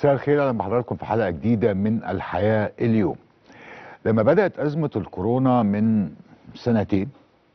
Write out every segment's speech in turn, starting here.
مساء الخير اهلا بحضراتكم في حلقه جديده من الحياه اليوم. لما بدات ازمه الكورونا من سنتين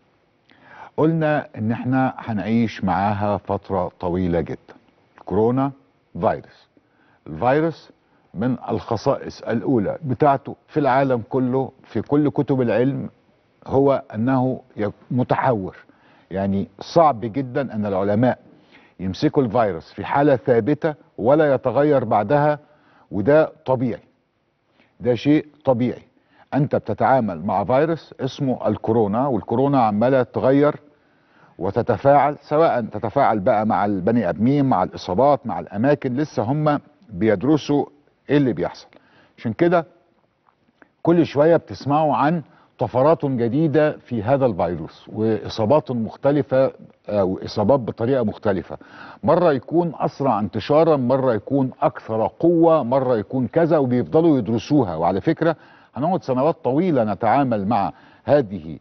قلنا ان احنا هنعيش معاها فتره طويله جدا. الكورونا فيروس. الفيروس من الخصائص الاولى بتاعته في العالم كله في كل كتب العلم هو انه متحور. يعني صعب جدا ان العلماء يمسكوا الفيروس في حالة ثابتة ولا يتغير بعدها وده طبيعي ده شيء طبيعي انت بتتعامل مع فيروس اسمه الكورونا والكورونا عمالة تتغير وتتفاعل سواء تتفاعل بقى مع البني ادمين مع الاصابات مع الاماكن لسه هم بيدرسوا ايه اللي بيحصل عشان كده كل شوية بتسمعوا عن طفرات جديدة في هذا الفيروس وإصابات مختلفة أو إصابات بطريقة مختلفة مرة يكون أسرع انتشارا مرة يكون أكثر قوة مرة يكون كذا وبيفضلوا يدرسوها وعلى فكرة هنقعد سنوات طويلة نتعامل مع هذه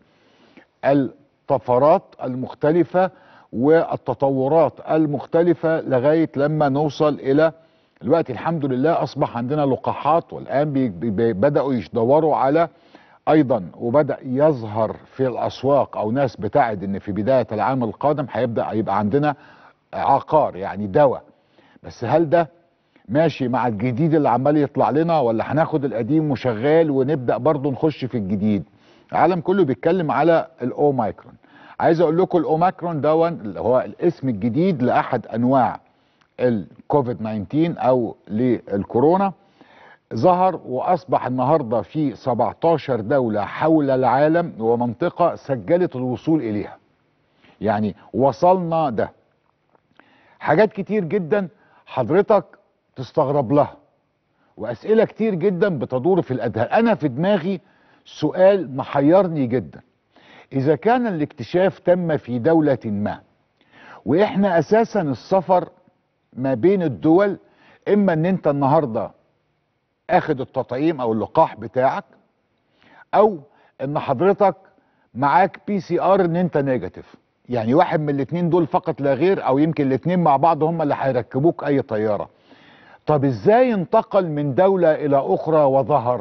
الطفرات المختلفة والتطورات المختلفة لغاية لما نوصل إلى الوقت الحمد لله أصبح عندنا لقاحات والآن بدأوا يدوروا على ايضا وبدا يظهر في الاسواق او ناس بتعد ان في بدايه العام القادم هيبدا يبقى عندنا عقار يعني دواء بس هل ده ماشي مع الجديد اللي عمال يطلع لنا ولا هناخد القديم وشغال ونبدا برضه نخش في الجديد العالم كله بيتكلم على الاوميكرون عايز اقول لكم الاوميكرون ده اللي هو الاسم الجديد لاحد انواع الكوفيد 19 او للكورونا ظهر واصبح النهارده في 17 دوله حول العالم ومنطقه سجلت الوصول اليها. يعني وصلنا ده. حاجات كتير جدا حضرتك تستغرب لها. واسئله كتير جدا بتدور في الاذهان، انا في دماغي سؤال محيرني جدا. اذا كان الاكتشاف تم في دوله ما واحنا اساسا السفر ما بين الدول اما ان انت النهارده اخد التطعيم او اللقاح بتاعك او ان حضرتك معاك بي سي ار ان انت نيجاتيف يعني واحد من الاثنين دول فقط لا غير او يمكن الاثنين مع بعض هم اللي هيركبوك اي طياره طب ازاي انتقل من دولة الى اخرى وظهر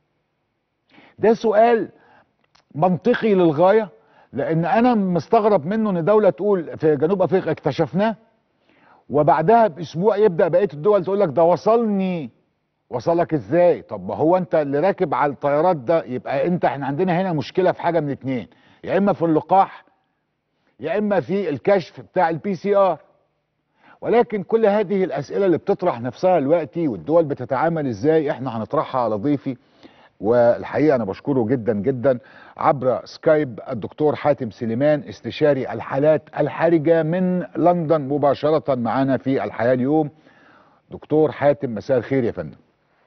ده سؤال منطقي للغاية لان انا مستغرب منه ان دولة تقول في جنوب افريقيا اكتشفناه وبعدها باسبوع يبدأ بقية الدول تقول لك ده وصلني وصلك ازاي طب ما هو انت اللي راكب على الطيارات ده يبقى انت احنا عندنا هنا مشكله في حاجه من اتنين يا اما في اللقاح يا اما في الكشف بتاع البي سي ار ولكن كل هذه الاسئله اللي بتطرح نفسها دلوقتي والدول بتتعامل ازاي احنا هنطرحها على ضيفي والحقيقه انا بشكره جدا جدا عبر سكايب الدكتور حاتم سليمان استشاري الحالات الحرجه من لندن مباشره معنا في الحياه اليوم دكتور حاتم مساء الخير يا فندم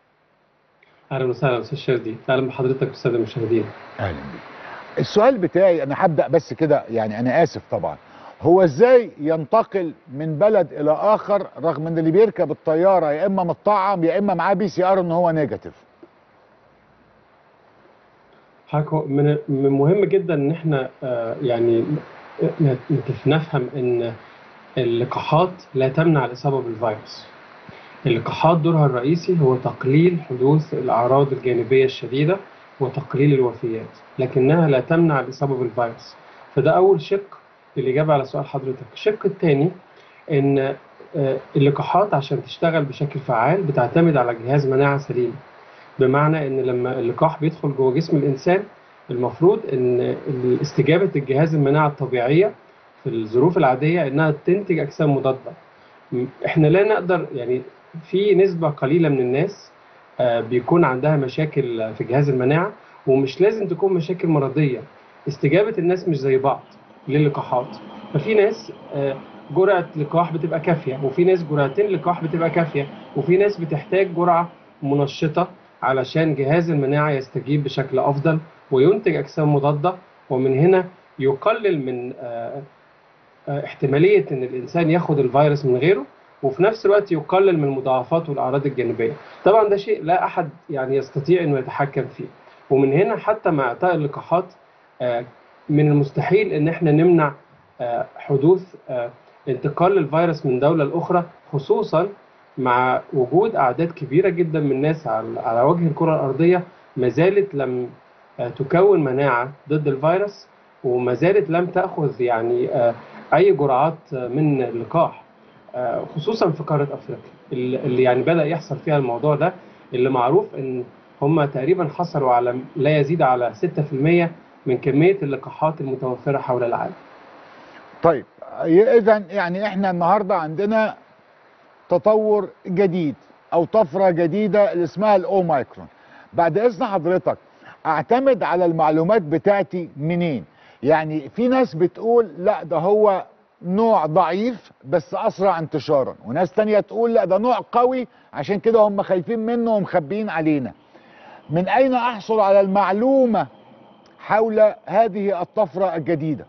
اهلا وسهلا استاذ شردي اهلا بحضرتك والساده المشاهدين اهلا بيك السؤال بتاعي انا هبدا بس كده يعني انا اسف طبعا هو ازاي ينتقل من بلد الى اخر رغم ان اللي بيركب الطياره يا اما متطعم يا اما معاه بي سي ار ان هو نيجاتيف من من مهم جدا ان احنا آه يعني نفهم ان اللقاحات لا تمنع الاصابه بالفيروس اللقاحات دورها الرئيسي هو تقليل حدوث الأعراض الجانبية الشديدة وتقليل الوفيات لكنها لا تمنع الإصابة بالفيروس فده أول شق للإجابة على سؤال حضرتك الشق الثاني إن اللقاحات عشان تشتغل بشكل فعال بتعتمد على جهاز مناعة سليم بمعنى إن لما اللقاح بيدخل جوه جسم الإنسان المفروض إن استجابة الجهاز المناعة الطبيعية في الظروف العادية إنها تنتج أجسام مضادة إحنا لا نقدر يعني في نسبة قليلة من الناس بيكون عندها مشاكل في جهاز المناعة ومش لازم تكون مشاكل مرضية استجابة الناس مش زي بعض للقاحات ففي ناس جرعة لقاح بتبقى كافية وفي ناس جرعتين لقاح بتبقى كافية وفي ناس بتحتاج جرعة منشطة علشان جهاز المناعة يستجيب بشكل أفضل وينتج أجسام مضادة ومن هنا يقلل من احتمالية إن الإنسان ياخد الفيروس من غيره وفي نفس الوقت يقلل من المضاعفات والاعراض الجانبيه طبعا ده شيء لا احد يعني يستطيع انه يتحكم فيه ومن هنا حتى مع اعطاء اللقاحات من المستحيل ان احنا نمنع حدوث انتقال الفيروس من دوله لاخرى خصوصا مع وجود اعداد كبيره جدا من الناس على على وجه الكره الارضيه ما زالت لم آه، تكون مناعه ضد الفيروس وما زالت لم تاخذ يعني آه، اي جرعات آه، من اللقاح آه، خصوصا في قاره افريقيا اللي اللي يعني بدا يحصل فيها الموضوع ده اللي معروف ان هم تقريبا حصلوا على لا يزيد على 6% من كميه اللقاحات المتوفره حول العالم طيب اذا يعني احنا النهارده عندنا تطور جديد او طفره جديده اللي اسمها الاوميكرون بعد اذن حضرتك اعتمد على المعلومات بتاعتي منين يعني في ناس بتقول لا ده هو نوع ضعيف بس اسرع انتشارا وناس تانية تقول لا ده نوع قوي عشان كده هم خايفين منه ومخبيين علينا من اين احصل على المعلومة حول هذه الطفرة الجديدة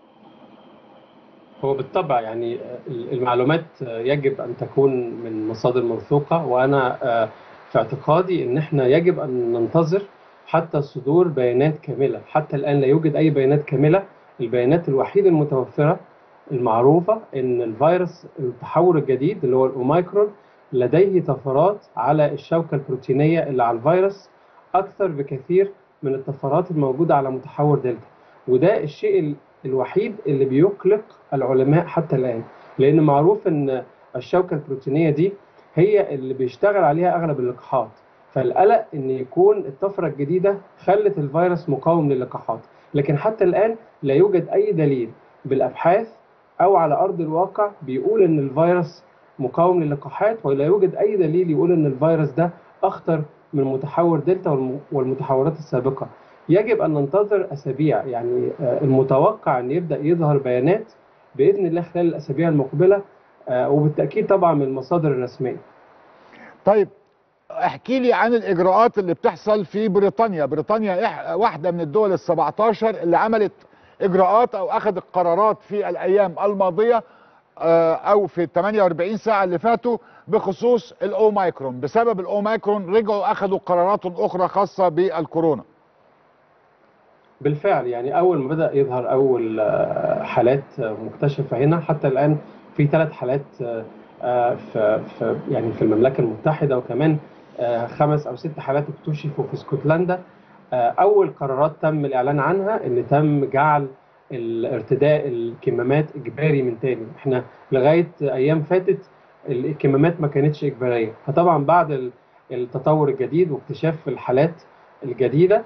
هو بالطبع يعني المعلومات يجب ان تكون من مصادر موثوقه وانا في اعتقادي ان احنا يجب ان ننتظر حتى صدور بيانات كامله حتى الان لا يوجد اي بيانات كامله البيانات الوحيده المتوفره المعروفه ان الفيروس التحور الجديد اللي هو الاوميكرون لديه طفرات على الشوكه البروتينيه اللي على الفيروس اكثر بكثير من الطفرات الموجوده على متحور دلتا وده الشيء الوحيد اللي بيقلق العلماء حتى الآن لأن معروف أن الشوكة البروتينية دي هي اللي بيشتغل عليها أغلب اللقاحات فالقلق أن يكون الطفرة الجديدة خلت الفيروس مقاوم للقاحات لكن حتى الآن لا يوجد أي دليل بالأبحاث أو على أرض الواقع بيقول أن الفيروس مقاوم للقاحات ولا يوجد أي دليل يقول أن الفيروس ده أخطر من متحور دلتا والمتحورات السابقة يجب أن ننتظر أسابيع يعني المتوقع أن يبدأ يظهر بيانات بإذن الله خلال الأسابيع المقبلة وبالتأكيد طبعا من المصادر الرسمية طيب احكي لي عن الإجراءات اللي بتحصل في بريطانيا بريطانيا واحدة من الدول ال17 اللي عملت إجراءات أو أخذت قرارات في الأيام الماضية أو في 48 ساعة اللي فاتوا بخصوص الأوميكرون بسبب الأوميكرون رجعوا أخذوا قرارات أخرى خاصة بالكورونا بالفعل يعني اول ما بدا يظهر اول حالات مكتشفه هنا حتى الان في ثلاث حالات في في يعني في المملكه المتحده وكمان خمس او ست حالات اكتشفوا في اسكتلندا اول قرارات تم الاعلان عنها ان تم جعل الارتداء الكمامات اجباري من تاني احنا لغايه ايام فاتت الكمامات ما كانتش اجباريه فطبعا بعد التطور الجديد واكتشاف الحالات الجديده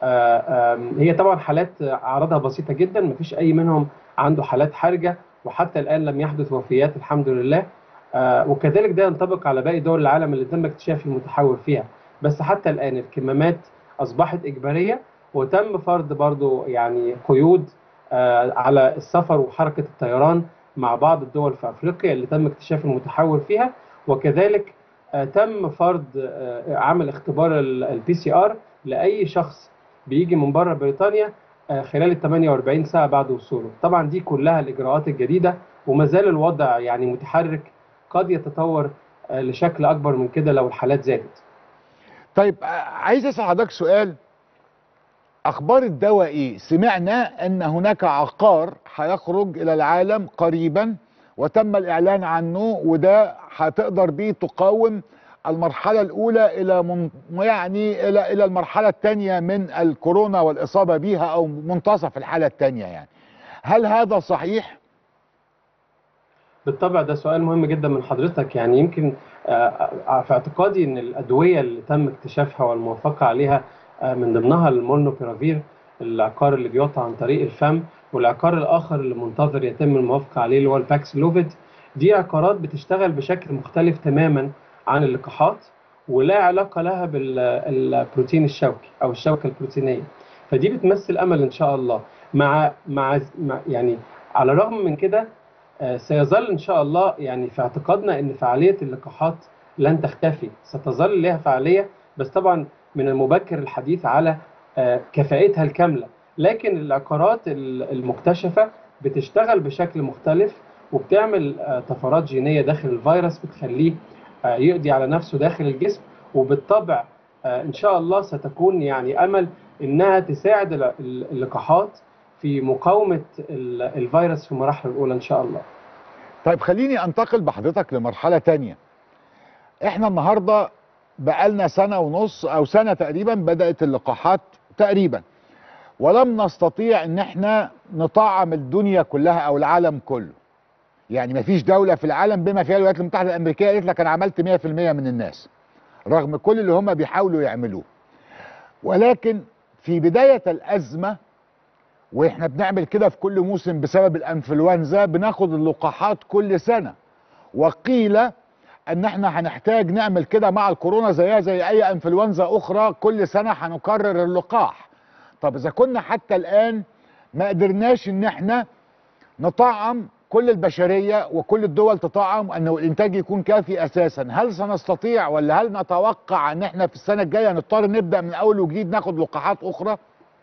هي طبعا حالات اعراضها بسيطه جدا ما فيش اي منهم عنده حالات حرجه وحتى الان لم يحدث وفيات الحمد لله وكذلك ده ينطبق على باقي دول العالم اللي تم اكتشاف المتحور فيها بس حتى الان الكمامات اصبحت اجباريه وتم فرض برضو يعني قيود على السفر وحركه الطيران مع بعض الدول في افريقيا اللي تم اكتشاف المتحور فيها وكذلك تم فرض عمل اختبار البي سي ار لاي شخص بيجي من بره بريطانيا خلال ال 48 ساعه بعد وصوله طبعا دي كلها الاجراءات الجديده وما زال الوضع يعني متحرك قد يتطور لشكل اكبر من كده لو الحالات زادت طيب عايز اسال حضرتك سؤال اخبار الدواء ايه سمعنا ان هناك عقار هيخرج الى العالم قريبا وتم الاعلان عنه وده هتقدر بيه تقاوم المرحلة الأولى إلى من يعني إلى إلى المرحلة الثانية من الكورونا والإصابة بها أو منتصف الحالة الثانية يعني. هل هذا صحيح؟ بالطبع ده سؤال مهم جدا من حضرتك يعني يمكن في اعتقادي ان الادويه اللي تم اكتشافها والموافقه عليها من ضمنها المولنوبيرافير العقار اللي بيعطى عن طريق الفم والعقار الاخر اللي منتظر يتم الموافقه عليه اللي هو الباكسلوفيد دي عقارات بتشتغل بشكل مختلف تماما عن اللقاحات ولا علاقه لها بالبروتين الشوكي او الشوكه البروتينيه فدي بتمثل امل ان شاء الله مع مع يعني على الرغم من كده سيظل ان شاء الله يعني في اعتقادنا ان فعاليه اللقاحات لن تختفي ستظل لها فعاليه بس طبعا من المبكر الحديث على كفاءتها الكامله لكن العقارات المكتشفه بتشتغل بشكل مختلف وبتعمل طفرات جينيه داخل الفيروس بتخليه يقضي على نفسه داخل الجسم وبالطبع ان شاء الله ستكون يعني امل انها تساعد اللقاحات في مقاومه الفيروس في المراحل الاولى ان شاء الله. طيب خليني انتقل بحضرتك لمرحله تانية احنا النهارده بقالنا سنه ونص او سنه تقريبا بدات اللقاحات تقريبا ولم نستطيع ان احنا نطعم الدنيا كلها او العالم كله يعني مفيش دوله في العالم بما فيها الولايات المتحده الامريكيه قالت لك انا عملت 100% من الناس رغم كل اللي هم بيحاولوا يعملوه ولكن في بدايه الازمه واحنا بنعمل كده في كل موسم بسبب الانفلونزا بناخد اللقاحات كل سنه وقيل ان احنا هنحتاج نعمل كده مع الكورونا زيها زي اي انفلونزا اخرى كل سنه هنكرر اللقاح طب اذا كنا حتى الان ما قدرناش ان احنا نطعم كل البشريه وكل الدول تطعم انه الانتاج يكون كافي اساسا هل سنستطيع ولا هل نتوقع ان احنا في السنه الجايه نضطر نبدا من اول وجديد ناخد لقاحات اخرى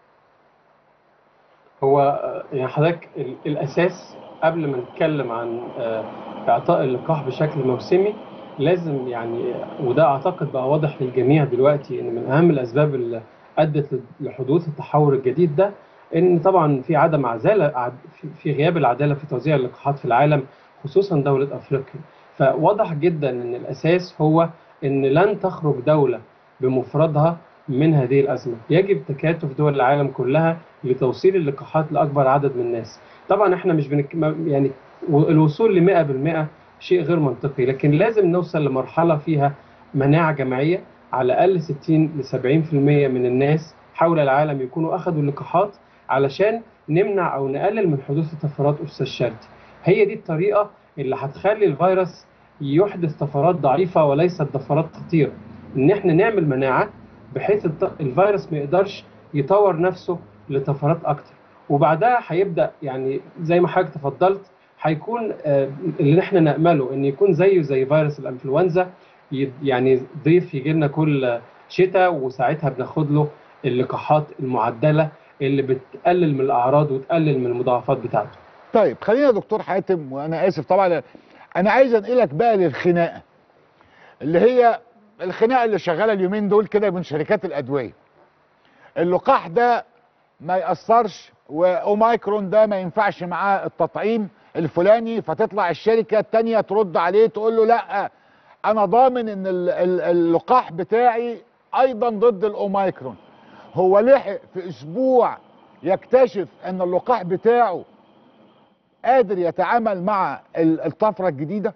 هو آه، يعني حضرتك ال- الاساس قبل ما نتكلم عن آه، اعطاء اللقاح بشكل موسمي لازم يعني وده اعتقد بقى واضح للجميع دلوقتي ان من اهم الاسباب اللي ادت لحدوث التحول الجديد ده ان طبعا في عدم عداله عد- في- في غياب العداله في توزيع اللقاحات في العالم خصوصا دوله افريقيا فواضح جدا ان الاساس هو ان لن تخرج دوله بمفردها من هذه الازمه يجب تكاتف دول العالم كلها لتوصيل اللقاحات لاكبر عدد من الناس طبعا احنا مش بنك... ما- يعني و- الوصول ل 100% شيء غير منطقي لكن لازم نوصل لمرحله فيها مناعه جماعيه على الاقل 60 ل 70% من الناس حول العالم يكونوا اخذوا اللقاحات علشان نمنع او نقلل من حدوث طفرات أس الشرد هي دي الطريقه اللي هتخلي الفيروس يحدث طفرات ضعيفه وليست طفرات خطيره ان احنا نعمل مناعه بحيث الط- الفيروس ما يقدرش يطور نفسه لطفرات اكتر وبعدها هيبدا يعني زي ما حضرتك تفضلت هيكون آه، اللي احنا نامله ان يكون زيه زي فيروس الانفلونزا ي- يعني ضيف يجي لنا كل شتاء وساعتها بناخد له اللقاحات المعدله اللي بتقلل من الاعراض وتقلل من المضاعفات بتاعته طيب خلينا يا دكتور حاتم وانا اسف طبعا انا عايز انقلك بقى للخناقه اللي هي الخناقه اللي شغاله اليومين دول كده من شركات الادويه اللقاح ده ما ياثرش واوميكرون ده ما ينفعش معاه التطعيم الفلاني فتطلع الشركه التانيه ترد عليه تقول له لا انا ضامن ان ال- ال- اللقاح بتاعي ايضا ضد الاوميكرون هو لحق في اسبوع يكتشف ان اللقاح بتاعه قادر يتعامل مع ال- الطفره الجديده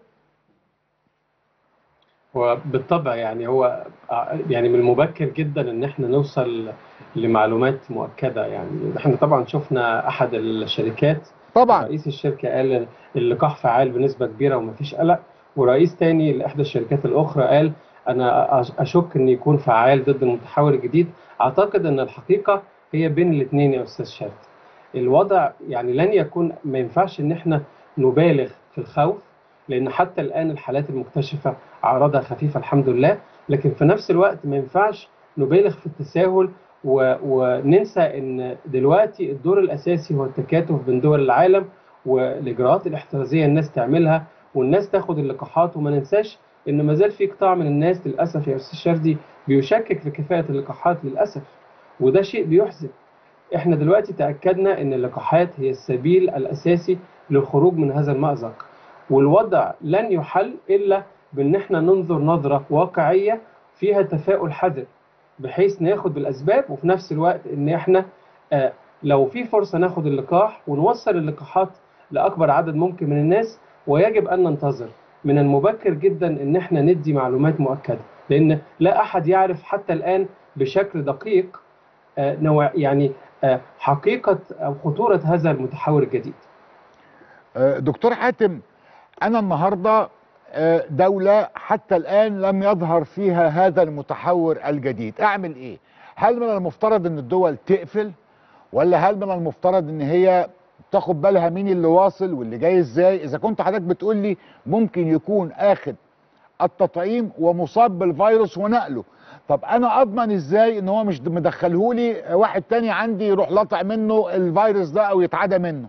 هو بالطبع يعني هو ع- يعني من المبكر جدا ان احنا نوصل لمعلومات مؤكده يعني احنا طبعا شفنا احد الشركات طبعا رئيس الشركه قال اللقاح فعال بنسبه كبيره ومفيش قلق ورئيس تاني لاحدى الشركات الاخرى قال انا أش- اشك ان يكون فعال ضد المتحول الجديد اعتقد ان الحقيقه هي بين الاثنين يا استاذ شاد الوضع يعني لن يكون ما ينفعش ان احنا نبالغ في الخوف لان حتى الان الحالات المكتشفه اعراضها خفيفه الحمد لله لكن في نفس الوقت ما ينفعش نبالغ في التساهل و... وننسى ان دلوقتي الدور الاساسي هو التكاتف بين دول العالم والاجراءات الاحترازيه الناس تعملها والناس تاخد اللقاحات وما ننساش ان ما زال في قطاع من الناس للاسف يا استاذ شردي بيشكك في كفاءه اللقاحات للاسف وده شيء بيحزن احنا دلوقتي تاكدنا ان اللقاحات هي السبيل الاساسي للخروج من هذا المازق والوضع لن يحل الا بان احنا ننظر نظره واقعيه فيها تفاؤل حذر بحيث ناخد بالاسباب وفي نفس الوقت ان احنا آه لو في فرصه ناخد اللقاح ونوصل اللقاحات لاكبر عدد ممكن من الناس ويجب ان ننتظر من المبكر جدا ان احنا ندي معلومات مؤكده لان لا احد يعرف حتى الان بشكل دقيق آه نوع يعني آه حقيقه او خطوره هذا المتحول الجديد آه، دكتور حاتم انا النهارده آه، دولة حتى الآن لم يظهر فيها هذا المتحور الجديد أعمل إيه؟ هل من المفترض أن الدول تقفل ولا هل من المفترض أن هي تاخد بالها مين اللي واصل واللي جاي إزاي إذا كنت حضرتك بتقول لي ممكن يكون أخد التطعيم ومصاب بالفيروس ونقله طب انا اضمن ازاي ان هو مش مدخلهولي واحد تاني عندي يروح لطع منه الفيروس ده او يتعدى منه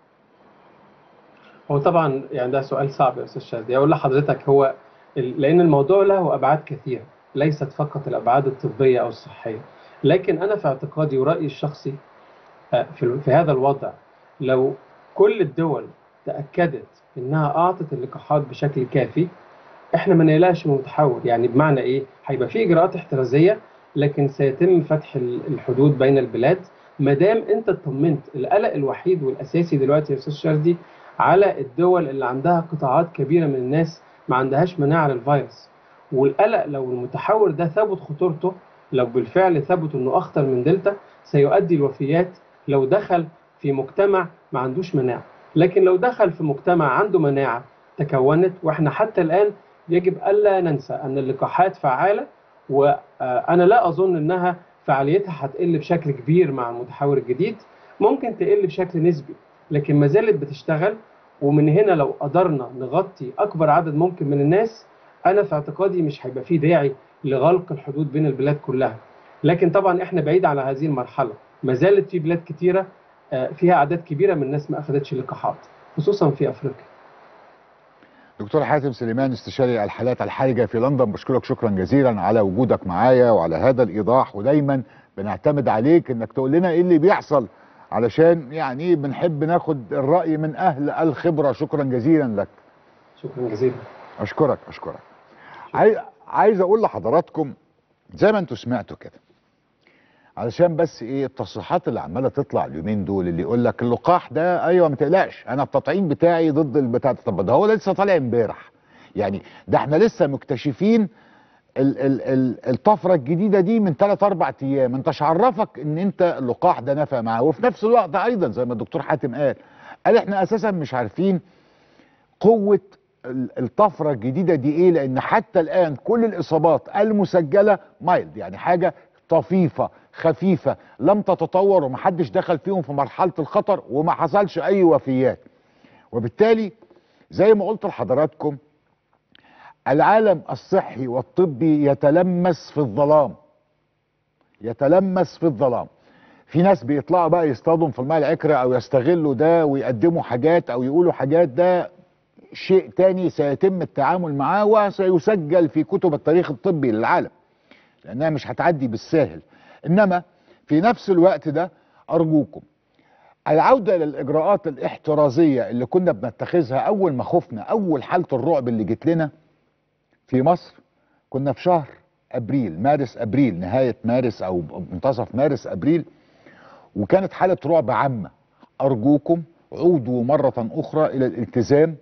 هو طبعا يعني ده سؤال صعب يا استاذ شاذلي اقول لحضرتك هو ال- لان الموضوع له ابعاد كثيره ليست فقط الابعاد الطبيه او الصحيه لكن انا في اعتقادي ورايي الشخصي آه، في في هذا الوضع لو كل الدول تاكدت انها اعطت اللقاحات بشكل كافي احنا ما نقلقش من المتحور يعني بمعنى ايه هيبقى في اجراءات احترازيه لكن سيتم فتح ال- الحدود بين البلاد ما دام انت اطمنت القلق الوحيد والاساسي دلوقتي يا استاذ شردي على الدول اللي عندها قطاعات كبيره من الناس ما عندهاش مناعه للفيروس والقلق لو المتحور ده ثبت خطورته لو بالفعل ثبت انه اخطر من دلتا سيؤدي الوفيات لو دخل في مجتمع ما عندوش مناعه لكن لو دخل في مجتمع عنده مناعه تكونت واحنا حتى الان يجب الا ننسى ان اللقاحات فعاله وانا لا اظن انها فعاليتها هتقل بشكل كبير مع المتحور الجديد ممكن تقل بشكل نسبي لكن ما زالت بتشتغل ومن هنا لو قدرنا نغطي اكبر عدد ممكن من الناس انا في اعتقادي مش هيبقى فيه داعي لغلق الحدود بين البلاد كلها لكن طبعا احنا بعيد على هذه المرحله ما زالت في بلاد كتيره آه، فيها اعداد كبيره من الناس ما اخذتش لقاحات خصوصا في افريقيا دكتور حاتم سليمان استشاري الحالات الحرجه في لندن بشكرك شكرا جزيلا على وجودك معايا وعلى هذا الايضاح ودايما بنعتمد عليك انك تقول لنا ايه اللي بيحصل علشان يعني بنحب ناخد الراي من اهل الخبره شكرا جزيلا لك شكرا جزيلا اشكرك اشكرك عايز عايز اقول لحضراتكم زي ما انتوا سمعتوا كده علشان بس ايه التصريحات اللي عماله تطلع اليومين دول اللي يقول لك اللقاح ده ايوه ما تقلقش انا التطعيم بتاعي ضد البتاع ده. طب ده هو لسه طالع امبارح يعني ده احنا لسه مكتشفين ال ال ال الطفره الجديده دي من 3 4 ايام انت عرفك ان انت اللقاح ده نفع معاه وفي نفس الوقت ايضا زي ما الدكتور حاتم قال قال احنا اساسا مش عارفين قوه ال- الطفره الجديده دي ايه لان حتى الان كل الاصابات المسجله مايلد يعني حاجه طفيفه خفيفه لم تتطور ومحدش دخل فيهم في مرحله الخطر وما حصلش اي وفيات وبالتالي زي ما قلت لحضراتكم العالم الصحي والطبي يتلمس في الظلام يتلمس في الظلام في ناس بيطلعوا بقى يصطادوا في الماء العكرة او يستغلوا ده ويقدموا حاجات او يقولوا حاجات ده شيء تاني سيتم التعامل معاه وسيسجل في كتب التاريخ الطبي للعالم لانها مش هتعدي بالساهل انما في نفس الوقت ده ارجوكم العودة للإجراءات الاحترازية اللي كنا بنتخذها أول ما خفنا أول حالة الرعب اللي جت لنا في مصر كنا في شهر أبريل مارس أبريل نهاية مارس أو منتصف مارس أبريل وكانت حالة رعب عامة أرجوكم عودوا مرة أخرى إلى الالتزام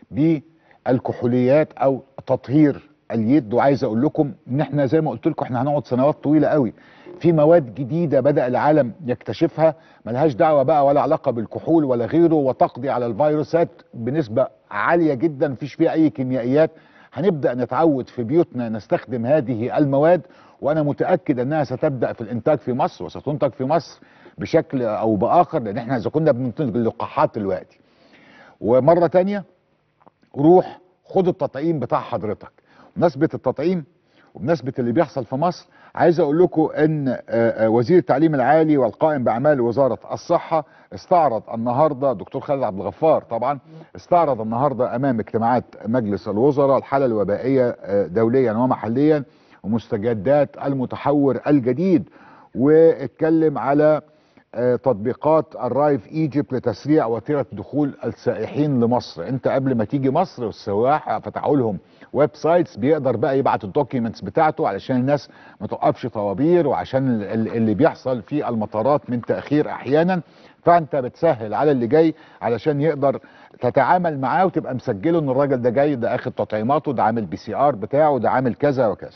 بالكحوليات أو تطهير اليد وعايز أقول لكم إن إحنا زي ما قلت لكم إحنا هنقعد سنوات طويلة قوي في مواد جديدة بدأ العالم يكتشفها ملهاش دعوة بقى ولا علاقة بالكحول ولا غيره وتقضي على الفيروسات بنسبة عالية جدا مفيش فيها أي كيميائيات هنبدأ نتعود في بيوتنا نستخدم هذه المواد وأنا متأكد أنها ستبدأ في الإنتاج في مصر وستنتج في مصر بشكل أو بآخر لأن احنا إذا كنا بننتج اللقاحات دلوقتي ومرة تانية روح خد التطعيم بتاع حضرتك بمناسبة التطعيم وبمناسبة اللي بيحصل في مصر عايز اقول لكم ان آه، آه، وزير التعليم العالي والقائم باعمال وزارة الصحة استعرض النهاردة دكتور خالد عبد الغفار طبعا استعرض النهاردة امام اجتماعات مجلس الوزراء الحالة الوبائية آه، دوليا ومحليا ومستجدات المتحور الجديد واتكلم على آه، تطبيقات الرايف ايجيبت لتسريع وتيره دخول السائحين لمصر انت قبل ما تيجي مصر والسواح فتحوا لهم ويب سايتس بيقدر بقى يبعت الدوكيومنتس بتاعته علشان الناس ما توقفش طوابير وعشان ال- ال- اللي بيحصل في المطارات من تاخير احيانا فانت بتسهل على اللي جاي علشان يقدر تتعامل معاه وتبقى مسجله ان الراجل ده جاي ده اخد تطعيماته ده عامل بي سي ار بتاعه ده عامل كذا وكذا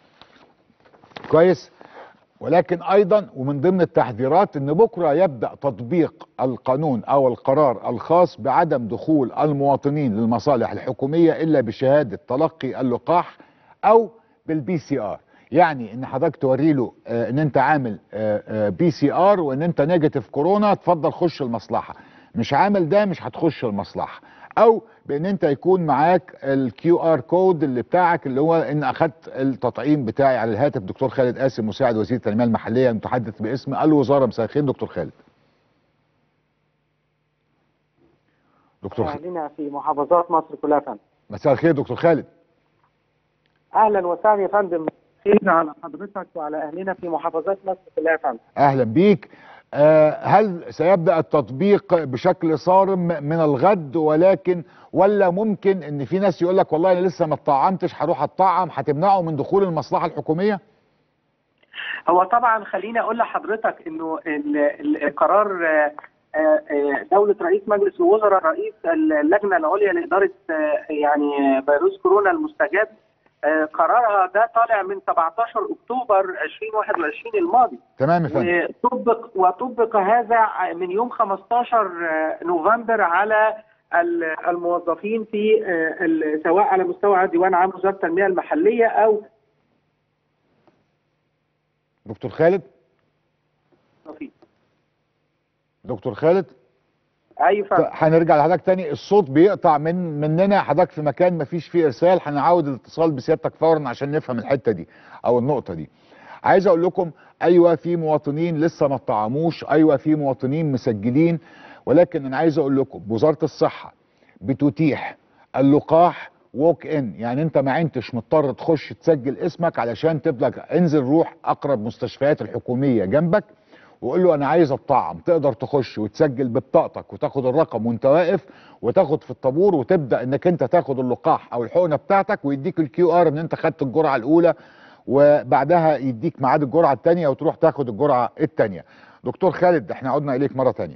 كويس ولكن ايضا ومن ضمن التحذيرات ان بكره يبدا تطبيق القانون او القرار الخاص بعدم دخول المواطنين للمصالح الحكوميه الا بشهاده تلقي اللقاح او بالبي سي ار يعني ان حضرتك توري له آه، ان انت عامل بي سي ار وان انت نيجاتيف كورونا اتفضل خش المصلحه مش عامل ده مش هتخش المصلحه او بان انت يكون معاك الكيو ار كود اللي بتاعك اللي هو ان اخدت التطعيم بتاعي على الهاتف دكتور خالد قاسم مساعد وزير التنميه المحليه المتحدث باسم الوزاره مساء الخير دكتور خالد دكتور خ... أهلنا في محافظات مصر كلها يا فندم مساء الخير دكتور خالد أهلا وسهلا يا فندم خير على حضرتك وعلى أهلنا في محافظات مصر كلها يا فندم اهلا بيك آه، هل سيبدأ التطبيق بشكل صارم من الغد ولكن ولا ممكن ان في ناس يقول لك والله انا لسه ما اتطعمتش هروح اتطعم هتمنعه من دخول المصلحة الحكومية؟ هو طبعا خليني اقول لحضرتك انه ال- ال- القرار آه، آه، دولة رئيس مجلس الوزراء رئيس اللجنة العليا لإدارة آه، يعني فيروس كورونا المستجد آه، قرارها ده طالع من 17 أكتوبر 2021 الماضي تمام يا فندم وطبق وطبق هذا من يوم 15 نوفمبر على ال- الموظفين في آه، ال- سواء على مستوى ديوان عام وزارة التنمية المحلية أو دكتور خالد دكتور خالد أي فندم ط- هنرجع لحضرتك تاني الصوت بيقطع من مننا حضرتك في مكان ما فيش فيه ارسال هنعاود الاتصال بسيادتك فورا عشان نفهم الحته دي او النقطه دي عايز اقول لكم ايوه في مواطنين لسه ما اتطعموش ايوه في مواطنين مسجلين ولكن انا عايز اقول لكم وزاره الصحه بتتيح اللقاح ووك ان يعني انت ما انتش مضطر تخش تسجل اسمك علشان تبلغ انزل روح اقرب مستشفيات الحكوميه جنبك وقول له انا عايز اتطعم تقدر تخش وتسجل ببطاقتك وتاخد الرقم وانت واقف وتاخد في الطابور وتبدا انك انت تاخد اللقاح او الحقنه بتاعتك ويديك الكيو ار ان انت خدت الجرعه الاولى وبعدها يديك ميعاد الجرعه الثانيه وتروح تاخد الجرعه الثانيه دكتور خالد احنا عدنا اليك مره ثانيه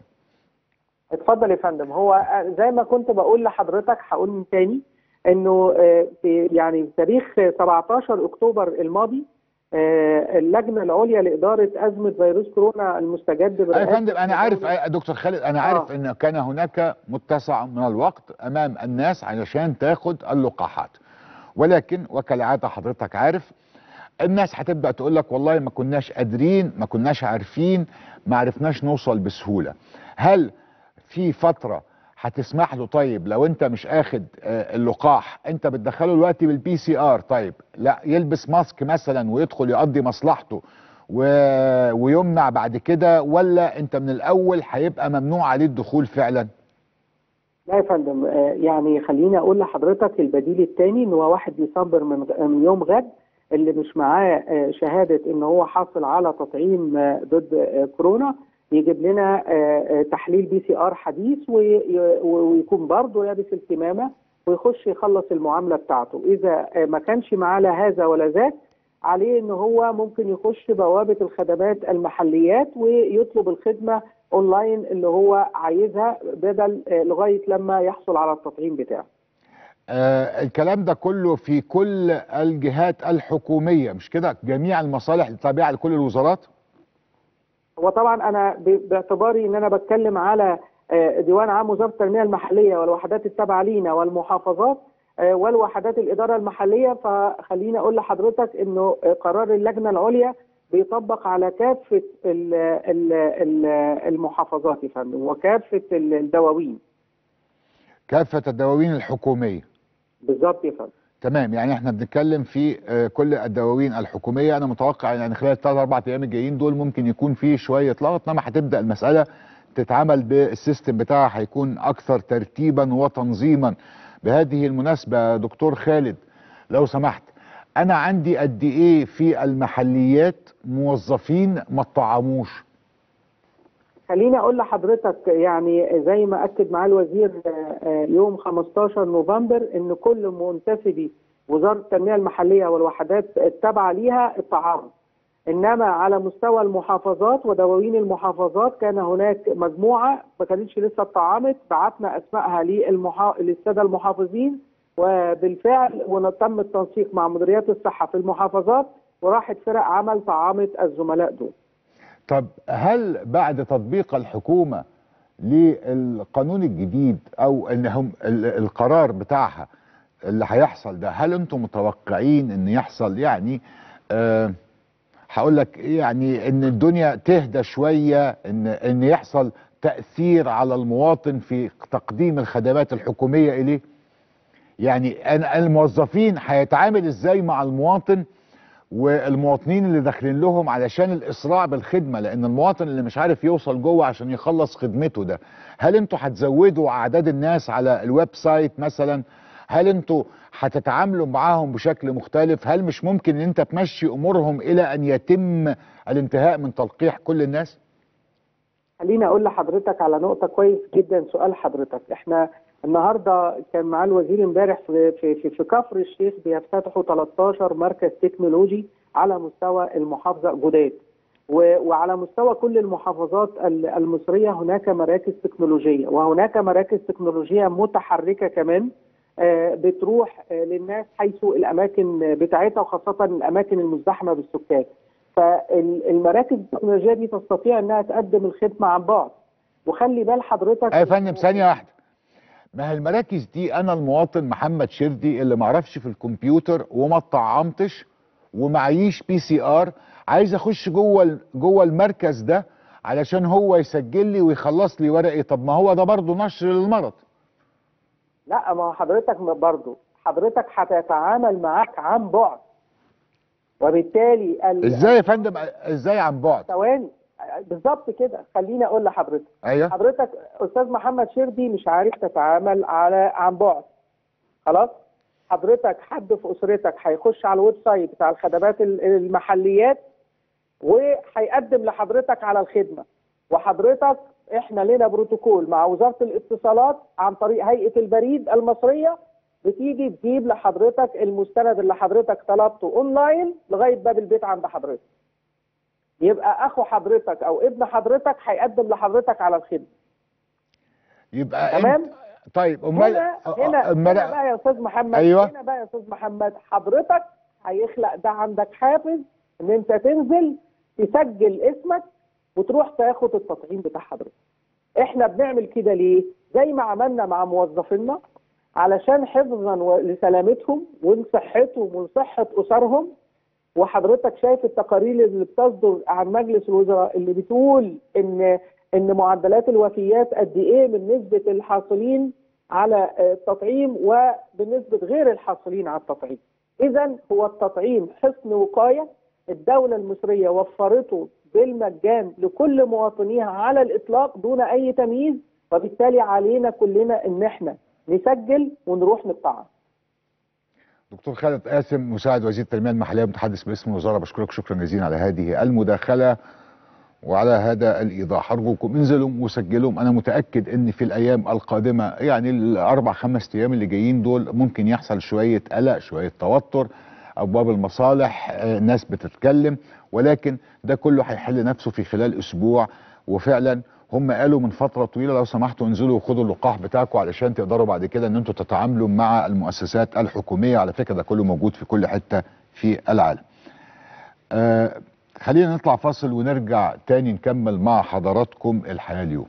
اتفضل يا فندم هو زي ما كنت بقول لحضرتك هقول من تاني انه آه، في يعني في تاريخ 17 اكتوبر الماضي آه، اللجنه العليا لاداره ازمه فيروس كورونا المستجد يا برئاسة فندم انا عارف دولة- يا دكتور خالد انا عارف ان كان هناك متسع من الوقت امام الناس علشان تاخد اللقاحات ولكن وكالعاده حضرتك عارف الناس هتبدا تقول لك والله ما كناش قادرين ما كناش عارفين ما عرفناش نوصل بسهوله هل في فتره هتسمح له طيب لو انت مش اخد آه، اللقاح انت بتدخله دلوقتي بالبي سي ار طيب لا يلبس ماسك مثلا ويدخل يقضي مصلحته و... ويمنع بعد كده ولا انت من الاول هيبقى ممنوع عليه الدخول فعلا لا يا فندم آه، يعني خليني اقول لحضرتك البديل الثاني ان هو 1 ديسمبر من غ- من يوم غد اللي مش معاه آه، شهاده ان هو حاصل على تطعيم آه، ضد آه، كورونا يجيب لنا آه، آه، تحليل بي سي ار حديث وي- ويكون برضه لابس الكمامه ويخش يخلص المعامله بتاعته اذا آه، ما كانش معاه لا هذا ولا ذاك عليه ان هو ممكن يخش بوابه الخدمات المحليات ويطلب الخدمه اونلاين اللي هو عايزها بدل آه، لغايه لما يحصل على التطعيم بتاعه. آه الكلام ده كله في كل الجهات الحكوميه مش كده جميع المصالح التابعه لكل الوزارات هو طبعا انا ب- باعتباري ان انا بتكلم على آه، ديوان عام وزاره التنميه المحليه والوحدات التابعه لينا والمحافظات آه، والوحدات الاداره المحليه فخليني اقول لحضرتك انه آه، قرار اللجنه العليا بيطبق على كافه ال- ال- ال- المحافظات يا فندم وكافه ال- الدواوين كافه الدواوين الحكوميه بالظبط يا فندم. تمام يعني احنا بنتكلم في آه، كل الدواوين الحكوميه انا متوقع يعني خلال الثلاث اربع ايام الجايين دول ممكن يكون في شويه لغط انما هتبدا المساله تتعمل بالسيستم بتاعها هيكون اكثر ترتيبا وتنظيما بهذه المناسبه يا دكتور خالد لو سمحت انا عندي قد ايه في المحليات موظفين ما اتطعموش خليني اقول لحضرتك يعني زي ما اكد معاه الوزير آه، آه، يوم 15 نوفمبر ان كل منتسبي وزاره التنميه المحليه والوحدات التابعه ليها التعاون انما على مستوى المحافظات ودواوين المحافظات كان هناك مجموعه ما كانتش لسه اتطعمت بعتنا اسمائها للمحا... للساده المحافظين وبالفعل وتم التنسيق مع مديريات الصحه في المحافظات وراحت فرق عمل طعمت الزملاء دول طب هل بعد تطبيق الحكومة للقانون الجديد او انهم ال- القرار بتاعها اللي هيحصل ده هل انتم متوقعين ان يحصل يعني آه هقول لك إيه يعني ان الدنيا تهدى شوية ان ان يحصل تأثير على المواطن في تقديم الخدمات الحكومية اليه يعني أنا الموظفين هيتعامل ازاي مع المواطن والمواطنين اللي داخلين لهم علشان الاسراع بالخدمه لان المواطن اللي مش عارف يوصل جوه عشان يخلص خدمته ده هل انتوا هتزودوا اعداد الناس على الويب سايت مثلا هل انتوا هتتعاملوا معاهم بشكل مختلف هل مش ممكن ان انت تمشي امورهم الى ان يتم الانتهاء من تلقيح كل الناس خليني اقول لحضرتك على نقطه كويس جدا سؤال حضرتك احنا النهارده كان معاه الوزير امبارح في في في, في كفر الشيخ بيفتتحوا 13 مركز تكنولوجي على مستوى المحافظه جداد و- وعلى مستوى كل المحافظات ال- المصريه هناك مراكز تكنولوجيه وهناك مراكز تكنولوجيه متحركه كمان آه، بتروح آه، للناس حيث الاماكن بتاعتها وخاصه الاماكن المزدحمه بالسكان فالمراكز التكنولوجيه دي تستطيع انها تقدم الخدمه عن بعد وخلي بال حضرتك ايه يا فندم ثانيه واحده ما هي المراكز دي انا المواطن محمد شردي اللي معرفش في الكمبيوتر وما اتطعمتش ومعيش بي سي ار عايز اخش جوه ال- جوه المركز ده علشان هو يسجل لي ويخلص لي ورقي طب ما هو ده برضه نشر للمرض لا ما هو حضرتك برضه حضرتك هتتعامل معاك عن بعد وبالتالي ال- ازاي يا فندم ازاي عن بعد ثواني بالظبط كده خليني اقول لحضرتك ايوه حضرتك استاذ محمد شردي مش عارف تتعامل على عن بعد خلاص حضرتك حد في اسرتك هيخش على الويب سايت بتاع الخدمات ال- المحليات وهيقدم لحضرتك على الخدمه وحضرتك احنا لنا بروتوكول مع وزاره الاتصالات عن طريق هيئه البريد المصريه بتيجي تجيب لحضرتك المستند اللي حضرتك طلبته اونلاين لغايه باب البيت عند حضرتك يبقى اخو حضرتك او ابن حضرتك هيقدم لحضرتك على الخدمه يبقى تمام. انت طيب امال هنا هنا, أمال- هنا بقى يا استاذ محمد أيوة. هنا بقى يا استاذ محمد حضرتك هيخلق ده عندك حافز ان انت تنزل تسجل اسمك وتروح تاخد التطعيم بتاع حضرتك احنا بنعمل كده ليه زي ما عملنا مع موظفينا علشان حفظا و- لسلامتهم ولصحتهم ولصحه اسرهم وحضرتك شايف التقارير اللي بتصدر عن مجلس الوزراء اللي بتقول ان ان معدلات الوفيات قد ايه من نسبه الحاصلين على آه، التطعيم وبنسبه غير الحاصلين على التطعيم. اذا هو التطعيم حصن وقايه الدوله المصريه وفرته بالمجان لكل مواطنيها على الاطلاق دون اي تمييز وبالتالي علينا كلنا ان احنا نسجل ونروح نطعم. دكتور خالد قاسم مساعد وزير التنميه المحليه متحدث باسم الوزاره بشكرك شكرا جزيلا على هذه المداخله وعلى هذا الايضاح ارجوكم انزلوا وسجلوا انا متاكد ان في الايام القادمه يعني الاربع خمس ايام اللي جايين دول ممكن يحصل شويه قلق شويه توتر ابواب المصالح آه، ناس بتتكلم ولكن ده كله هيحل نفسه في خلال اسبوع وفعلا هم قالوا من فتره طويله لو سمحتوا انزلوا وخدوا اللقاح بتاعكم علشان تقدروا بعد كده ان انتوا تتعاملوا مع المؤسسات الحكوميه على فكره ده كله موجود في كل حته في العالم. آه خلينا نطلع فاصل ونرجع تاني نكمل مع حضراتكم الحياه اليوم.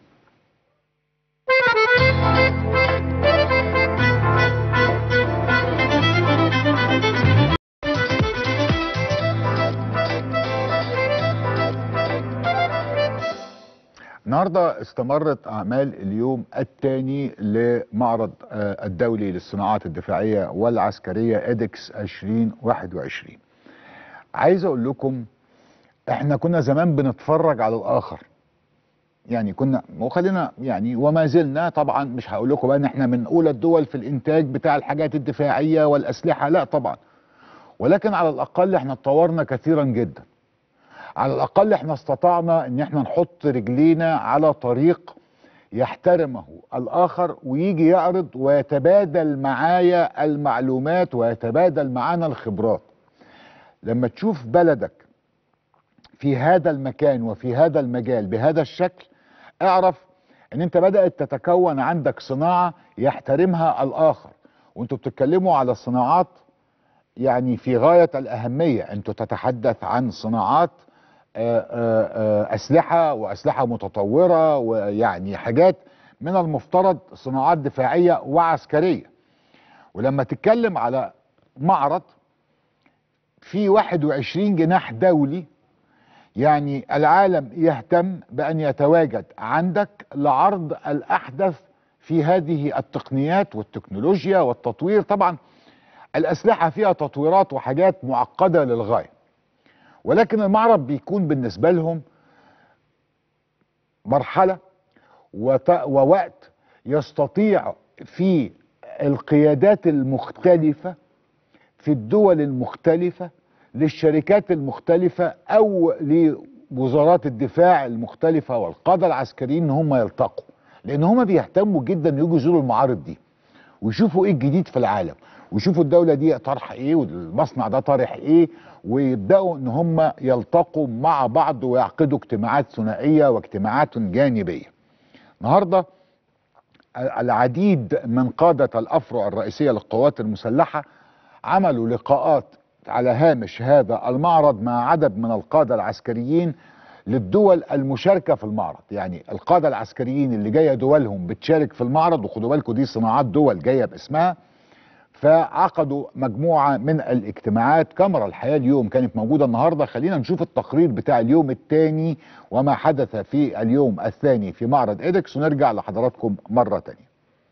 النهارده استمرت اعمال اليوم الثاني لمعرض آه، الدولي للصناعات الدفاعيه والعسكريه ادكس 2021 عايز اقول لكم احنا كنا زمان بنتفرج على الاخر يعني كنا وخلينا يعني وما زلنا طبعا مش هقول لكم بقى ان احنا من اولى الدول في الانتاج بتاع الحاجات الدفاعيه والاسلحه لا طبعا ولكن على الاقل احنا اتطورنا كثيرا جدا على الاقل احنا استطعنا ان احنا نحط رجلينا على طريق يحترمه الاخر ويجي يعرض ويتبادل معايا المعلومات ويتبادل معانا الخبرات لما تشوف بلدك في هذا المكان وفي هذا المجال بهذا الشكل اعرف ان انت بدأت تتكون عندك صناعة يحترمها الاخر وانتوا بتتكلموا على صناعات يعني في غاية الأهمية أنتوا تتحدث عن صناعات آه، آه، آه، أسلحة وأسلحة متطورة ويعني حاجات من المفترض صناعات دفاعية وعسكرية ولما تتكلم على معرض في 21 جناح دولي يعني العالم يهتم بأن يتواجد عندك لعرض الأحدث في هذه التقنيات والتكنولوجيا والتطوير طبعا الأسلحة فيها تطويرات وحاجات معقدة للغاية ولكن المعرض بيكون بالنسبة لهم مرحلة وت- ووقت يستطيع في القيادات المختلفة في الدول المختلفة للشركات المختلفة أو وزارات الدفاع المختلفه والقاده العسكريين ان هم يلتقوا لان هم بيهتموا جدا ان يجوا يزوروا المعارض دي ويشوفوا ايه الجديد في العالم ويشوفوا الدوله دي طرح ايه والمصنع ده طارح ايه ويبداوا ان هم يلتقوا مع بعض ويعقدوا اجتماعات ثنائيه واجتماعات جانبيه. النهارده العديد من قاده الافرع الرئيسيه للقوات المسلحه عملوا لقاءات على هامش هذا المعرض مع عدد من القاده العسكريين للدول المشاركه في المعرض، يعني القاده العسكريين اللي جايه دولهم بتشارك في المعرض وخدوا بالكم دي صناعات دول جايه باسمها فعقدوا مجموعه من الاجتماعات كاميرا الحياه اليوم كانت موجوده النهارده خلينا نشوف التقرير بتاع اليوم الثاني وما حدث في اليوم الثاني في معرض ايدكس ونرجع لحضراتكم مره ثانيه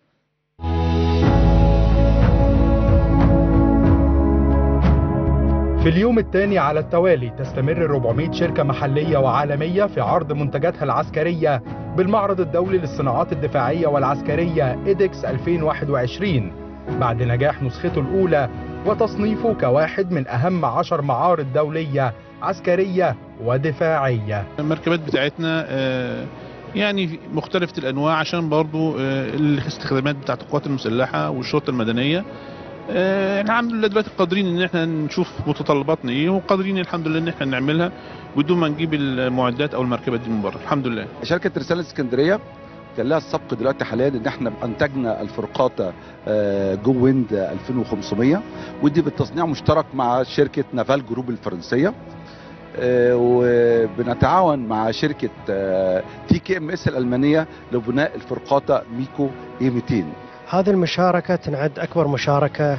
في اليوم الثاني على التوالي تستمر 400 شركة محلية وعالمية في عرض منتجاتها العسكرية بالمعرض الدولي للصناعات الدفاعية والعسكرية إيدكس 2021 بعد نجاح نسخته الأولى وتصنيفه كواحد من أهم عشر معارض دولية عسكرية ودفاعية المركبات بتاعتنا آه، يعني مختلفة الأنواع عشان برضو آه، الاستخدامات بتاعت القوات المسلحة والشرطة المدنية آه، الحمد لله دلوقتي قادرين ان احنا نشوف متطلباتنا ايه وقادرين الحمد لله ان احنا نعملها بدون ما نجيب المعدات او المركبات دي من بره الحمد لله شركه رساله اسكندريه كان لها السبق دلوقتي حاليا ان احنا انتجنا الفرقاطه آه، جو ويند 2500 ودي بالتصنيع مشترك مع شركه نافال جروب الفرنسيه آه، وبنتعاون مع شركه تي كي ام اس الالمانيه لبناء الفرقاطه ميكو اي 200 هذه المشاركة تنعد أكبر مشاركة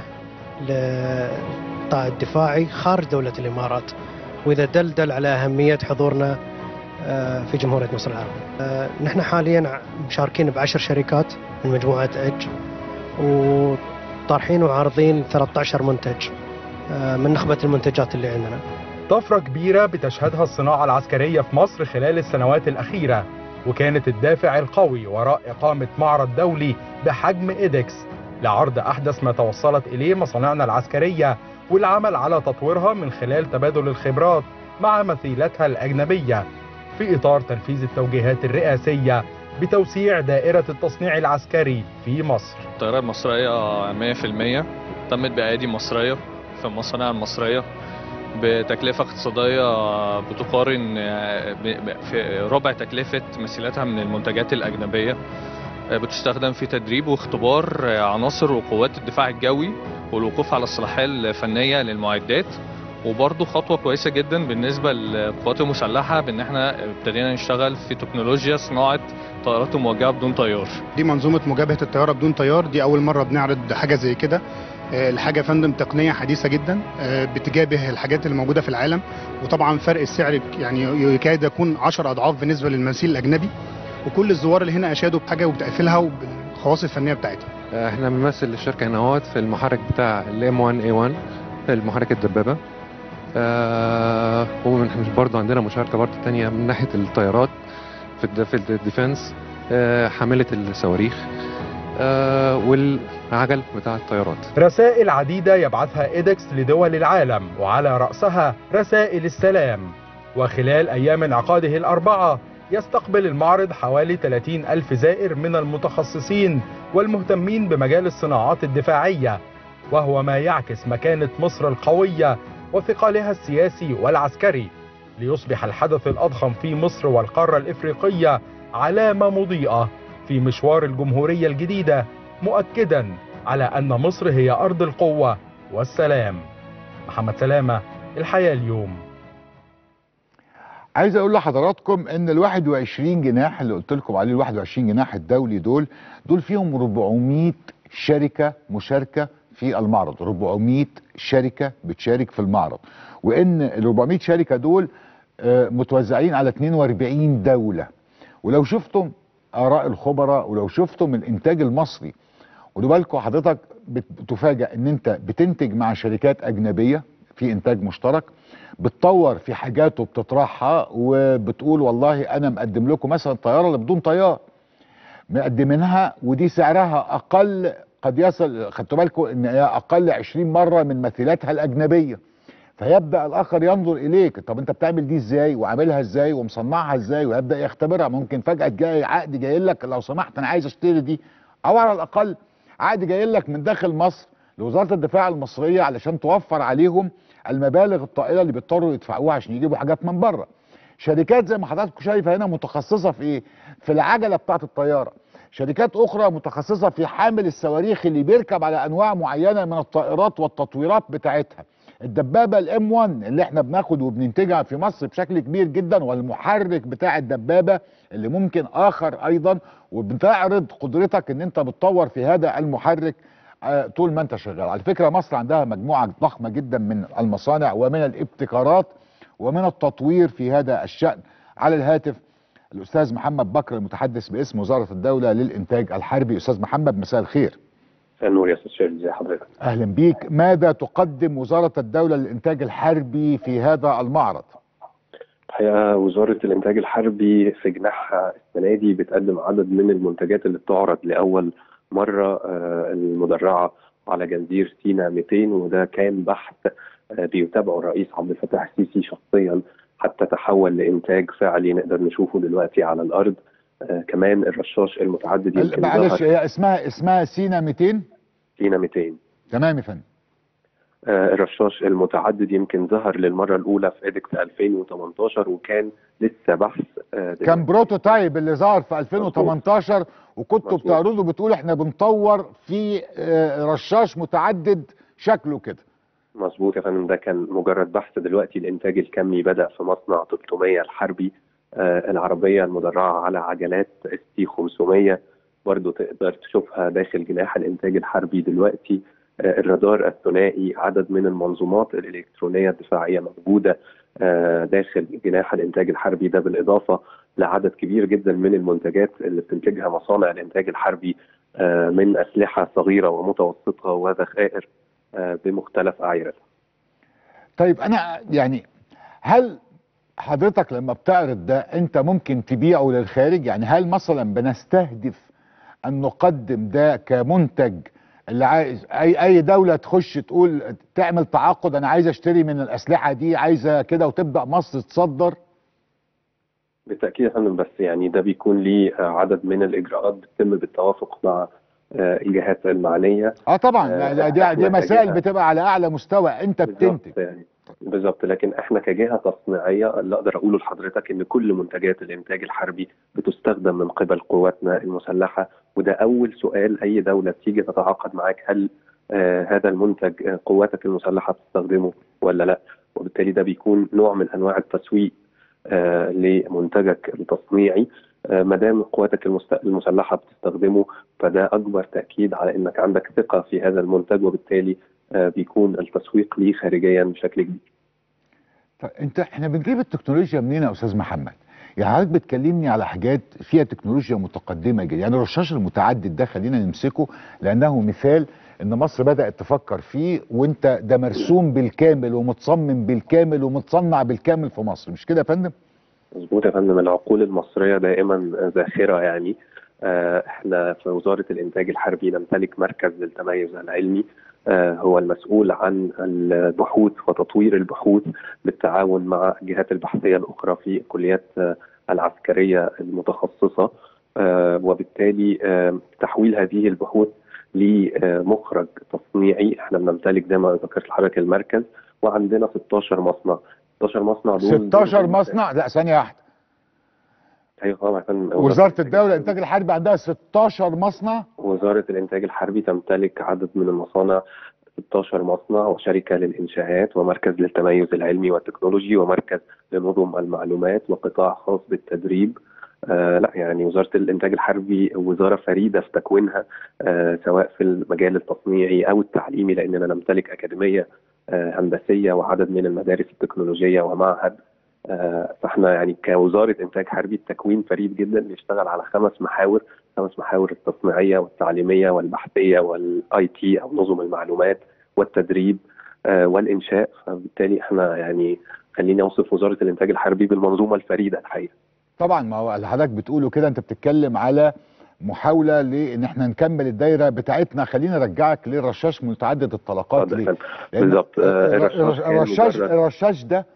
للقطاع الدفاعي خارج دولة الإمارات وإذا دل دل على أهمية حضورنا آه، في جمهورية مصر العربية آه، نحن حاليا مشاركين بعشر شركات من مجموعة إج وطارحين وعارضين 13 منتج آه، من نخبة المنتجات اللي عندنا طفرة كبيرة بتشهدها الصناعة العسكرية في مصر خلال السنوات الأخيرة وكانت الدافع القوي وراء إقامة معرض دولي بحجم إيدكس لعرض أحدث ما توصلت إليه مصانعنا العسكرية والعمل على تطويرها من خلال تبادل الخبرات مع مثيلاتها الأجنبية في إطار تنفيذ التوجيهات الرئاسية بتوسيع دائرة التصنيع العسكري في مصر الطيارة المصرية 100% تمت بأيادي مصرية في المصانع المصرية بتكلفة اقتصادية بتقارن في ربع تكلفة مثيلاتها من المنتجات الأجنبية بتستخدم في تدريب واختبار عناصر وقوات الدفاع الجوي والوقوف على الصلاحية الفنية للمعدات وبرضه خطوة كويسة جدا بالنسبة للقوات المسلحة بإن احنا ابتدينا نشتغل في تكنولوجيا صناعة طائرات موجهة بدون طيار دي منظومة مجابهة الطيارة بدون طيار دي أول مرة بنعرض حاجة زي كده آه، الحاجة يا فندم تقنية حديثة جدا آه، بتجابه الحاجات اللي موجودة في العالم وطبعا فرق السعر يعني يكاد يكون 10 أضعاف بالنسبة للمثيل الأجنبي وكل الزوار اللي هنا أشادوا بحاجة وبتقفلها وبالخواص الفنية بتاعتها احنا بنمثل الشركة هنا اهوت في المحرك بتاع الام 1 اي 1 المحرك الدبابة آه ومش برضه عندنا مشاركة برضه تانية من ناحية الطيارات في الد- في الديفنس آه حاملة الصواريخ آه والعجل بتاع الطيارات رسائل عديدة يبعثها إيدكس لدول العالم وعلى رأسها رسائل السلام وخلال أيام انعقاده الأربعة يستقبل المعرض حوالي 30 ألف زائر من المتخصصين والمهتمين بمجال الصناعات الدفاعية وهو ما يعكس مكانة مصر القوية وثقلها السياسي والعسكري ليصبح الحدث الأضخم في مصر والقارة الإفريقية علامة مضيئة في مشوار الجمهورية الجديدة مؤكدا على أن مصر هي أرض القوة والسلام محمد سلامة الحياة اليوم عايز اقول لحضراتكم ان ال 21 جناح اللي قلت لكم عليه ال 21 جناح الدولي دول دول فيهم 400 شركه مشاركه في المعرض 400 شركه بتشارك في المعرض وان ال 400 شركه دول آه، متوزعين على 42 دوله ولو شفتم اراء الخبراء ولو شفتم الانتاج المصري خدوا بالكم حضرتك بت- بتفاجئ ان انت بتنتج مع شركات اجنبيه في انتاج مشترك بتطور في حاجات وبتطرحها وبتقول والله انا مقدم لكم مثلا طياره اللي بدون طيار مقدمينها ودي سعرها اقل قد يصل خدتوا بالكم ان هي اقل 20 مره من مثيلاتها الاجنبيه فيبدا الاخر ينظر اليك طب انت بتعمل دي ازاي وعاملها ازاي ومصنعها ازاي ويبدا يختبرها ممكن فجاه جاي عقد جاي لك لو سمحت انا عايز اشتري دي او على الاقل عقد جاي لك من داخل مصر لوزاره الدفاع المصريه علشان توفر عليهم المبالغ الطائله اللي بيضطروا يدفعوها عشان يجيبوا حاجات من بره شركات زي ما حضرتك شايفه هنا متخصصه في ايه في العجله بتاعه الطياره شركات اخرى متخصصه في حامل الصواريخ اللي بيركب على انواع معينه من الطائرات والتطويرات بتاعتها الدبابه الام 1 اللي احنا بناخد وبننتجها في مصر بشكل كبير جدا والمحرك بتاع الدبابه اللي ممكن اخر ايضا وبتعرض قدرتك ان انت بتطور في هذا المحرك آه، طول ما انت شغال على فكره مصر عندها مجموعه ضخمه جدا من المصانع ومن الابتكارات ومن التطوير في هذا الشان على الهاتف الاستاذ محمد بكر المتحدث باسم وزاره الدوله للانتاج الحربي استاذ محمد مساء الخير مساء النور يا استاذ شيرين ازي حضرتك اهلا بيك ماذا تقدم وزاره الدوله للانتاج الحربي في هذا المعرض الحقيقه وزاره الانتاج الحربي في جناحها السنه دي بتقدم عدد من المنتجات اللي بتعرض لاول مره آه، المدرعه على جنزير سينا 200 وده كان بحث آه، بيتابعه الرئيس عبد الفتاح السيسي شخصيا حتى تحول لانتاج فعلي نقدر نشوفه دلوقتي على الارض آه، كمان الرشاش المتعدد يمكن معلش ظهر هي اسمها اسمها سينا 200 سينا 200 تمام يا فندم آه، الرشاش المتعدد يمكن ظهر للمره الاولى في ايدكس 2018 وكان لسه بحث آه، كان بروتوتايب اللي ظهر في 2018 وكنتوا مظبوط. بتعرضوا بتقول احنا بنطور في آه، رشاش متعدد شكله كده مظبوط يا فندم ده كان مجرد بحث دلوقتي الانتاج الكمي بدا في مصنع 300 الحربي آه العربيه المدرعه على عجلات اس تي 500 برضه تقدر تشوفها داخل جناح الانتاج الحربي دلوقتي آه الرادار الثنائي عدد من المنظومات الالكترونيه الدفاعيه موجوده آه داخل جناح الانتاج الحربي ده بالاضافه لعدد كبير جدا من المنتجات اللي بتنتجها مصانع الانتاج الحربي آه من اسلحه صغيره ومتوسطه وذخائر آه بمختلف اعيرتها طيب انا يعني هل حضرتك لما بتعرض ده انت ممكن تبيعه للخارج يعني هل مثلا بنستهدف ان نقدم ده كمنتج اللي عايز اي اي دوله تخش تقول تعمل تعاقد انا عايز اشتري من الاسلحه دي عايزه كده وتبدا مصر تصدر بالتاكيد يا فندم بس يعني ده بيكون ليه آه، عدد من الاجراءات بتتم بالتوافق مع آه، الجهات المعنيه اه طبعا آه، ده- دي, إحنا دي مسائل كجهة- بتبقى على اعلى مستوى انت بتنتج بالظبط يعني بالظبط لكن احنا كجهه تصنيعيه اللي اقدر اقوله لحضرتك ان كل منتجات الانتاج الحربي بتستخدم من قبل قواتنا المسلحه وده اول سؤال اي دوله بتيجي تتعاقد معاك هل آه هذا المنتج آه قواتك المسلحه بتستخدمه ولا لا وبالتالي ده بيكون نوع من انواع التسويق آه لمنتجك التصنيعي آه ما دام قواتك المست- المسلحه بتستخدمه فده اكبر تاكيد على انك عندك ثقه في هذا المنتج وبالتالي آه، بيكون التسويق ليه خارجيا بشكل كبير طيب انت احنا بنجيب التكنولوجيا منين يا استاذ محمد؟ يعني حضرتك بتكلمني على حاجات فيها تكنولوجيا متقدمه جدا، يعني الرشاش المتعدد ده خلينا نمسكه لانه مثال ان مصر بدات تفكر فيه وانت ده مرسوم بالكامل ومتصمم بالكامل ومتصنع بالكامل في مصر، مش كده يا فندم؟ مظبوط يا فندم العقول المصريه دائما ذاخره يعني آه، احنا في وزاره الانتاج الحربي نمتلك مركز للتميز العلمي آه، هو المسؤول عن البحوث وتطوير البحوث بالتعاون مع الجهات البحثيه الاخرى في الكليات آه، العسكريه المتخصصه آه، وبالتالي آه، تحويل هذه البحوث لمخرج تصنيعي احنا بنمتلك زي ما ذكرت لحضرتك المركز وعندنا 16 مصنع 16 مصنع دول 16 مصنع لا ثانيه واحده ايوه طبعا يا فندم. وزاره الدوله الانتاج الحربي عندها 16 مصنع وزارة الإنتاج الحربي تمتلك عدد من المصانع 16 مصنع وشركة للإنشاءات ومركز للتميز العلمي والتكنولوجي ومركز لنظم المعلومات وقطاع خاص بالتدريب آه لا يعني وزارة الإنتاج الحربي وزارة فريدة في تكوينها آه سواء في المجال التصنيعي أو التعليمي لأننا نمتلك أكاديمية آه هندسية وعدد من المدارس التكنولوجية ومعهد آه فاحنا يعني كوزارة إنتاج حربي التكوين فريد جدا بيشتغل على خمس محاور خمس محاور التصنيعيه والتعليميه والبحثيه والاي تي او نظم المعلومات والتدريب آه، والانشاء فبالتالي احنا يعني خليني اوصف وزاره الانتاج الحربي بالمنظومه الفريده الحقيقه طبعا ما هو اللي حضرتك بتقوله كده انت بتتكلم على محاوله لان احنا نكمل الدايره بتاعتنا خلينا ارجعك للرشاش متعدد الطلقات اتفضل يا ليه؟ فندم. لأن بالظبط آه، الر- الرشاش كان الرشاش مجرد- الرشاش ده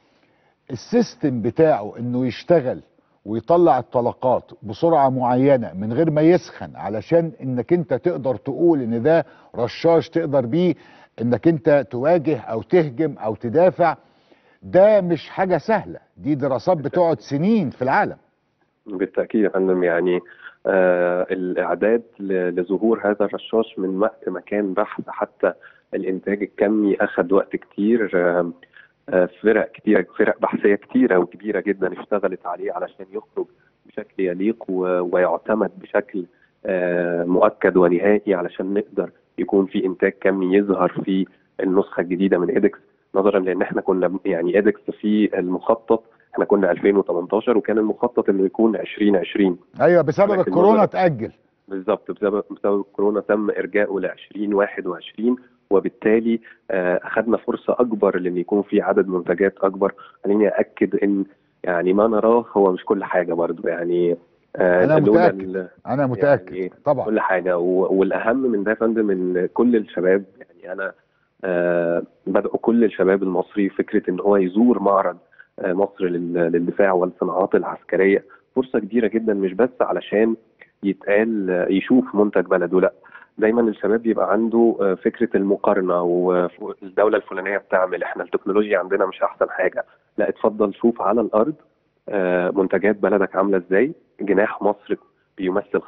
السيستم بتاعه انه يشتغل ويطلع الطلقات بسرعه معينه من غير ما يسخن علشان انك انت تقدر تقول ان ده رشاش تقدر بيه انك انت تواجه او تهجم او تدافع ده مش حاجه سهله دي دراسات بتقعد سنين في العالم بالتأكيد يا فندم يعني آه الإعداد ل- لظهور هذا الرشاش من وقت ما كان بحث حتى الإنتاج الكمي أخذ وقت كتير آه آه فرق كتيرة فرق بحثية كتيرة وكبيرة جدا اشتغلت عليه علشان يخرج بشكل يليق و- ويعتمد بشكل آه مؤكد ونهائي علشان نقدر يكون في إنتاج كمي يظهر في النسخة الجديدة من إيدكس نظرا لأن احنا كنا يعني إيدكس في المخطط احنا كنا 2018 وكان المخطط انه يكون 2020 ايوه بسبب لكن الكورونا نظرا- اتاجل بالظبط بسبب بسبب الكورونا تم ارجاؤه ل 2021 وبالتالي آه، اخذنا فرصه اكبر لان يكون في عدد منتجات اكبر خليني ااكد ان يعني ما نراه هو مش كل حاجه برضو يعني آه، أنا لولا متأكد. ال- انا متاكد يعني طبعا كل حاجه و- والاهم من ده يا فندم ان كل الشباب يعني انا آه بدأوا كل الشباب المصري فكره ان هو يزور معرض آه مصر لل- للدفاع والصناعات العسكريه فرصه كبيره جدا مش بس علشان يتقال آه، يشوف منتج بلده لا دايما الشباب بيبقى عنده آه، فكره المقارنه والدوله الفلانيه بتعمل احنا التكنولوجيا عندنا مش احسن حاجه لا اتفضل شوف على الارض آه، منتجات بلدك عامله ازاي جناح مصر بيمثل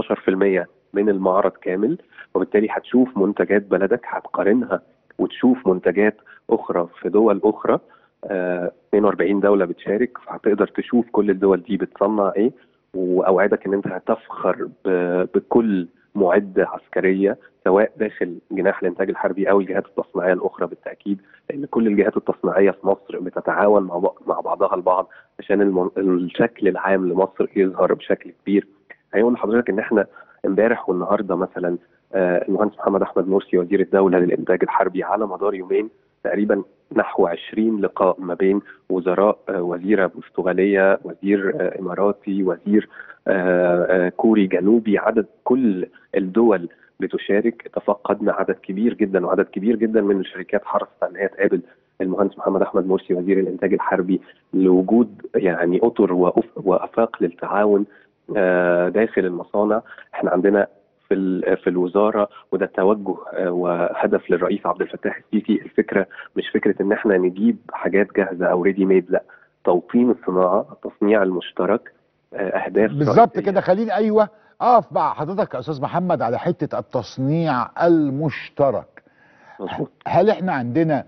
15% من المعرض كامل وبالتالي هتشوف منتجات بلدك هتقارنها وتشوف منتجات اخرى في دول اخرى آه، 42 دوله بتشارك فهتقدر تشوف كل الدول دي بتصنع ايه واوعدك ان انت هتفخر ب- بكل معده عسكريه سواء داخل جناح الانتاج الحربي او الجهات التصنيعيه الاخرى بالتاكيد لان كل الجهات التصنيعيه في مصر بتتعاون مع بعض- مع بعضها البعض عشان المن- الشكل العام لمصر يظهر بشكل كبير هيقول لحضرتك ان احنا امبارح والنهارده مثلا آه، المهندس محمد احمد مرسي وزير الدوله للانتاج الحربي على مدار يومين تقريبا نحو 20 لقاء ما بين وزراء آه، وزيره برتغاليه وزير آه، اماراتي وزير آه، آه، كوري جنوبي عدد كل الدول بتشارك تفقدنا عدد كبير جدا وعدد كبير جدا من الشركات حرصت ان هي تقابل المهندس محمد احمد مرسي وزير الانتاج الحربي لوجود يعني اطر وأف- وافاق للتعاون آه، داخل المصانع احنا عندنا في ال- في الوزاره وده توجه آه، وهدف للرئيس عبد الفتاح السيسي الفكره مش فكره ان احنا نجيب حاجات جاهزه او ريدي ميد لا توطين الصناعه التصنيع المشترك آه، اهداف بالظبط رئيسية. كده خليني ايوه اقف مع حضرتك يا استاذ محمد على حته التصنيع المشترك مظبوط. هل احنا عندنا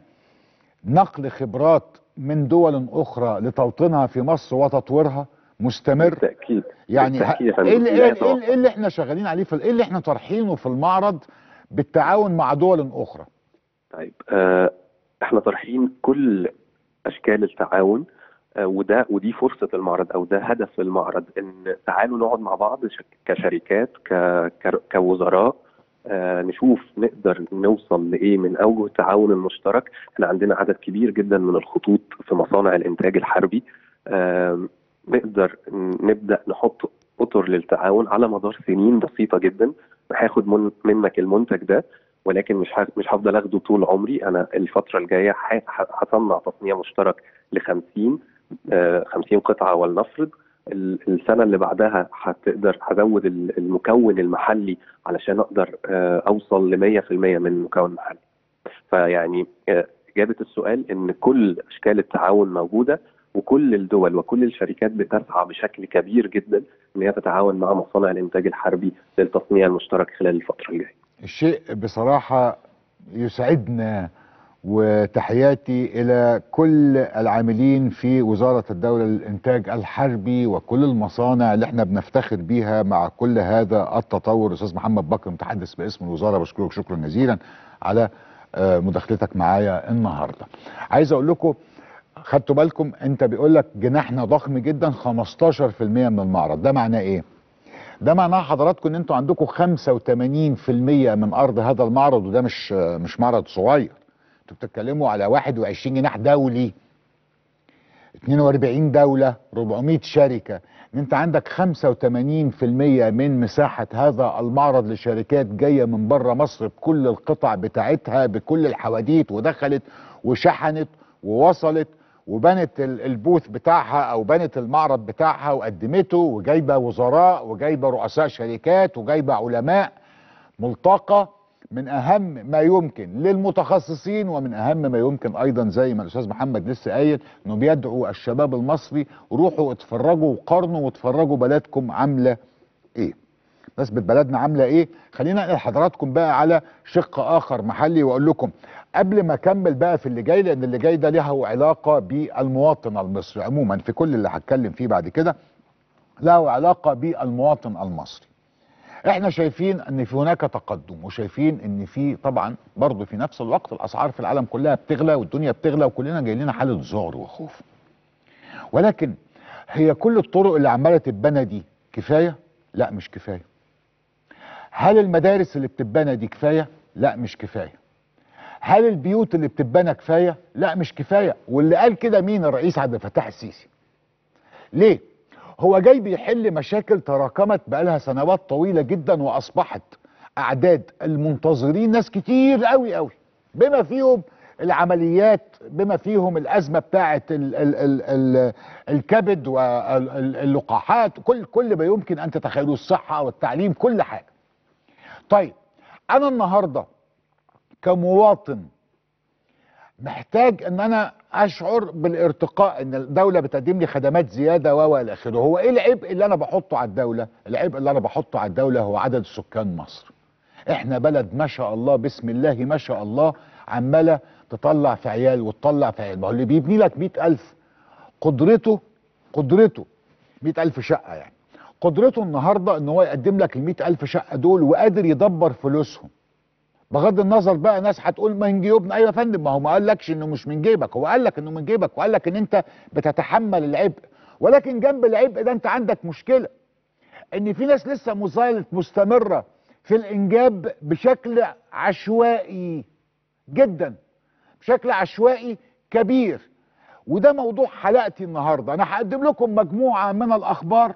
نقل خبرات من دول اخرى لتوطينها في مصر وتطويرها مستمر بالتاكيد يعني ه- بالتأكيد يا فندم. ايه اللي, لا إيه, يتوقف. إيه, إيه اللي احنا شغالين عليه في ايه اللي احنا طارحينه في المعرض بالتعاون مع دول اخرى طيب آه، احنا طرحين كل اشكال التعاون آه، وده ودي فرصه المعرض او ده هدف المعرض ان تعالوا نقعد مع بعض شك- كشركات ك- ك- كوزراء آه، نشوف نقدر نوصل لايه من اوجه التعاون المشترك احنا عندنا عدد كبير جدا من الخطوط في مصانع الانتاج الحربي آم، نقدر نبدا نحط اطر للتعاون على مدار سنين بسيطه جدا هاخد من منك المنتج ده ولكن مش ه- مش هفضل اخده طول عمري انا الفتره الجايه ه- ه- هصنع تصنيع مشترك ل 50 آه، 50 قطعه ولنفرض ال- السنه اللي بعدها هتقدر هزود ال- المكون المحلي علشان اقدر آه، اوصل ل 100% من المكون المحلي فيعني آه، اجابه السؤال ان كل اشكال التعاون موجوده وكل الدول وكل الشركات بتسعى بشكل كبير جدا ان هي تتعاون مع مصانع الانتاج الحربي للتصنيع المشترك خلال الفتره الجايه الشيء بصراحة يسعدنا وتحياتي إلى كل العاملين في وزارة الدولة للإنتاج الحربي وكل المصانع اللي احنا بنفتخر بيها مع كل هذا التطور أستاذ محمد بكر متحدث باسم الوزارة بشكرك شكرا جزيلا على آه، مداخلتك معايا النهاردة عايز أقول لكم خدتوا بالكم انت بيقول لك جناحنا ضخم جدا 15% من المعرض ده معناه ايه ده معناه حضراتكم ان انتوا عندكم 85% من ارض هذا المعرض وده مش مش معرض صغير انتوا بتتكلموا على 21 جناح دولي 42 دولة 400 شركة ان انت عندك 85% من مساحة هذا المعرض لشركات جاية من بره مصر بكل القطع بتاعتها بكل الحواديت ودخلت وشحنت ووصلت وبنت ال- البوث بتاعها او بنت المعرض بتاعها وقدمته وجايبه وزراء وجايبه رؤساء شركات وجايبه علماء ملتقى من اهم ما يمكن للمتخصصين ومن اهم ما يمكن ايضا زي ما الاستاذ محمد لسه قايل انه بيدعو الشباب المصري روحوا اتفرجوا وقارنوا واتفرجوا بلدكم عامله ايه نسبة بلدنا عاملة ايه خلينا انقل حضراتكم بقى على شق اخر محلي واقول لكم قبل ما اكمل بقى في اللي جاي لان اللي جاي ده له علاقة بالمواطن المصري عموما في كل اللي هتكلم فيه بعد كده له علاقة بالمواطن المصري احنا شايفين ان في هناك تقدم وشايفين ان في طبعا برضه في نفس الوقت الاسعار في العالم كلها بتغلى والدنيا بتغلى وكلنا جاي لنا حاله ذعر وخوف ولكن هي كل الطرق اللي عماله تتبنى دي كفايه لا مش كفايه هل المدارس اللي بتتبنى دي كفايه لا مش كفايه هل البيوت اللي بتتبنى كفايه لا مش كفايه واللي قال كده مين الرئيس عبد الفتاح السيسي ليه هو جاي بيحل مشاكل تراكمت بقالها سنوات طويله جدا واصبحت اعداد المنتظرين ناس كتير قوي قوي بما فيهم العمليات بما فيهم الازمه بتاعه ال ال ال ال الكبد واللقاحات كل كل ما يمكن ان تتخيلوا الصحه والتعليم كل حاجه طيب انا النهارده كمواطن محتاج ان انا اشعر بالارتقاء ان الدوله بتقدم لي خدمات زياده و الى اخره هو ايه العبء اللي انا بحطه على الدوله العبء اللي انا بحطه على الدوله هو عدد سكان مصر احنا بلد ما شاء الله بسم الله ما شاء الله عماله تطلع في عيال وتطلع في عيال ما هو اللي بيبني لك 100000 قدرته قدرته 100000 شقه يعني قدرته النهارده ان هو يقدم لك ال 100000 شقه دول وقادر يدبر فلوسهم بغض النظر بقى ناس هتقول من جيوبنا ايوه يا فندم ما هو ما قالكش انه مش من جيبك هو قال لك انه من جيبك وقال لك ان انت بتتحمل العبء ولكن جنب العبء ده انت عندك مشكله ان في ناس لسه مازالت مستمره في الانجاب بشكل عشوائي جدا بشكل عشوائي كبير وده موضوع حلقتي النهارده انا هقدم لكم مجموعه من الاخبار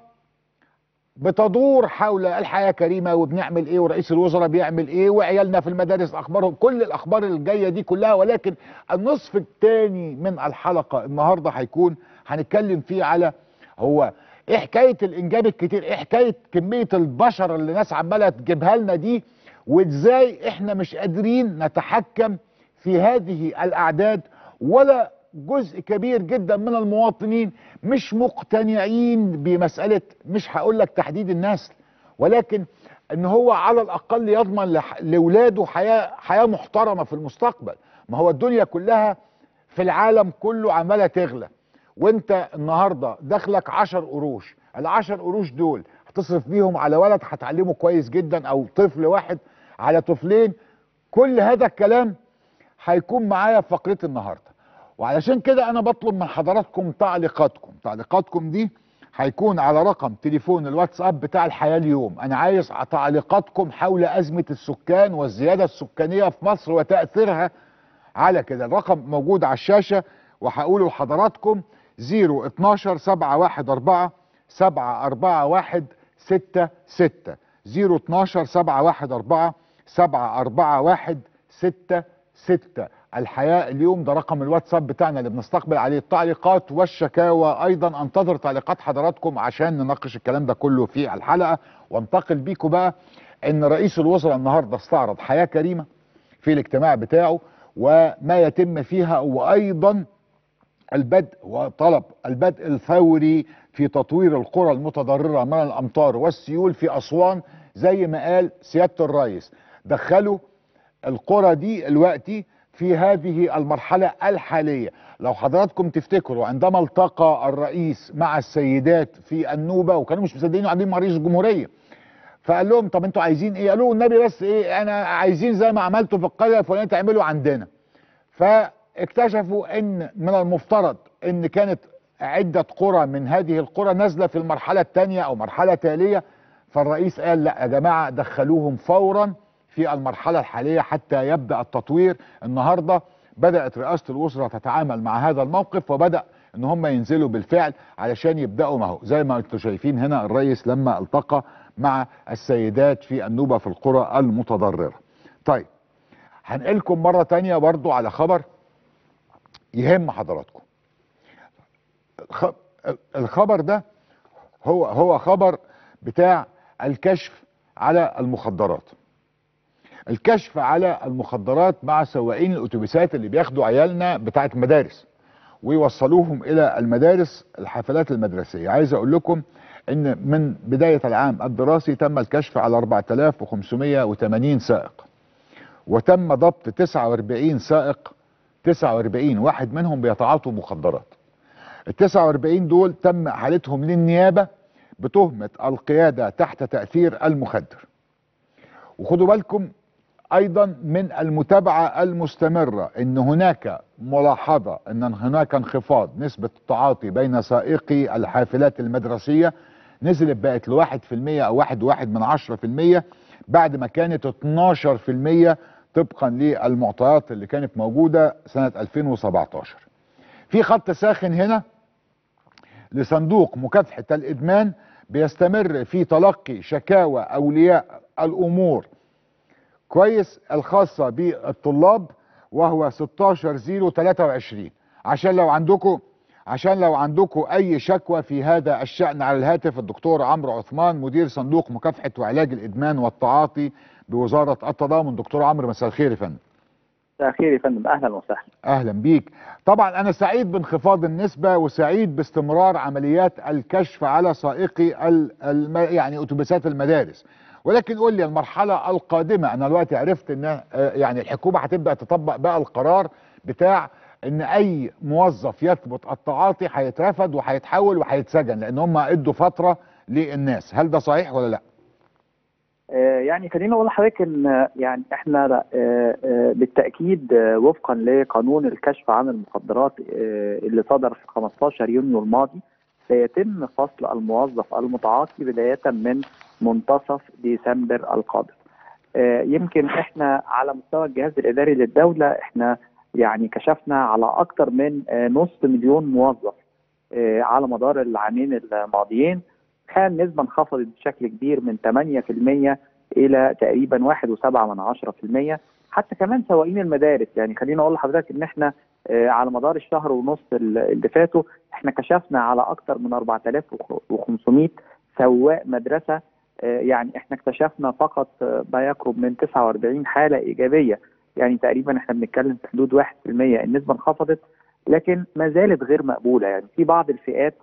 بتدور حول الحياه كريمه وبنعمل ايه ورئيس الوزراء بيعمل ايه وعيالنا في المدارس اخبارهم كل الاخبار الجايه دي كلها ولكن النصف الثاني من الحلقه النهارده هيكون هنتكلم فيه على هو ايه حكايه الانجاب الكتير ايه حكايه كميه البشر اللي الناس عماله تجيبها لنا دي وازاي احنا مش قادرين نتحكم في هذه الاعداد ولا جزء كبير جدا من المواطنين مش مقتنعين بمسألة مش هقول لك تحديد النسل ولكن ان هو على الاقل يضمن لح- لاولاده حياة حياة محترمة في المستقبل ما هو الدنيا كلها في العالم كله عمالة تغلى وانت النهاردة دخلك عشر قروش العشر قروش دول هتصرف بيهم على ولد هتعلمه كويس جدا او طفل واحد على طفلين كل هذا الكلام هيكون معايا في فقرتي النهارده وعلشان كده انا بطلب من حضراتكم تعليقاتكم تعليقاتكم دي هيكون على رقم تليفون الواتساب بتاع الحياة اليوم انا عايز تعليقاتكم حول ازمة السكان والزيادة السكانية في مصر وتأثيرها على كده الرقم موجود على الشاشة وهقوله لحضراتكم 0 12 714 741 66 0 12 714 741 66 الحياة اليوم ده رقم الواتساب بتاعنا اللي بنستقبل عليه التعليقات والشكاوى ايضا انتظر تعليقات حضراتكم عشان نناقش الكلام ده كله في الحلقة وانتقل بيكم بقى ان رئيس الوزراء النهاردة استعرض حياة كريمة في الاجتماع بتاعه وما يتم فيها وايضا البدء وطلب البدء الفوري في تطوير القرى المتضررة من الامطار والسيول في اسوان زي ما قال سيادة الرئيس دخلوا القرى دي دلوقتي في هذه المرحلة الحالية لو حضراتكم تفتكروا عندما التقى الرئيس مع السيدات في النوبة وكانوا مش مصدقين قاعدين مع رئيس الجمهورية فقال لهم طب انتوا عايزين ايه قالوا النبي بس ايه انا عايزين زي ما عملتوا في القرية الفلانية تعملوا عندنا فاكتشفوا ان من المفترض ان كانت عدة قرى من هذه القرى نازلة في المرحلة الثانية او مرحلة تالية فالرئيس قال لا يا جماعة دخلوهم فورا في المرحلة الحالية حتى يبدأ التطوير النهاردة بدأت رئاسة الوزراء تتعامل مع هذا الموقف وبدأ ان هم ينزلوا بالفعل علشان يبداوا ما هو زي ما انتم شايفين هنا الرئيس لما التقى مع السيدات في النوبه في القرى المتضرره. طيب هنقلكم مره تانية برضو على خبر يهم حضراتكم. الخ- الخبر ده هو هو خبر بتاع الكشف على المخدرات. الكشف على المخدرات مع سواقين الاتوبيسات اللي بياخدوا عيالنا بتاعت مدارس ويوصلوهم الى المدارس الحافلات المدرسيه عايز اقول لكم ان من بدايه العام الدراسي تم الكشف على 4580 سائق وتم ضبط 49 سائق 49 واحد منهم بيتعاطوا مخدرات ال 49 دول تم حالتهم للنيابه بتهمه القياده تحت تاثير المخدر وخدوا بالكم ايضا من المتابعه المستمره ان هناك ملاحظه ان هناك انخفاض نسبه التعاطي بين سائقي الحافلات المدرسيه نزلت بقت لواحد في المية او واحد واحد من عشرة في المية بعد ما كانت 12 في المية طبقا للمعطيات اللي كانت موجودة سنة 2017 في خط ساخن هنا لصندوق مكافحة الإدمان بيستمر في تلقي شكاوى أولياء الأمور كويس الخاصة بالطلاب وهو 16 0 23 عشان لو عندكم عشان لو عندكم أي شكوى في هذا الشأن على الهاتف الدكتور عمرو عثمان مدير صندوق مكافحة وعلاج الإدمان والتعاطي بوزارة التضامن دكتور عمرو مساء الخير يا فندم مساء الخير يا فندم اهلا وسهلا اهلا بيك طبعا انا سعيد بانخفاض النسبه وسعيد باستمرار عمليات الكشف على سائقي ال الم يعني اتوبيسات المدارس ولكن قول لي المرحله القادمه انا دلوقتي عرفت ان آه، يعني الحكومه هتبدا تطبق بقى القرار بتاع ان اي موظف يثبت التعاطي هيترفد وهيتحول وهيتسجن لان هم ادوا فتره للناس هل ده صحيح ولا لا آه، يعني خليني اقول لحضرتك ان آه، يعني احنا لا، آه، آه، بالتاكيد آه، وفقا لقانون الكشف عن المخدرات آه، اللي صدر في 15 يونيو الماضي سيتم فصل الموظف المتعاطي بدايه من منتصف ديسمبر القادم. آه، يمكن احنا على مستوى الجهاز الاداري للدوله احنا يعني كشفنا على اكثر من آه، نص مليون موظف آه، على مدار العامين الماضيين كان نسبة انخفضت بشكل كبير من 8% إلى تقريبا 1.7% حتى كمان سواقين المدارس يعني خليني أقول لحضرتك إن إحنا آه، على مدار الشهر ونص ال- اللي فاتوا إحنا كشفنا على أكثر من 4500 سواق مدرسة آه، يعني إحنا اكتشفنا فقط آه، ما يقرب من 49 حالة إيجابية يعني تقريبا إحنا بنتكلم في حدود 1% النسبة انخفضت لكن ما زالت غير مقبولة يعني في بعض الفئات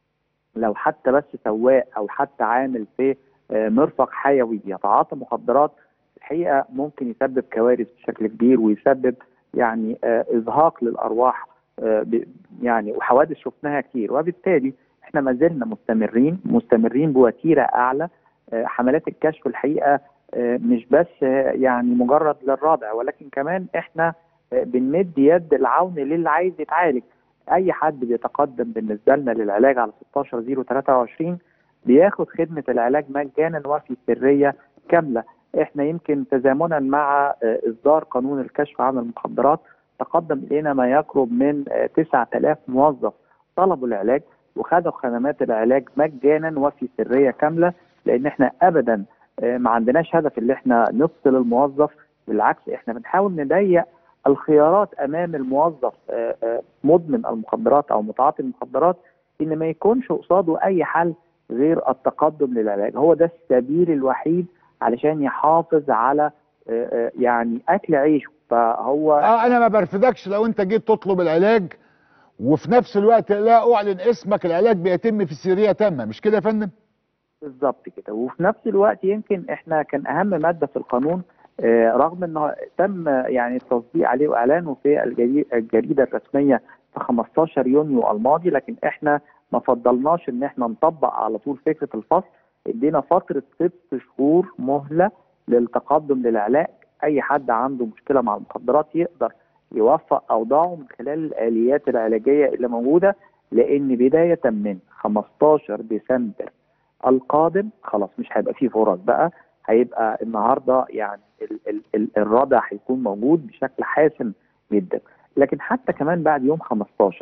لو حتى بس سواق او حتى عامل في آه، مرفق حيوي يتعاطى مخدرات الحقيقه ممكن يسبب كوارث بشكل كبير ويسبب يعني آه، ازهاق للارواح آه، ب- يعني وحوادث شفناها كتير وبالتالي احنا ما زلنا مستمرين مستمرين بوتيره اعلى آه، حملات الكشف الحقيقه آه، مش بس آه، يعني مجرد للرادع ولكن كمان احنا آه، بنمد يد العون للي عايز يتعالج اي حد بيتقدم بالنسبه لنا للعلاج على 16 0 23 بياخد خدمه العلاج مجانا وفي سريه كامله احنا يمكن تزامنا مع آه، اصدار قانون الكشف عن المخدرات تقدم الينا ما يقرب من آه، 9000 موظف طلبوا العلاج وخدوا خدمات العلاج مجانا وفي سريه كامله لان احنا ابدا آه، ما عندناش هدف اللي احنا نفصل الموظف بالعكس احنا بنحاول نضيق الخيارات امام الموظف آه، آه، مدمن المخدرات او متعاطي المخدرات ان ما يكونش قصاده اي حل غير التقدم للعلاج هو ده السبيل الوحيد علشان يحافظ على آه، آه، يعني اكل عيشه فهو اه انا ما برفدكش لو انت جيت تطلب العلاج وفي نفس الوقت لا اعلن اسمك العلاج بيتم في سريه تامه مش كده يا فندم بالظبط كده وفي نفس الوقت يمكن احنا كان اهم ماده في القانون آه، رغم انه تم يعني التصديق عليه واعلانه في الجري- الجريده الرسميه في 15 يونيو الماضي لكن احنا ما فضلناش ان احنا نطبق على طول فكره الفصل ادينا فتره ست شهور مهله للتقدم للعلاج اي حد عنده مشكله مع المخدرات يقدر يوفق اوضاعه من خلال الاليات العلاجيه اللي موجوده لان بدايه من 15 ديسمبر القادم خلاص مش هيبقى فيه فرص بقى هيبقى النهارده يعني ال ال ال الردع هيكون موجود بشكل حاسم جدا لكن حتى كمان بعد يوم 15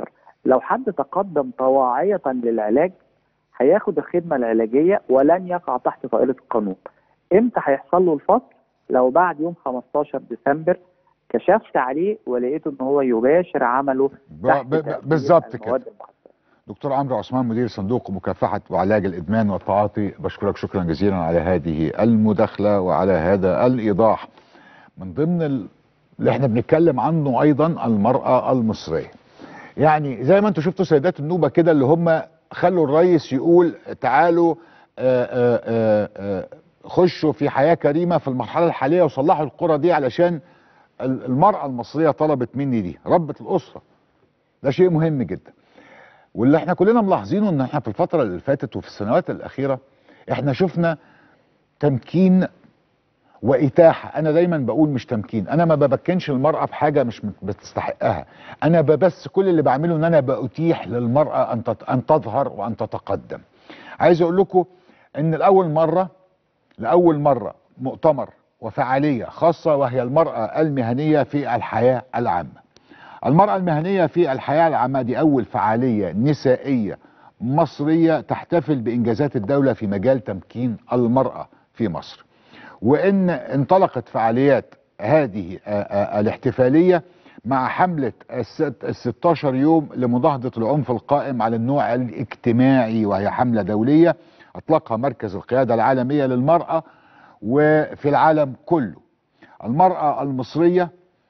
لو حد تقدم طواعية للعلاج هياخد الخدمة العلاجية ولن يقع تحت طائلة القانون امتى هيحصل له الفصل لو بعد يوم 15 ديسمبر كشفت عليه ولقيته ان هو يباشر عمله ب- تحت ب- تأثير بالظبط كده المواد المخدرة. دكتور عمرو عثمان مدير صندوق مكافحة وعلاج الإدمان والتعاطي بشكرك شكرا جزيلا على هذه المداخلة وعلى هذا الإيضاح من ضمن ال- اللي احنا بنتكلم عنه أيضا المرأة المصرية يعني زي ما انتم شفتوا سيدات النوبة كده اللي هم خلوا الرئيس يقول تعالوا آآ آآ آآ خشوا في حياة كريمة في المرحلة الحالية وصلحوا القرى دي علشان ال- المرأة المصرية طلبت مني دي ربة الأسرة ده شيء مهم جدا واللي احنا كلنا ملاحظينه ان احنا في الفترة اللي فاتت وفي السنوات الأخيرة احنا شفنا تمكين وإتاحة أنا دايما بقول مش تمكين أنا ما ببكنش المرأة بحاجة مش مت- بتستحقها أنا ب- بس كل اللي بعمله إن أنا بأتيح للمرأة أن تت- أن تظهر وأن تتقدم عايز أقول لكم إن لأول مرة لأول مرة مؤتمر وفعالية خاصة وهي المرأة المهنية في الحياة العامة المرأة المهنية في الحياة العامة دي أول فعالية نسائية مصرية تحتفل بإنجازات الدولة في مجال تمكين المرأة في مصر وإن انطلقت فعاليات هذه آه، آه، الاحتفالية مع حملة الست- الستاشر يوم لمناهضة العنف القائم على النوع الاجتماعي وهي حملة دولية أطلقها مركز القيادة العالمية للمرأة وفي العالم كله المرأة المصرية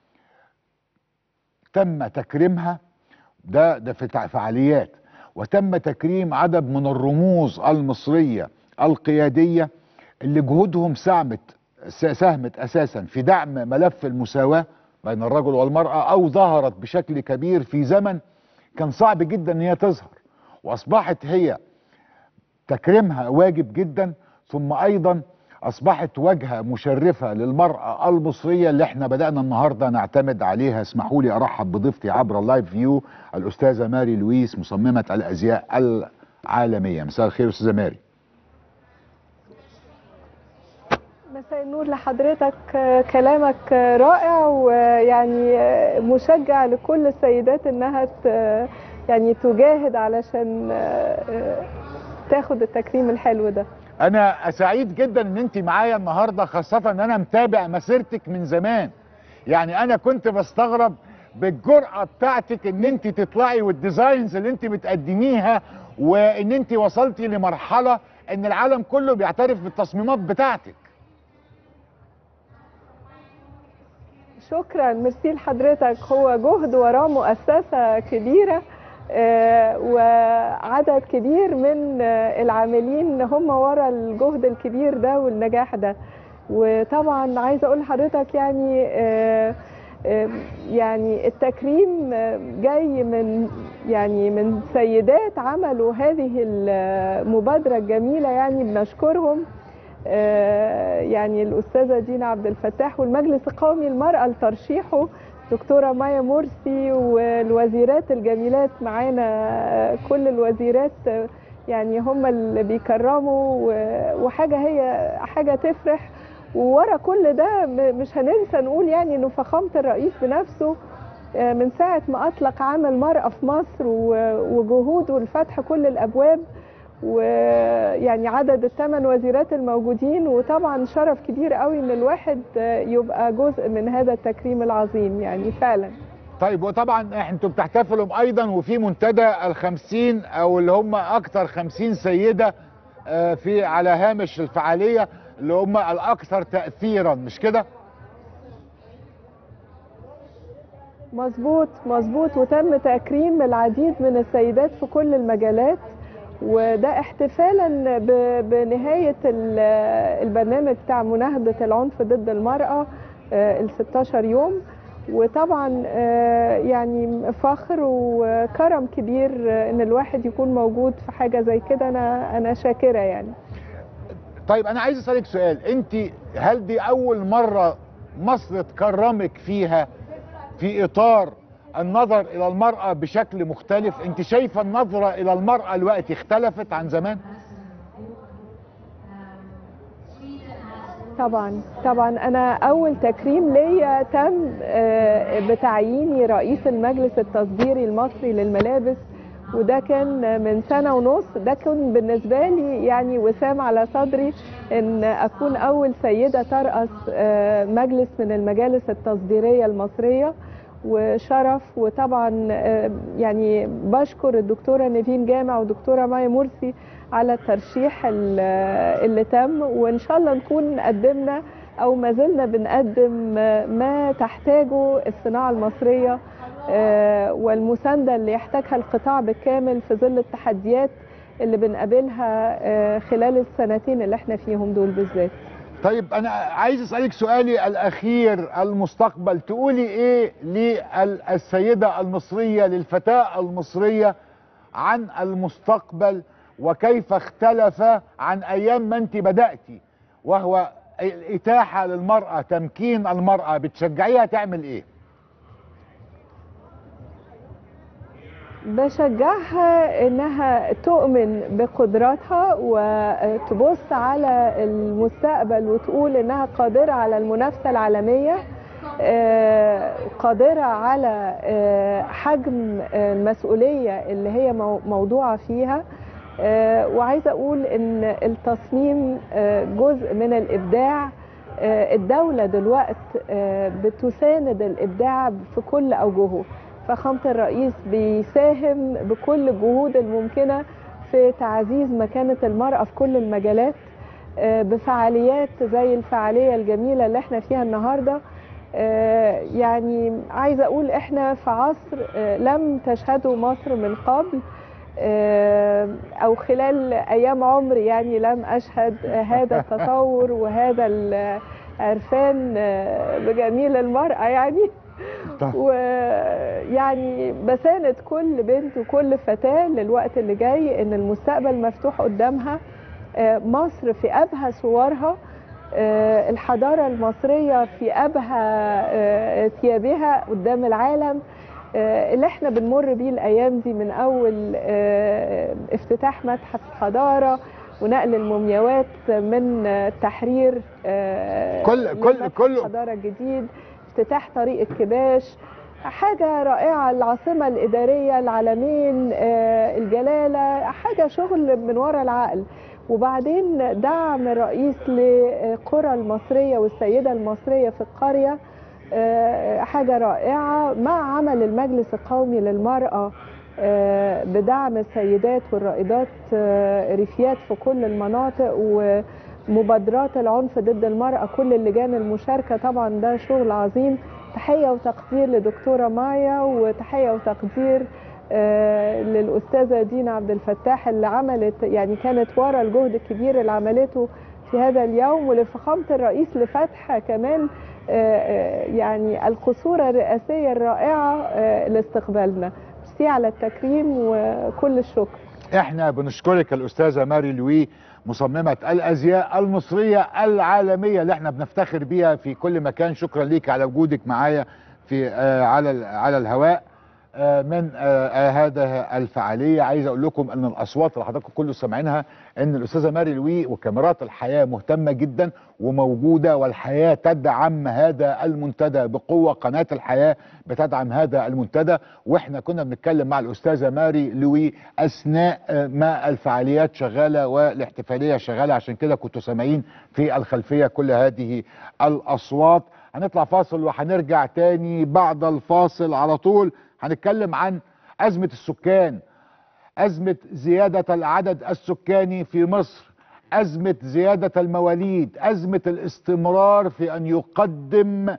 تم تكريمها ده ده في تع- فعاليات وتم تكريم عدد من الرموز المصرية القيادية اللي جهودهم ساهمت س- ساهمت اساسا في دعم ملف المساواة بين الرجل والمرأة او ظهرت بشكل كبير في زمن كان صعب جدا ان هي تظهر واصبحت هي تكريمها واجب جدا ثم ايضا اصبحت واجهه مشرفه للمراه المصريه اللي احنا بدانا النهارده نعتمد عليها اسمحوا لي ارحب بضيفتي عبر اللايف فيو الاستاذه ماري لويس مصممه الازياء العالميه مساء الخير استاذه ماري مساء النور لحضرتك آه، كلامك آه، رائع ويعني آه، مشجع لكل السيدات انها ت- يعني تجاهد علشان آه، آه، تاخد التكريم الحلو ده انا سعيد جدا ان انت معايا النهارده خاصه ان انا متابع مسيرتك من زمان يعني انا كنت بستغرب بالجرأة بتاعتك ان انت تطلعي والديزاينز اللي انت بتقدميها وان انت وصلتي لمرحلة ان العالم كله بيعترف بالتصميمات بتاعتك شكرا ميرسي لحضرتك هو جهد وراه مؤسسة كبيرة آه، وعدد كبير من آه، العاملين هم ورا الجهد الكبير ده والنجاح ده وطبعا عايزة اقول لحضرتك يعني آه، آه، يعني التكريم آه، جاي من يعني من سيدات عملوا هذه المبادرة الجميلة يعني بنشكرهم آه، يعني الأستاذة دينا عبد الفتاح والمجلس القومي للمرأة لترشيحه دكتورة مايا مرسي والوزيرات الجميلات معانا آه، كل الوزيرات آه، يعني هم اللي بيكرموا و- وحاجة هي حاجة تفرح وورا كل ده م- مش هننسى نقول يعني انه فخامة الرئيس بنفسه آه، من ساعة ما أطلق عام المرأة في مصر و- وجهوده لفتح كل الأبواب ويعني عدد الثمان وزيرات الموجودين وطبعا شرف كبير قوي ان الواحد آه، يبقى جزء من هذا التكريم العظيم يعني فعلا طيب وطبعا انتوا بتحتفلوا ايضا وفي منتدى الخمسين او اللي هم اكتر خمسين سيدة آه، في على هامش الفعالية اللي هم الاكثر تأثيرا مش كده؟ مظبوط مظبوط وتم تكريم العديد من السيدات في كل المجالات وده احتفالا ب- بنهاية ال- البرنامج بتاع مناهضة العنف ضد المرأة ال 16 يوم وطبعا آه، يعني فخر وكرم كبير آه، ان الواحد يكون موجود في حاجة زي كده انا انا شاكرة يعني طيب انا عايز اسالك سؤال انت هل دي اول مره مصر تكرمك فيها في اطار النظر الى المراه بشكل مختلف انت شايفه النظره الى المراه الوقت اختلفت عن زمان طبعا طبعا انا اول تكريم ليا تم آه، بتعييني رئيس المجلس التصديري المصري للملابس وده كان من سنه ونص ده كان بالنسبه لي يعني وسام على صدري ان اكون اول سيده ترأس آه، مجلس من المجالس التصديريه المصريه وشرف وطبعا آه، يعني بشكر الدكتوره نيفين جامع والدكتوره مايا مرسي على الترشيح ال- اللي تم وان شاء الله نكون قدمنا او ما زلنا بنقدم ما تحتاجه الصناعه المصريه آه، والمسانده اللي يحتاجها القطاع بالكامل في ظل التحديات اللي بنقابلها آه، خلال السنتين اللي احنا فيهم دول بالذات طيب انا عايز اسالك سؤالي الاخير المستقبل تقولي ايه للسيده المصريه للفتاه المصريه عن المستقبل وكيف اختلف عن ايام ما انت بداتي وهو الاتاحه للمراه تمكين المراه بتشجعيها تعمل ايه بشجعها انها تؤمن بقدراتها وتبص على المستقبل وتقول انها قادره على المنافسه العالميه آه، قادره على آه، حجم آه، المسؤوليه اللي هي مو- موضوعه فيها آه، وعايزه اقول ان التصميم آه، جزء من الابداع آه، الدوله دلوقت آه، بتساند الابداع في كل اوجهه فخامة الرئيس بيساهم بكل الجهود الممكنة في تعزيز مكانة المرأة في كل المجالات آه، بفعاليات زي الفعالية الجميلة اللي احنا فيها النهاردة آه، يعني عايزة أقول احنا في عصر آه، لم تشهده مصر من قبل آه، أو خلال أيام عمري يعني لم أشهد هذا التطور وهذا العرفان آه، بجميل المرأة يعني ويعني بساند كل بنت وكل فتاة للوقت اللي جاي ان المستقبل مفتوح قدامها آه، مصر في ابهى صورها آه، الحضارة المصرية في ابهى آه، ثيابها قدام العالم آه، اللي احنا بنمر بيه الايام دي من اول آه، افتتاح متحف الحضارة ونقل المومياوات من آه، تحرير آه، كل- كل- لمتحف كل- الحضارة الجديد افتتاح طريق الكباش حاجة رائعة العاصمة الإدارية العالمين آه، الجلالة حاجة شغل من وراء العقل وبعدين دعم الرئيس للقرى المصرية والسيدة المصرية في القرية آه، حاجة رائعة مع عمل المجلس القومي للمرأة آه، بدعم السيدات والرائدات آه، ريفيات في كل المناطق ومبادرات العنف ضد المرأة كل اللجان المشاركة طبعا ده شغل عظيم تحية وتقدير لدكتورة مايا وتحية وتقدير آه، للأستاذة دينا عبد الفتاح اللي عملت يعني كانت ورا الجهد الكبير اللي عملته في هذا اليوم ولفخامة الرئيس لفتح كمان آه، آه، يعني القصور الرئاسية الرائعة آه، لاستقبالنا ميرسي على التكريم وكل الشكر احنا بنشكرك الاستاذه ماري لوي مصممه الازياء المصريه العالميه اللي احنا بنفتخر بيها في كل مكان شكرا ليك على وجودك معايا في آه على ال- على الهواء آه من آه آه هذا الفعاليه عايز اقول لكم ان الاصوات اللي حضراتكم كله سامعينها ان الاستاذه ماري لوي وكاميرات الحياه مهتمه جدا وموجوده والحياه تدعم هذا المنتدى بقوه قناه الحياه بتدعم هذا المنتدى واحنا كنا بنتكلم مع الاستاذه ماري لوي اثناء آه، ما الفعاليات شغاله والاحتفاليه شغاله عشان كده كنتوا سامعين في الخلفيه كل هذه الاصوات هنطلع فاصل وهنرجع تاني بعد الفاصل على طول هنتكلم عن ازمه السكان ازمه زياده العدد السكاني في مصر ازمه زياده المواليد ازمه الاستمرار في ان يقدم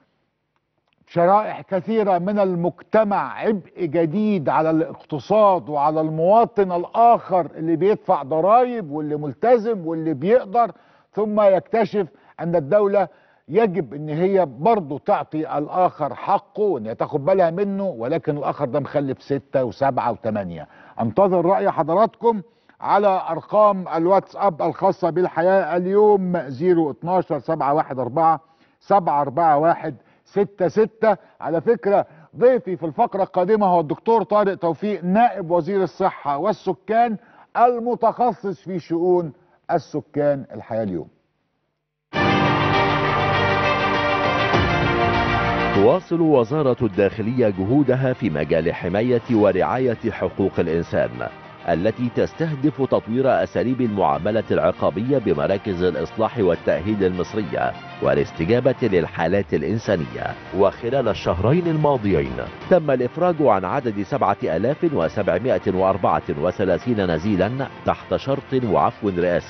شرائح كثيرة من المجتمع عبء جديد على الاقتصاد وعلى المواطن الآخر اللي بيدفع ضرائب واللي ملتزم واللي بيقدر ثم يكتشف أن الدولة يجب ان هي برضه تعطي الاخر حقه وان هي تاخد بالها منه ولكن الاخر ده مخلف ستة وسبعة وثمانية انتظر رأي حضراتكم على ارقام الواتساب الخاصة بالحياة اليوم 012 714 741 ستة ستة على فكرة ضيفي في الفقرة القادمة هو الدكتور طارق توفيق نائب وزير الصحة والسكان المتخصص في شؤون السكان الحياة اليوم تواصل وزارة الداخلية جهودها في مجال حماية ورعاية حقوق الإنسان التي تستهدف تطوير أساليب المعاملة العقابية بمراكز الإصلاح والتأهيل المصرية والاستجابة للحالات الإنسانية وخلال الشهرين الماضيين تم الإفراج عن عدد 7734 نزيلا تحت شرط وعفو رئاسي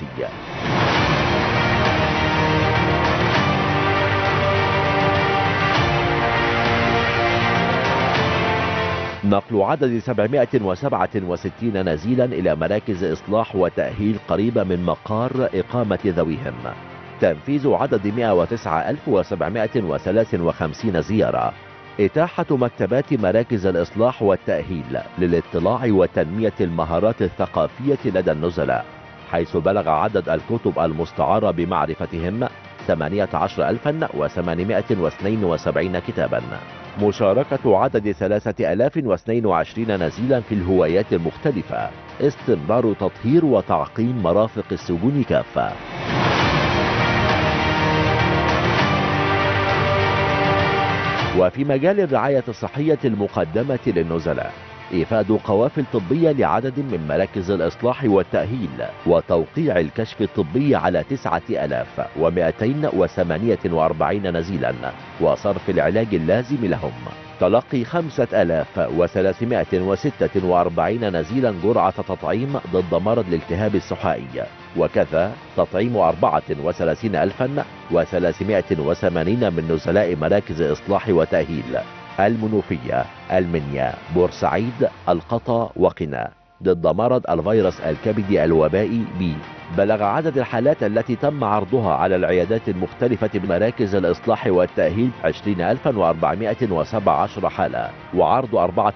نقل عدد 767 نزيلا إلى مراكز إصلاح وتأهيل قريبة من مقار إقامة ذويهم تنفيذ عدد 109753 زيارة إتاحة مكتبات مراكز الإصلاح والتأهيل للاطلاع وتنمية المهارات الثقافية لدى النزلاء حيث بلغ عدد الكتب المستعارة بمعرفتهم 18872 كتابا مشاركة عدد 3022 نزيلا في الهوايات المختلفة استمرار تطهير وتعقيم مرافق السجون كافة وفي مجال الرعاية الصحية المقدمة للنزلاء إيفاد قوافل طبية لعدد من مراكز الإصلاح والتأهيل وتوقيع الكشف الطبي على 9248 نزيلا وصرف العلاج اللازم لهم تلقي 5346 نزيلا جرعة تطعيم ضد مرض الالتهاب السحائي وكذا تطعيم 34380 من نزلاء مراكز إصلاح وتأهيل المنوفية المنيا بورسعيد القطا وقنا ضد مرض الفيروس الكبدي الوبائي بي بلغ عدد الحالات التي تم عرضها على العيادات المختلفة بمراكز الإصلاح والتأهيل 20417 حالة وعرض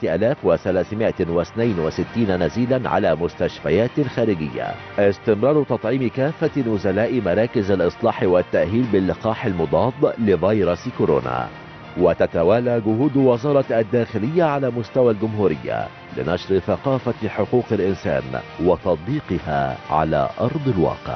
4362 نزيلا على مستشفيات خارجية استمرار تطعيم كافة نزلاء مراكز الإصلاح والتأهيل باللقاح المضاد لفيروس كورونا وتتوالى جهود وزارة الداخلية على مستوى الجمهورية لنشر ثقافة حقوق الإنسان وتطبيقها على أرض الواقع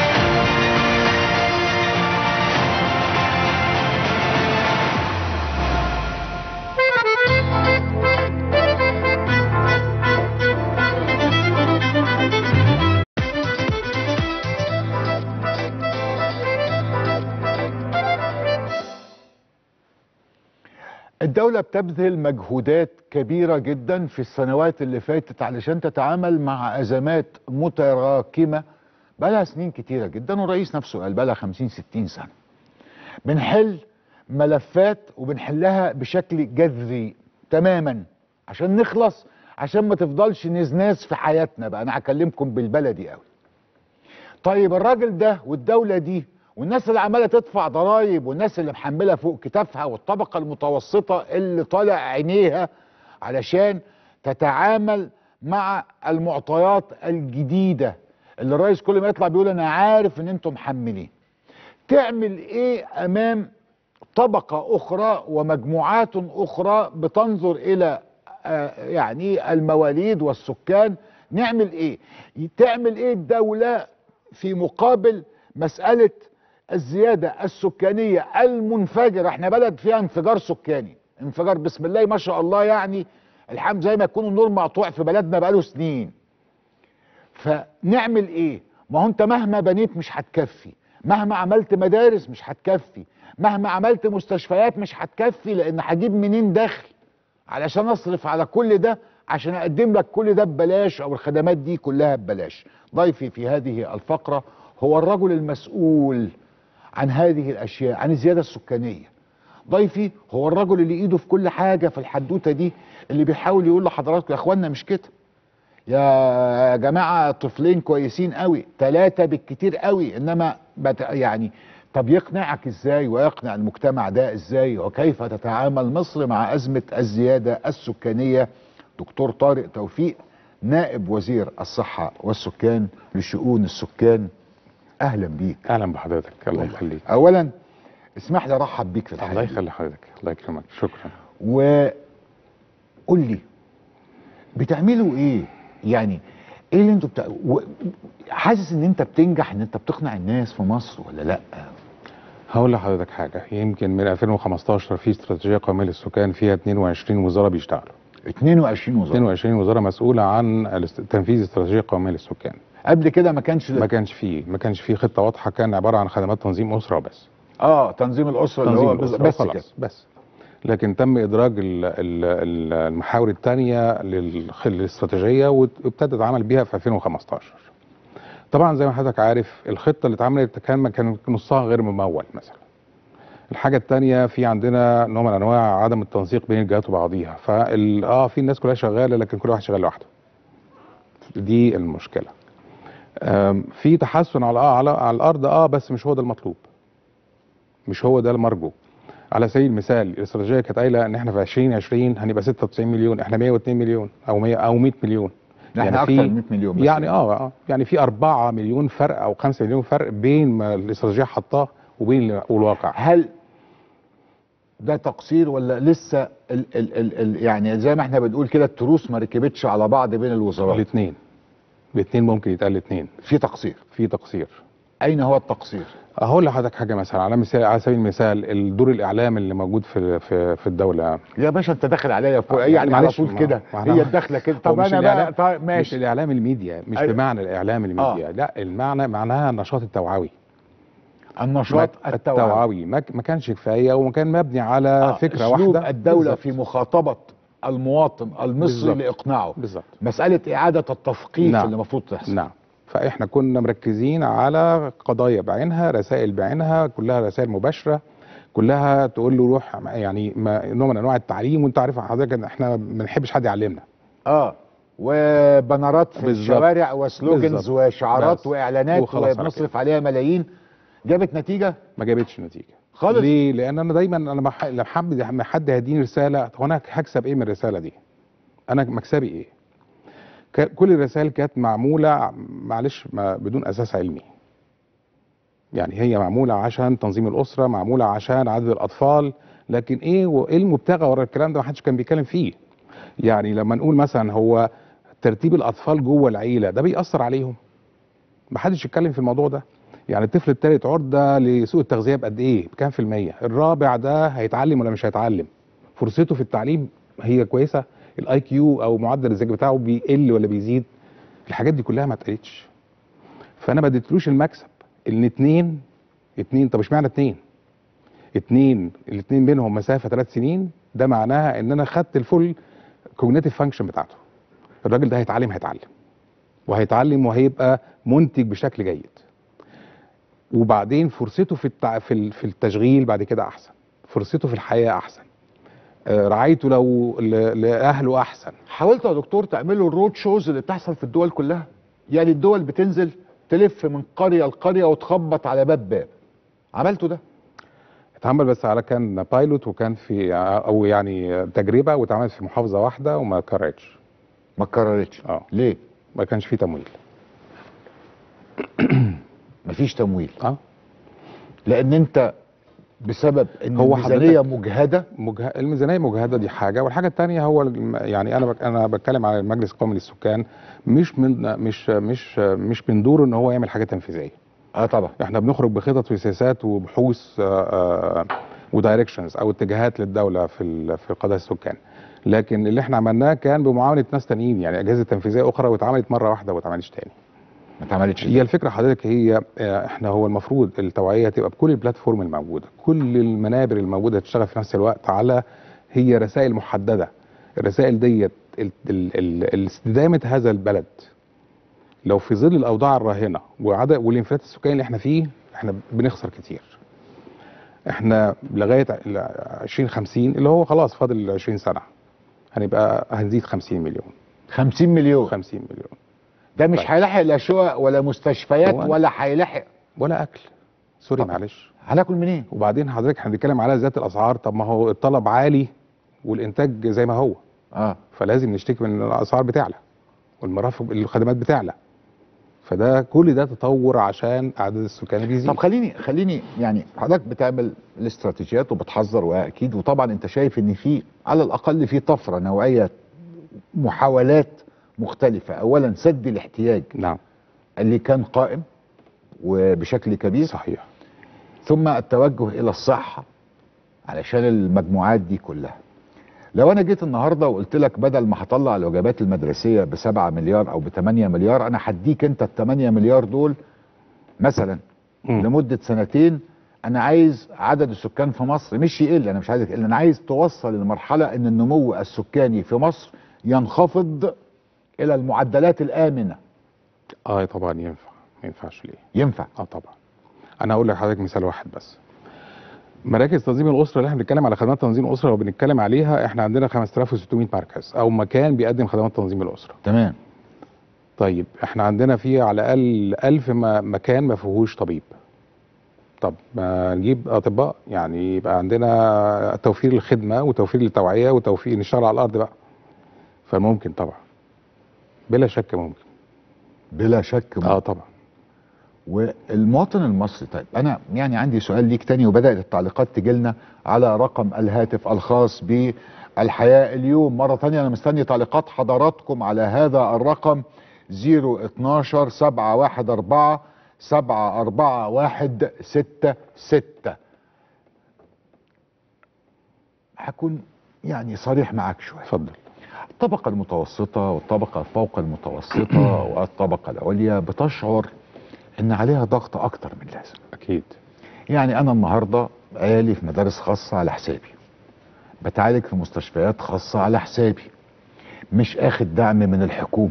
الدولة بتبذل مجهودات كبيرة جدا في السنوات اللي فاتت علشان تتعامل مع أزمات متراكمة بقالها سنين كتيرة جدا والرئيس نفسه قال بقالها 50 60 سنة بنحل ملفات وبنحلها بشكل جذري تماما عشان نخلص عشان ما تفضلش نزناز في حياتنا بقى انا هكلمكم بالبلدي قوي طيب الراجل ده والدولة دي والناس اللي عماله تدفع ضرائب والناس اللي محمله فوق كتافها والطبقه المتوسطه اللي طالع عينيها علشان تتعامل مع المعطيات الجديده اللي الرئيس كل ما يطلع بيقول انا عارف ان انتم محملين تعمل ايه امام طبقه اخرى ومجموعات اخرى بتنظر الى آه يعني المواليد والسكان نعمل ايه تعمل ايه الدوله في مقابل مساله الزيادة السكانية المنفجرة احنا بلد فيها انفجار سكاني انفجار بسم الله ما شاء الله يعني الحمد زي ما يكون النور مقطوع في بلدنا بقاله سنين فنعمل ايه ما هو انت مهما بنيت مش هتكفي مهما عملت مدارس مش هتكفي مهما عملت مستشفيات مش هتكفي لان هجيب منين دخل علشان اصرف على كل ده عشان اقدم لك كل ده ببلاش او الخدمات دي كلها ببلاش ضيفي في هذه الفقرة هو الرجل المسؤول عن هذه الاشياء عن الزياده السكانيه ضيفي هو الرجل اللي ايده في كل حاجه في الحدوته دي اللي بيحاول يقول لحضراتكم يا اخوانا مش كده يا جماعه طفلين كويسين قوي ثلاثه بالكتير قوي انما بت يعني طب يقنعك ازاي ويقنع المجتمع ده ازاي وكيف تتعامل مصر مع ازمه الزياده السكانيه دكتور طارق توفيق نائب وزير الصحه والسكان لشؤون السكان اهلا بيك اهلا بحضرتك الله يخليك اولا اسمح لي ارحب بيك في الحلقه الله يخلي حضرتك الله يكرمك شكرا وقول لي بتعملوا ايه يعني ايه اللي انتوا بتع... و... حاسس ان انت بتنجح ان انت بتقنع الناس في مصر ولا لا هقول لحضرتك حاجه يمكن من 2015 في استراتيجيه قوميه للسكان فيها 22 وزاره بيشتغلوا 22 وزاره 22 وزاره مسؤوله عن الاست- تنفيذ استراتيجيه قوميه للسكان قبل كده ما كانش ما كانش فيه ما كانش فيه خطه واضحه كان عباره عن خدمات تنظيم اسره وبس اه تنظيم الاسره اللي تنظيم هو الأسرة بس وخلاص، كده بس لكن تم ادراج ال- ال- ال- المحاور الثانيه للاستراتيجيه وابتدى العمل بيها في 2015 طبعا زي ما حضرتك عارف الخطه اللي اتعملت كان ما كان نصها غير ممول مثلا الحاجه الثانيه في عندنا نوع من انواع عدم التنسيق بين الجهات وبعضيها فال اه في الناس كلها شغاله لكن كل واحد شغال لوحده دي المشكله آم، في تحسن على اه على, على الارض اه بس مش هو ده المطلوب مش هو ده المرجو على سبيل المثال الاستراتيجيه كانت قايله ان احنا في 2020 هنبقى 96 مليون احنا 102 مليون او 100 او 100 مليون احنا في- اكتر من 100 مليون بس يعني اه اه يعني في 4 مليون فرق او 5 مليون فرق بين ما الاستراتيجيه حطاه وبين ال- والواقع هل ده تقصير ولا لسه ال ال ال ال يعني زي ما احنا بنقول كده التروس ما ركبتش على بعض بين الوزارات الاثنين الاثنين ممكن يتقال الاثنين في تقصير في تقصير اين هو التقصير هقول لحضرتك حاجه مثلا على مثال على سبيل المثال الدور الاعلامي اللي موجود في في, في الدوله يا باشا انت داخل عليا فوق آه، يعني, يعني على معلش، طول ما- كده ما أنا- هي الدخله كده هو طب مش انا بقى الإعلام- طيب مش ماشي الاعلام الميديا مش أيوة. بمعنى الاعلام الميديا لا المعنى معناها النشاط التوعوي النشاط ما- التوعوي التوعوي ما ك- ما كانش كفايه وما كان مبني على آه، فكره أسلوب واحده الدوله بالظبط. في مخاطبه المواطن المصري بالظبط. لاقناعه بالظبط مساله اعاده التثقيف نعم. اللي المفروض تحصل نعم فاحنا كنا مركزين على قضايا بعينها رسائل بعينها كلها رسائل مباشره كلها تقول له روح يعني ما- نوع من انواع التعليم وانت عارف حضرتك ان احنا ما بنحبش حد يعلمنا اه وبنرات في بالظبط. الشوارع وسلوجنز بالظبط. وشعارات بس. واعلانات وخلاص على وبنصرف عليها ملايين جابت نتيجه ما جابتش نتيجه خالص ليه؟ لان انا دايما انا لما ح- لما حد لما حد هيديني رساله هو انا هكسب ايه من الرساله دي؟ انا مكسبي ايه؟ ك- كل الرسائل كانت معموله معلش ما بدون اساس علمي. يعني هي معموله عشان تنظيم الاسره، معموله عشان عدد الاطفال، لكن ايه وايه المبتغى ورا الكلام ده ما حدش كان بيتكلم فيه. يعني لما نقول مثلا هو ترتيب الاطفال جوه العيله ده بيأثر عليهم. ما حدش يتكلم في الموضوع ده. يعني الطفل الثالث عرضه لسوء التغذيه بقد ايه؟ بكام في الميه؟ الرابع ده هيتعلم ولا مش هيتعلم؟ فرصته في التعليم هي كويسه؟ الاي كيو او معدل الذكاء بتاعه بيقل ولا بيزيد؟ الحاجات دي كلها ما اتقالتش. فانا ما اديتلوش المكسب ان اتنين اتنين طب اشمعنى اتنين؟ اتنين الاتنين بينهم مسافه ثلاث سنين ده معناها ان انا خدت الفول كوجنيتيف فانكشن بتاعته. الراجل ده هيتعلم هيتعلم وهيتعلم وهيبقى منتج بشكل جيد. وبعدين فرصته في التع... في ال- في التشغيل بعد كده احسن فرصته في الحياه احسن آه، رعايته لو ل... لاهله احسن حاولت يا دكتور تعملوا الرود شوز اللي بتحصل في الدول كلها يعني الدول بتنزل تلف من قريه لقريه وتخبط على باب باب عملتوا ده اتعمل بس على كان بايلوت وكان في او يعني تجربه واتعملت في محافظه واحده وما كررتش ما اتكررتش اه ليه ما كانش فيه تمويل مفيش تمويل اه لان انت بسبب ان هو الميزانيه حضرتك- مجهده مجه... الميزانيه مجهده دي حاجه والحاجه الثانيه هو الم... يعني انا بك... انا بتكلم على المجلس القومي للسكان مش من مش مش مش من دوره ان هو يعمل حاجه تنفيذيه اه طبعا احنا بنخرج بخطط وسياسات وبحوث ودايركشنز او اتجاهات للدوله في ال... في القضايا السكان لكن اللي احنا عملناه كان بمعاونه ناس تانيين يعني اجهزه تنفيذيه اخرى واتعملت مره واحده وما اتعملتش تاني ما اتعملتش هي الفكره حضرتك هي آه، احنا هو المفروض التوعيه تبقى بكل البلاتفورم الموجوده كل المنابر الموجوده تشتغل في نفس الوقت على هي رسائل محدده الرسائل ديت ال- ال- ال- استدامه هذا البلد لو في ظل الاوضاع الراهنه وعدد والانفلات السكاني اللي احنا فيه احنا بنخسر كتير احنا لغايه ال 2050 اللي هو خلاص فاضل 20 سنه هنبقى هنزيد 50 مليون 50 مليون 50 مليون ده مش طيب. هيلاحق لا شقق ولا مستشفيات هو أنا- ولا هيلاحق ولا اكل سوري معلش هناكل منين وبعدين حضرتك احنا بنتكلم على ذات الاسعار طب ما هو الطلب عالي والانتاج زي ما هو اه فلازم نشتكي من إن الاسعار بتعلى والمرافق الخدمات بتعلى فده كل ده تطور عشان اعداد السكان بيزيد طب خليني خليني يعني حضرتك بتعمل الاستراتيجيات وبتحذر واكيد وطبعا انت شايف ان في على الاقل في طفره نوعيه محاولات مختلفه اولا سد الاحتياج نعم اللي كان قائم وبشكل كبير صحيح ثم التوجه الى الصحه علشان المجموعات دي كلها لو انا جيت النهارده وقلت لك بدل ما هطلع الوجبات المدرسيه ب 7 مليار او ب 8 مليار انا هديك انت ال 8 مليار دول مثلا لمده سنتين انا عايز عدد السكان في مصر مش يقل انا مش عايز يقل انا عايز توصل لمرحله ان النمو السكاني في مصر ينخفض الى المعدلات الامنه اه طبعا ينفع ما ينفعش ليه ينفع اه طبعا انا هقول لحضرتك مثال واحد بس مراكز تنظيم الاسره اللي احنا بنتكلم على خدمات تنظيم الاسره لو بنتكلم عليها احنا عندنا 5600 مركز او مكان بيقدم خدمات تنظيم الاسره تمام طيب احنا عندنا في على الاقل 1000 م- مكان ما فيهوش طبيب طب ما نجيب اطباء يعني يبقى عندنا توفير الخدمه وتوفير التوعيه وتوفير نشتغل على الارض بقى فممكن طبعا بلا شك ممكن بلا شك ممكن. اه طبعا والمواطن المصري طيب انا يعني عندي سؤال ليك تاني وبدات التعليقات تجيلنا على رقم الهاتف الخاص بالحياه اليوم مره تانية انا مستني تعليقات حضراتكم على هذا الرقم 012 714 74166 هكون يعني صريح معاك شويه اتفضل الطبقة المتوسطة والطبقة فوق المتوسطة والطبقة العليا بتشعر ان عليها ضغط اكتر من اللازم اكيد يعني انا النهاردة عيالي في مدارس خاصة على حسابي بتعالج في مستشفيات خاصة على حسابي مش اخد دعم من الحكومة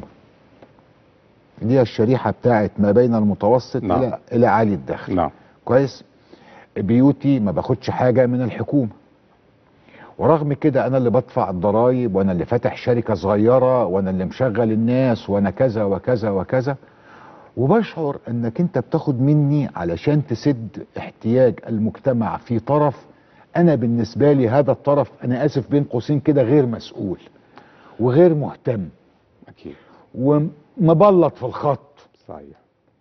دي الشريحة بتاعت ما بين المتوسط نعم. الى الى عالي الدخل نعم كويس بيوتي ما باخدش حاجة من الحكومة ورغم كده انا اللي بدفع الضرايب وانا اللي فاتح شركة صغيرة وانا اللي مشغل الناس وانا كذا وكذا وكذا وبشعر انك انت بتاخد مني علشان تسد احتياج المجتمع في طرف انا بالنسبة لي هذا الطرف انا اسف بين قوسين كده غير مسؤول وغير مهتم اكيد ومبلط في الخط صحيح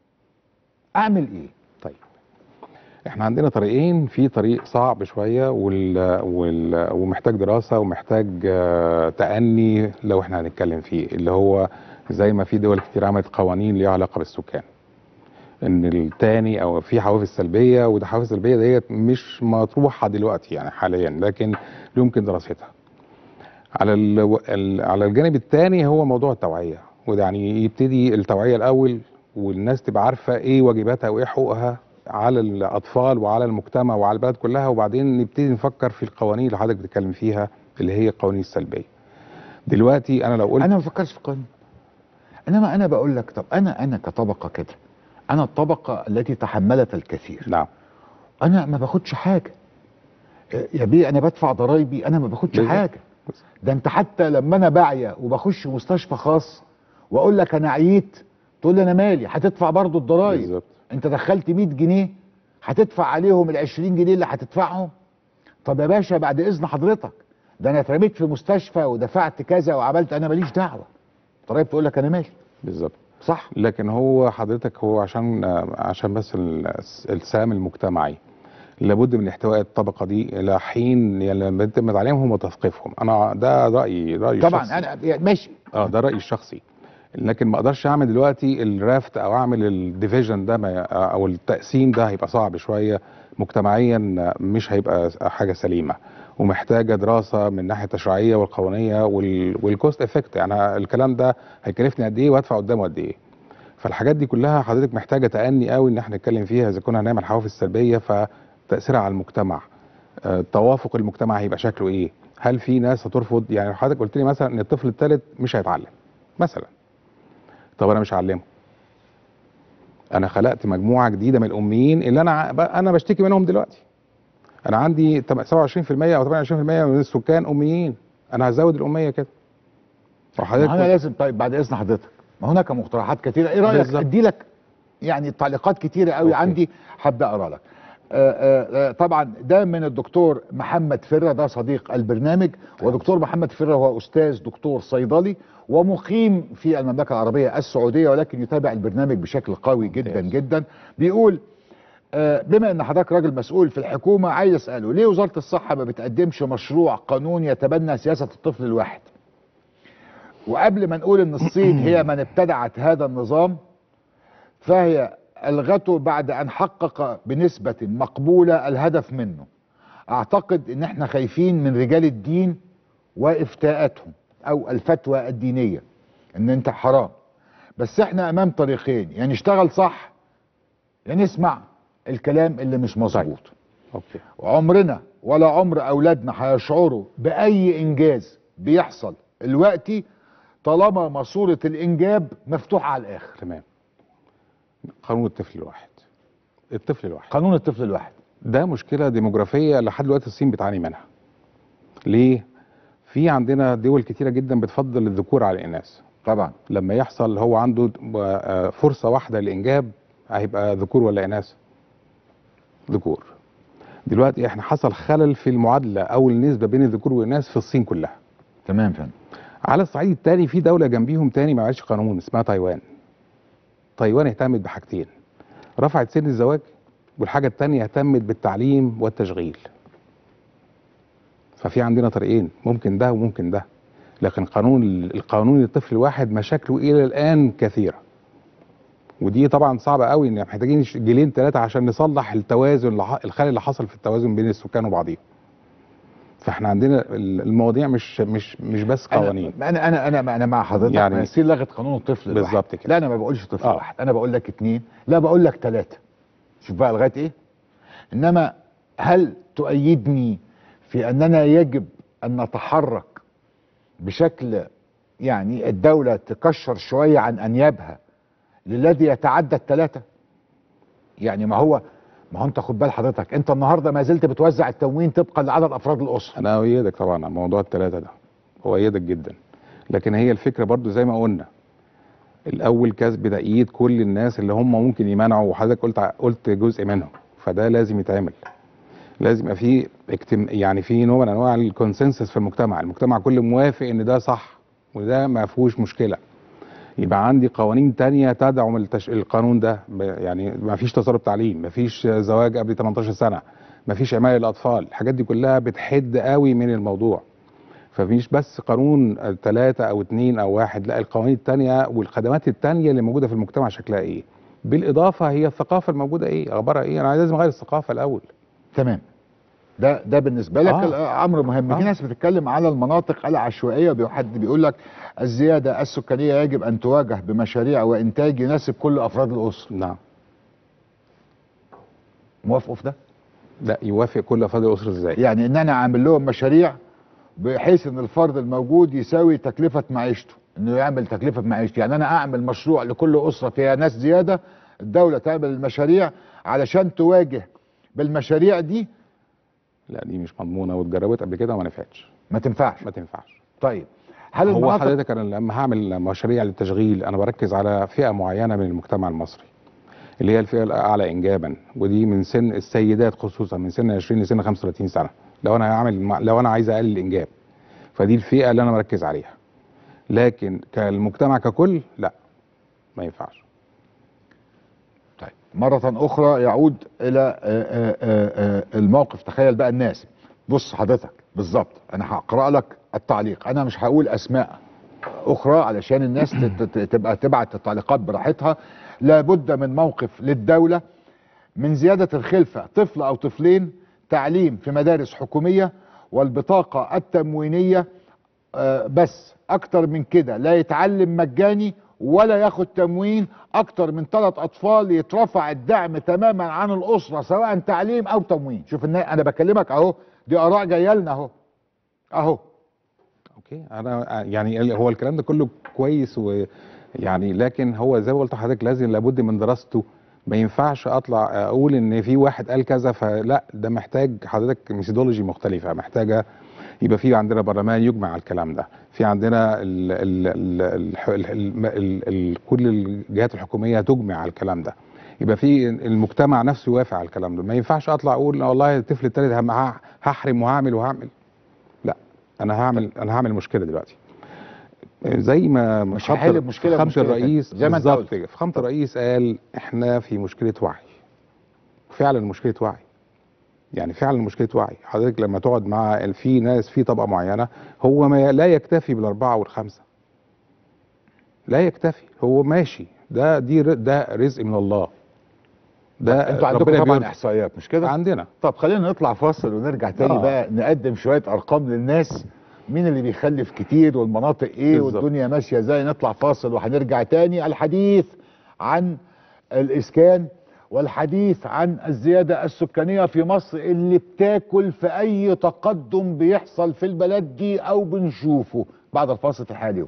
اعمل ايه طيب احنا عندنا طريقين في طريق صعب شويه وال... وال... ومحتاج دراسه ومحتاج آه، تأني لو احنا هنتكلم فيه اللي هو زي ما في دول كتير عملت قوانين ليها علاقه بالسكان ان التاني او في حوافز سلبيه وده حوافز سلبيه ديت مش مطروحه دلوقتي يعني حاليا لكن يمكن دراستها على ال... ال- على الجانب الثاني هو موضوع التوعيه وده يعني يبتدي التوعيه الاول والناس تبقى عارفه ايه واجباتها وايه حقوقها على الاطفال وعلى المجتمع وعلى البلد كلها وبعدين نبتدي نفكر في القوانين اللي حضرتك بتتكلم فيها اللي هي القوانين السلبيه دلوقتي انا لو قلت انا ما بفكرش في قانون انما انا بقول لك طب انا انا كطبقه كده انا الطبقه التي تحملت الكثير نعم انا ما باخدش حاجه إيه يا بيه انا بدفع ضرايبي انا ما باخدش بالظبط. حاجه ده انت حتى لما انا باعيه وبخش مستشفى خاص واقول لك انا عييت تقول لي انا مالي هتدفع برضو الضرايب بالظبط انت دخلت 100 جنيه هتدفع عليهم ال 20 جنيه اللي هتدفعهم طب يا باشا بعد اذن حضرتك ده انا اترميت في مستشفى ودفعت كذا وعملت انا ماليش دعوه الضرايب تقول لك انا مالي بالظبط صح لكن هو حضرتك هو عشان آه، عشان بس ال- السلام المجتمعي لابد من احتواء الطبقه دي الى حين يعني لما يتم تعليمهم وتثقيفهم انا ده رايي رايي طبعا الشخصي. انا يعني ماشي اه ده رايي الشخصي لكن ما اقدرش اعمل دلوقتي الرافت او اعمل الديفيجن ده ما او التقسيم ده هيبقى صعب شويه مجتمعيا مش هيبقى حاجه سليمه ومحتاجه دراسه من الناحيه التشريعيه والقانونيه وال- والكوست افكت يعني الكلام ده هيكلفني قد ايه وادفع قدامه قد ايه فالحاجات دي كلها حضرتك محتاجه تأني قوي ان احنا نتكلم فيها اذا كنا هنعمل حوافز سلبيه فتاثيرها على المجتمع آه، توافق المجتمع هيبقى شكله ايه هل في ناس هترفض يعني حضرتك قلت لي مثلا ان الطفل الثالث مش هيتعلم مثلا طب انا مش هعلمه انا خلقت مجموعه جديده من الاميين اللي انا ع- انا بشتكي منهم دلوقتي انا عندي تم- 27% او 28% من السكان اميين انا هزود الاميه كده وحضرتك ما انا لازم طيب بعد اذن حضرتك ما هناك مقترحات كثيره ايه رايك بالظبط. ادي لك يعني تعليقات كتيره قوي أوكي. عندي هبدا اقرا لك آه، آه، آه، طبعا ده من الدكتور محمد فره ده صديق البرنامج ودكتور محمد فره هو استاذ دكتور صيدلي ومقيم في المملكه العربيه السعوديه ولكن يتابع البرنامج بشكل قوي جدا جدا بيقول آه، بما ان حضرتك راجل مسؤول في الحكومه عايز اساله ليه وزاره الصحه ما بتقدمش مشروع قانون يتبنى سياسه الطفل الواحد وقبل ما نقول ان الصين هي من ابتدعت هذا النظام فهي الغته بعد ان حقق بنسبه مقبوله الهدف منه اعتقد ان احنا خايفين من رجال الدين وافتاءاتهم او الفتوى الدينيه ان انت حرام بس احنا امام طريقين يا يعني نشتغل صح يا يعني نسمع الكلام اللي مش مظبوط اوكي وعمرنا ولا عمر اولادنا هيشعروا باي انجاز بيحصل دلوقتي طالما ماسوره الانجاب مفتوحه على الاخر تمام قانون الطفل الواحد الطفل الواحد قانون الطفل الواحد ده مشكله ديموغرافيه لحد دلوقتي الصين بتعاني منها ليه في عندنا دول كتيره جدا بتفضل الذكور على الاناث طبعا لما يحصل هو عنده فرصه واحده للانجاب هيبقى ذكور ولا اناث ذكور دلوقتي احنا حصل خلل في المعادله او النسبه بين الذكور والاناث في الصين كلها تمام فندم على الصعيد التاني في دوله جنبيهم تاني ما عملتش قانون اسمها تايوان تايوان اهتمت بحاجتين رفعت سن الزواج والحاجه التانيه اهتمت بالتعليم والتشغيل ففي عندنا طريقين ممكن ده وممكن ده لكن قانون القانون الطفل الواحد مشاكله الى الان كثيره ودي طبعا صعبه قوي ان محتاجين جيلين ثلاثه عشان نصلح التوازن الخلل اللي حصل في التوازن بين السكان وبعضهم فاحنا عندنا المواضيع مش مش مش بس قوانين انا انا انا انا مع حضرتك يعني يعني يصير لغه قانون الطفل الواحد. بالظبط كده لا انا ما بقولش طفل آه. واحد انا بقول لك اتنين لا بقول لك ثلاثه شوف بقى لغايه ايه انما هل تؤيدني في اننا يجب ان نتحرك بشكل يعني الدوله تكشر شويه عن انيابها للذي يتعدى الثلاثه يعني ما هو ما هو انت خد بال حضرتك انت النهارده ما زلت بتوزع التموين طبقا لعدد افراد الاسره انا اؤيدك طبعا على موضوع الثلاثه ده اؤيدك جدا لكن هي الفكره برضو زي ما قلنا الاول كسب تأييد كل الناس اللي هم ممكن يمنعوا وحضرتك قلت قلت جزء منهم فده لازم يتعمل لازم يبقى في اكتم يعني في نوع من انواع الكونسنسس في المجتمع المجتمع كله موافق ان ده صح وده ما فيهوش مشكله يبقى عندي قوانين تانية تدعم التش... القانون ده ب- يعني ما فيش تسرب تعليم ما فيش زواج قبل 18 سنة ما فيش عماية للأطفال الحاجات دي كلها بتحد قوي من الموضوع فمش بس قانون ثلاثة أو اتنين أو واحد لا القوانين التانية والخدمات التانية اللي موجودة في المجتمع شكلها إيه بالإضافة هي الثقافة الموجودة إيه أخبارها إيه أنا لازم أغير الثقافة الأول تمام ده ده بالنسبه لك آه. آه. امر مهم آه. في ناس بتتكلم على المناطق العشوائيه بي- حد بيقول لك الزياده السكانيه يجب ان تواجه بمشاريع وانتاج يناسب كل افراد الاسره نعم موافقوا في ده لا يوافق كل أفراد الأسرة إزاي يعني ان انا عامل لهم مشاريع بحيث ان الفرد الموجود يساوي تكلفه معيشته انه يعمل تكلفه معيشته يعني انا اعمل مشروع لكل اسره فيها ناس زياده الدوله تعمل المشاريع علشان تواجه بالمشاريع دي لا دي مش مضمونة واتجربت قبل كده وما نفعتش ما تنفعش ما تنفعش طيب هل هو المناطق حضرتك انا لما هعمل مشاريع للتشغيل انا بركز على فئه معينه من المجتمع المصري اللي هي الفئه الاعلى انجابا ودي من سن السيدات خصوصا من سن 20 لسن 35 سنه لو انا هعمل لو انا عايز اقلل الانجاب فدي الفئه اللي انا مركز عليها لكن كالمجتمع ككل لا ما ينفعش طيب مرة أخرى يعود إلى آه، آه، آه، آه، الموقف تخيل بقى الناس بص حضرتك بالظبط أنا هقرأ لك التعليق أنا مش هقول أسماء أخرى علشان الناس تت- تت- تبقى تبعت التعليقات براحتها لابد من موقف للدولة من زيادة الخلفة طفل أو طفلين تعليم في مدارس حكومية والبطاقة التموينية آه، بس اكتر من كده لا يتعلم مجاني ولا ياخد تموين اكتر من ثلاث اطفال يترفع الدعم تماما عن الاسره سواء تعليم او تموين شوف النا- انا بكلمك اهو دي اراء جايه لنا اهو اهو اوكي انا يعني ال- هو الكلام ده كله كويس ويعني لكن هو زي ما قلت لحضرتك لازم لابد من دراسته ما ينفعش اطلع اقول ان في واحد قال كذا فلا ده محتاج حضرتك ميثودولوجي مختلفه محتاجه يبقى في عندنا برلمان يجمع على الكلام ده في عندنا ال ال ال ال ال ال ال كل الجهات الحكوميه تجمع على الكلام ده يبقى في المجتمع نفسه يوافق على الكلام ده ما ينفعش اطلع اقول والله الطفل الثالث هم- ه- هحرم وهعمل وهعمل لا انا هعمل انا هعمل مشكله دلوقتي زي ما مش خامة- هحل المشكلة خامة بمشكلة الرئيس تانية. زي ما انت بالظبط قلت. كده فخامة الرئيس قال احنا في مشكلة وعي فعلا مشكلة وعي يعني فعلا مشكلة وعي حضرتك لما تقعد مع في ناس في طبقة معينة هو ما لا يكتفي بالأربعة والخمسة لا يكتفي هو ماشي ده دي ر- ده رزق من الله ده انتوا عندكم ربنا طبعا بيرزق. احصائيات مش كده عندنا طب خلينا نطلع فاصل ونرجع تاني آه. بقى نقدم شويه ارقام للناس مين اللي بيخلف كتير والمناطق ايه بالظبط. والدنيا ماشيه ازاي نطلع فاصل وهنرجع تاني الحديث عن الاسكان والحديث عن الزياده السكانيه في مصر اللي بتاكل في اي تقدم بيحصل في البلد دي او بنشوفه بعد الفاصل الحالي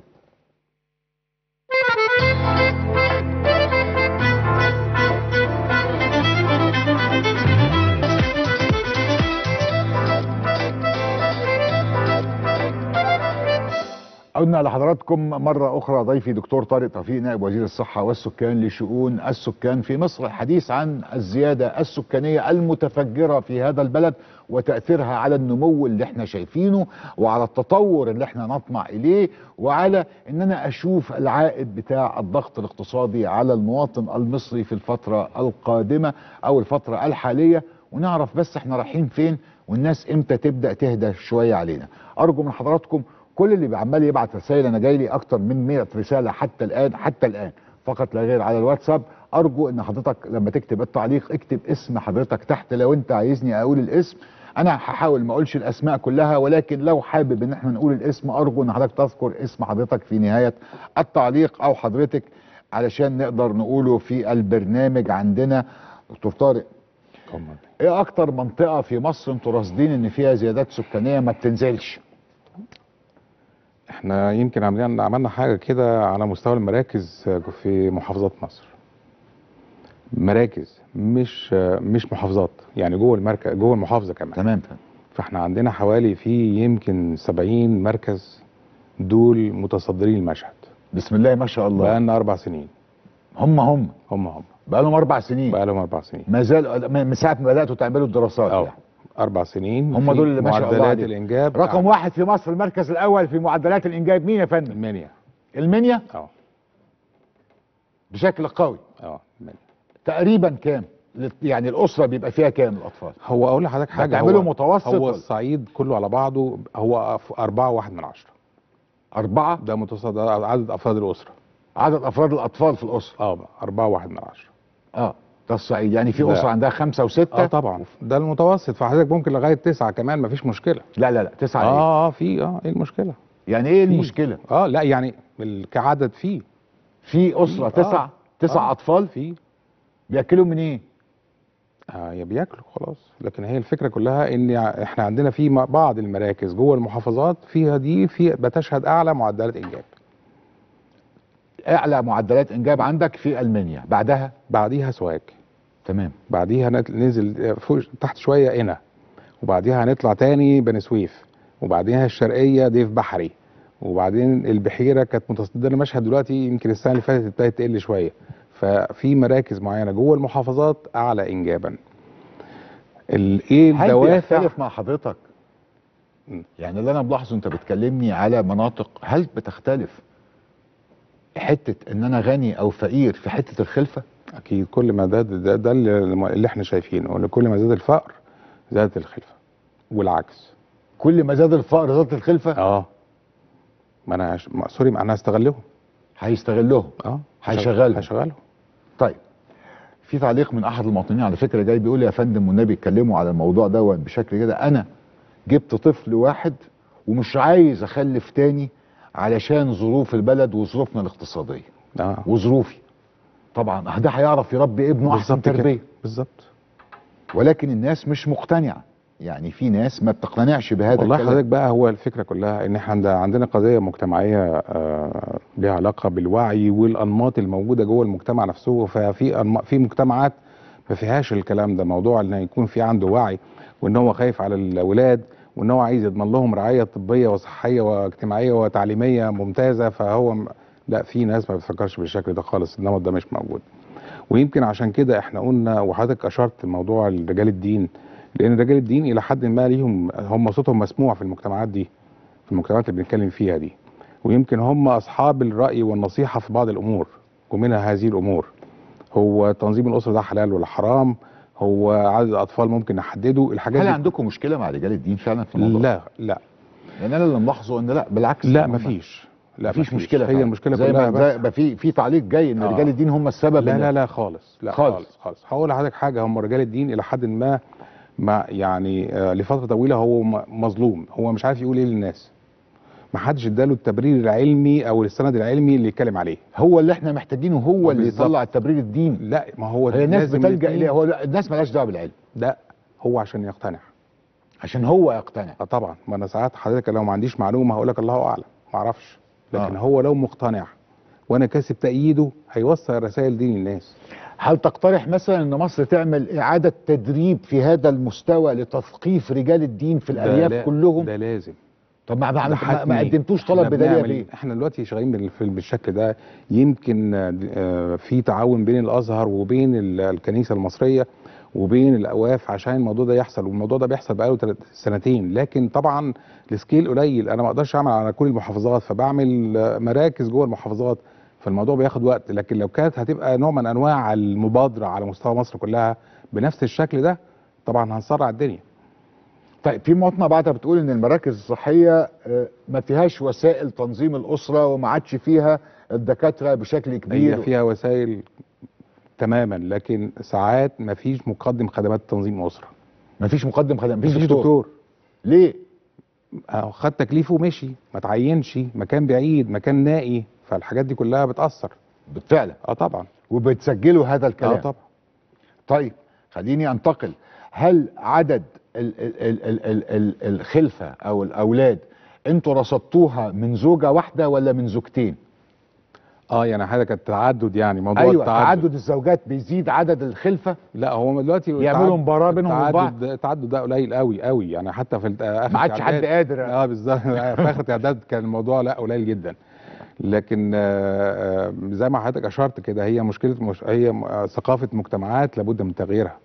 عدنا لحضراتكم مرة أخرى ضيفي دكتور طارق توفيق نائب وزير الصحة والسكان لشؤون السكان في مصر الحديث عن الزيادة السكانية المتفجرة في هذا البلد وتأثيرها على النمو اللي احنا شايفينه وعلى التطور اللي احنا نطمع إليه وعلى إن أنا أشوف العائد بتاع الضغط الاقتصادي على المواطن المصري في الفترة القادمة أو الفترة الحالية ونعرف بس احنا رايحين فين والناس امتى تبدأ تهدى شوية علينا أرجو من حضراتكم كل اللي عمال يبعت رسائل انا جاي لي اكتر من 100 رساله حتى الان حتى الان فقط لا غير على الواتساب ارجو ان حضرتك لما تكتب التعليق اكتب اسم حضرتك تحت لو انت عايزني اقول الاسم انا هحاول ما اقولش الاسماء كلها ولكن لو حابب ان احنا نقول الاسم ارجو ان حضرتك تذكر اسم حضرتك في نهايه التعليق او حضرتك علشان نقدر نقوله في البرنامج عندنا دكتور طارق ايه اكتر منطقه في مصر انتوا راصدين ان فيها زيادات سكانيه ما بتنزلش احنا يمكن عملنا عملنا حاجه كده على مستوى المراكز في محافظات مصر مراكز مش مش محافظات يعني جوه المركز جوه المحافظه كمان تمام فاحنا عندنا حوالي في يمكن 70 مركز دول متصدرين المشهد بسم الله ما شاء الله بقالنا اربع سنين هم هم هم هم بقى لهم اربع سنين بقى لهم اربع سنين ما زال من ساعه ما بداتوا تعملوا الدراسات اه يعني. اربع سنين هم في دول اللي ما شاء الله معدلات عليهم. الانجاب رقم واحد في مصر المركز الاول في معدلات الانجاب مين يا فندم المنيا المنيا اه بشكل قوي اه المنيا تقريبا كام يعني الاسره بيبقى فيها كام الاطفال هو اقول لحضرتك حاجه بتعملوا هو متوسط هو ولا؟ الصعيد كله على بعضه هو أف- أربعة واحد من عشرة أربعة ده متصدر عدد أفراد الأسرة عدد افراد الاطفال في الاسره اه أربعة واحد من عشرة اه ده الصعيد يعني في لا. اسره عندها خمسه وسته اه طبعا ده المتوسط فحضرتك ممكن لغاية تسعة كمان مفيش مشكلة لا لا لا تسعه ايه اه اه في اه ايه المشكلة يعني ايه في. المشكله اه لا يعني ال- كعدد فيه في اسره في، آه. تسع تسع آه. اطفال في بياكلوا من ايه آه يا بياكلوا خلاص لكن هي الفكره كلها ان احنا عندنا في م- بعض المراكز جوه المحافظات فيها دي في بتشهد اعلى معدلات انجاب اعلى معدلات انجاب عندك في المنيا بعدها بعديها سوهاج تمام بعديها نت- ننزل فوق تحت شويه قنا وبعديها هنطلع تاني بني سويف وبعديها الشرقيه ضيف بحري وبعدين البحيره كانت متصدره المشهد دلوقتي يمكن السنه اللي فاتت ابتدت تقل شويه ففي مراكز معينه جوه المحافظات اعلى انجابا ال- ايه هل الدوافع بيختلف مع حضرتك م. يعني اللي انا ملاحظه انت بتكلمني على مناطق هل بتختلف حته ان انا غني او فقير في حته الخلفه اكيد كل ما زاد ده, ده اللي اللي احنا شايفينه ان كل ما زاد الفقر زادت الخلفه والعكس كل ما زاد الفقر زادت الخلفه اه ما انا هش... ما سوري ما انا هستغلهم هيستغلهم اه هيشغلهم هشغلهم طيب في تعليق من احد المواطنين على فكره جاي بيقول لي يا فندم والنبي اتكلموا على الموضوع ده بشكل كده انا جبت طفل واحد ومش عايز اخلف تاني علشان ظروف البلد وظروفنا الاقتصاديه اه وظروفي طبعا ده هيعرف يربي ابنه احسن بالظبط كده. تربيه بالظبط ولكن الناس مش مقتنعه يعني في ناس ما بتقتنعش بهذا والله الكلام حضرتك بقى هو الفكره كلها ان احنا عند- عندنا قضيه مجتمعيه آه ليها علاقه بالوعي والانماط الموجوده جوه المجتمع نفسه ففي أنما- في مجتمعات ما فيهاش الكلام ده موضوع ان يكون في عنده وعي وان هو خايف على الاولاد وان هو عايز يضمن لهم رعايه طبيه وصحيه واجتماعيه وتعليميه ممتازه فهو م- لا في ناس ما بتفكرش بالشكل ده خالص النمط ده مش موجود ويمكن عشان كده احنا قلنا وحضرتك اشرت موضوع رجال الدين لان رجال الدين الى حد ما ليهم هم صوتهم مسموع في المجتمعات دي في المجتمعات اللي بنتكلم فيها دي ويمكن هم اصحاب الراي والنصيحه في بعض الامور ومنها هذه الامور هو تنظيم الاسره ده حلال ولا حرام هو عدد الاطفال ممكن نحدده الحاجات هل دي عندكم مشكله مع رجال الدين فعلا في الموضوع لا لا لان انا اللي ملاحظه ان لا بالعكس لا هم- مفيش لا مفيش مشكله هي فعلا. المشكله زي كلها ما بس ما في في تعليق جاي ان آه. رجال الدين هم السبب لا إن- لا لا خالص لا خالص. خالص خالص هقول لحضرتك حاجه هم رجال الدين الى حد ما ما يعني آه، لفتره طويله هو م- مظلوم هو مش عارف يقول ايه للناس ما حدش اداله التبرير العلمي او السند العلمي اللي يتكلم عليه هو اللي احنا محتاجينه هو اللي بالظبط. يطلع التبرير الديني لا ما هو هي الناس لازم بتلجا الاتنين- اليه هو لا، الناس مالهاش دعوه بالعلم لا هو عشان يقتنع عشان هو يقتنع اه طبعا ما انا ساعات حضرتك لو ما عنديش معلومه هقول لك الله اعلم ما اعرفش لكن آه. هو لو مقتنع وانا كاسب تأييده هيوصل الرسائل دي للناس هل تقترح مثلا ان مصر تعمل اعاده تدريب في هذا المستوى لتثقيف رجال الدين في ده الارياف لا- كلهم ده لازم طب ما, ما, ده ما, ما حتمي. قدمتوش إحنا طلب بداليه بنعمل- ليه احنا دلوقتي شغالين بال- في- بالشكل ده يمكن آه، في تعاون بين الازهر وبين ال- الكنيسه المصريه وبين الاواف عشان الموضوع ده يحصل والموضوع ده بيحصل بقاله تلات- سنتين لكن طبعا السكيل قليل انا ما اقدرش اعمل على كل المحافظات فبعمل آه، مراكز جوه المحافظات فالموضوع بياخد وقت لكن لو كانت هتبقى نوع من انواع المبادره على مستوى مصر كلها بنفس الشكل ده طبعا هنسرع الدنيا طيب في مواطنه بعدها بتقول ان المراكز الصحيه آه، ما فيهاش وسائل تنظيم الاسره وما عادش فيها الدكاتره بشكل كبير هي فيها وسائل تماما لكن ساعات ما فيش مقدم خدمات تنظيم اسره ما فيش مقدم خدمات مفيش مفيش دكتور. دكتور ليه آه، خد تكليفه ومشي ما تعينش مكان بعيد مكان نائي فالحاجات دي كلها بتاثر بالفعل اه طبعا وبتسجلوا هذا الكلام اه طبعا طيب خليني انتقل هل عدد ال ال ال ال ال ال الخلفه او الاولاد انتوا رصدتوها من زوجه واحده ولا من زوجتين اه يعني حاجه كانت تعدد يعني موضوع ايوه التعدد تعدد الزوجات بيزيد عدد الخلفه لا هو دلوقتي يعملوا التعدد- مباراة بينهم وبين بعض؟ التعدد التعدد ده قليل قوي قوي يعني حتى في الت- اخر ما عادش حد تعداد- قادر. اه بالظبط في اخر تعداد كان الموضوع لا قليل جدا لكن آه، آه، زي ما حضرتك اشرت كده هي مشكله مش هي م- آه، ثقافه مجتمعات لابد من تغييرها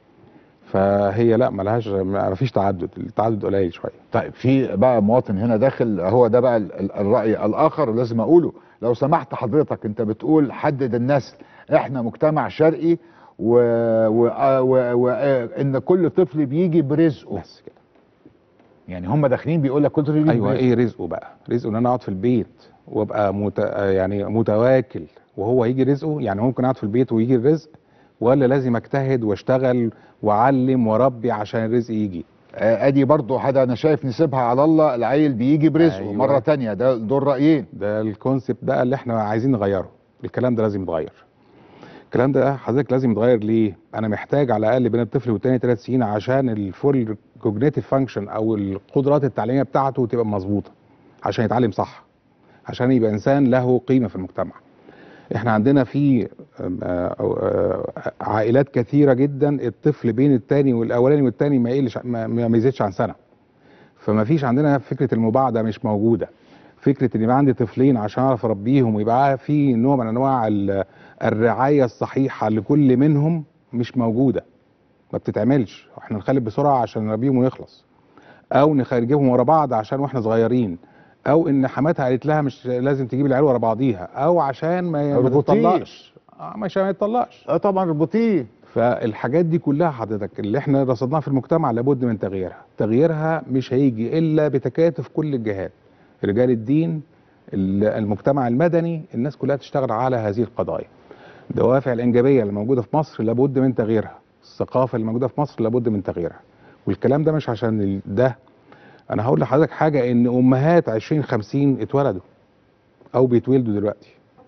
فهي لا ملهاش ما فيش تعدد التعدد قليل شويه طيب في بقى مواطن هنا داخل هو ده بقى ال- ال- الرأي الآخر لازم أقوله لو سمحت حضرتك أنت بتقول حدد النسل إحنا مجتمع شرقي و... و... و... و... إن كل طفل بيجي برزقه بس كده يعني هم داخلين بيقول لك كل طفل بيجي ايوه برزقه ايه رزقه بقى رزقه ان انا اقعد في البيت وابقى مت... يعني متواكل وهو يجي رزقه يعني ممكن اقعد في البيت ويجي الرزق ولا لازم اجتهد واشتغل واعلم واربي عشان الرزق يجي آه، ادي برضو حاجه انا شايف نسيبها على الله العيل بيجي برزقه أيوة. أيوة. مره تانية ده دول رايين ده الكونسيبت ده اللي احنا عايزين نغيره الكلام ده لازم يتغير الكلام ده حضرتك لازم يتغير ليه انا محتاج على الاقل بين الطفل والتاني ثلاث سنين عشان الفول كوجنيتيف فانكشن او القدرات التعليميه بتاعته تبقى مظبوطه عشان يتعلم صح عشان يبقى انسان له قيمه في المجتمع احنا عندنا في آم، آه، آه، عائلات كثيره جدا الطفل بين الثاني والاولاني والثاني ما يقلش ما ما يزيدش عن سنه فما فيش عندنا فكره المباعده مش موجوده فكره ان يبقى عندي طفلين عشان اعرف اربيهم ويبقى في نوع من انواع ال- الرعايه الصحيحه لكل منهم مش موجوده ما بتتعملش احنا نخلف بسرعه عشان نربيهم ونخلص او نجيبهم ورا بعض عشان واحنا صغيرين او ان حماتها قالت لها مش لازم تجيب العيال ورا بعضيها او عشان ما ما ربطيه. تطلقش اه مش ما يتطلقش اه طبعا ربطيه فالحاجات دي كلها حضرتك اللي احنا رصدناها في المجتمع لابد من تغييرها تغييرها مش هيجي الا بتكاتف كل الجهات رجال الدين ال- المجتمع المدني الناس كلها تشتغل على هذه القضايا الدوافع الانجابيه اللي موجوده في مصر لابد من تغييرها الثقافه اللي موجوده في مصر لابد من تغييرها والكلام ده مش عشان ال- ده انا هقول لحضرتك حاجه ان امهات 2050 اتولدوا او بيتولدوا دلوقتي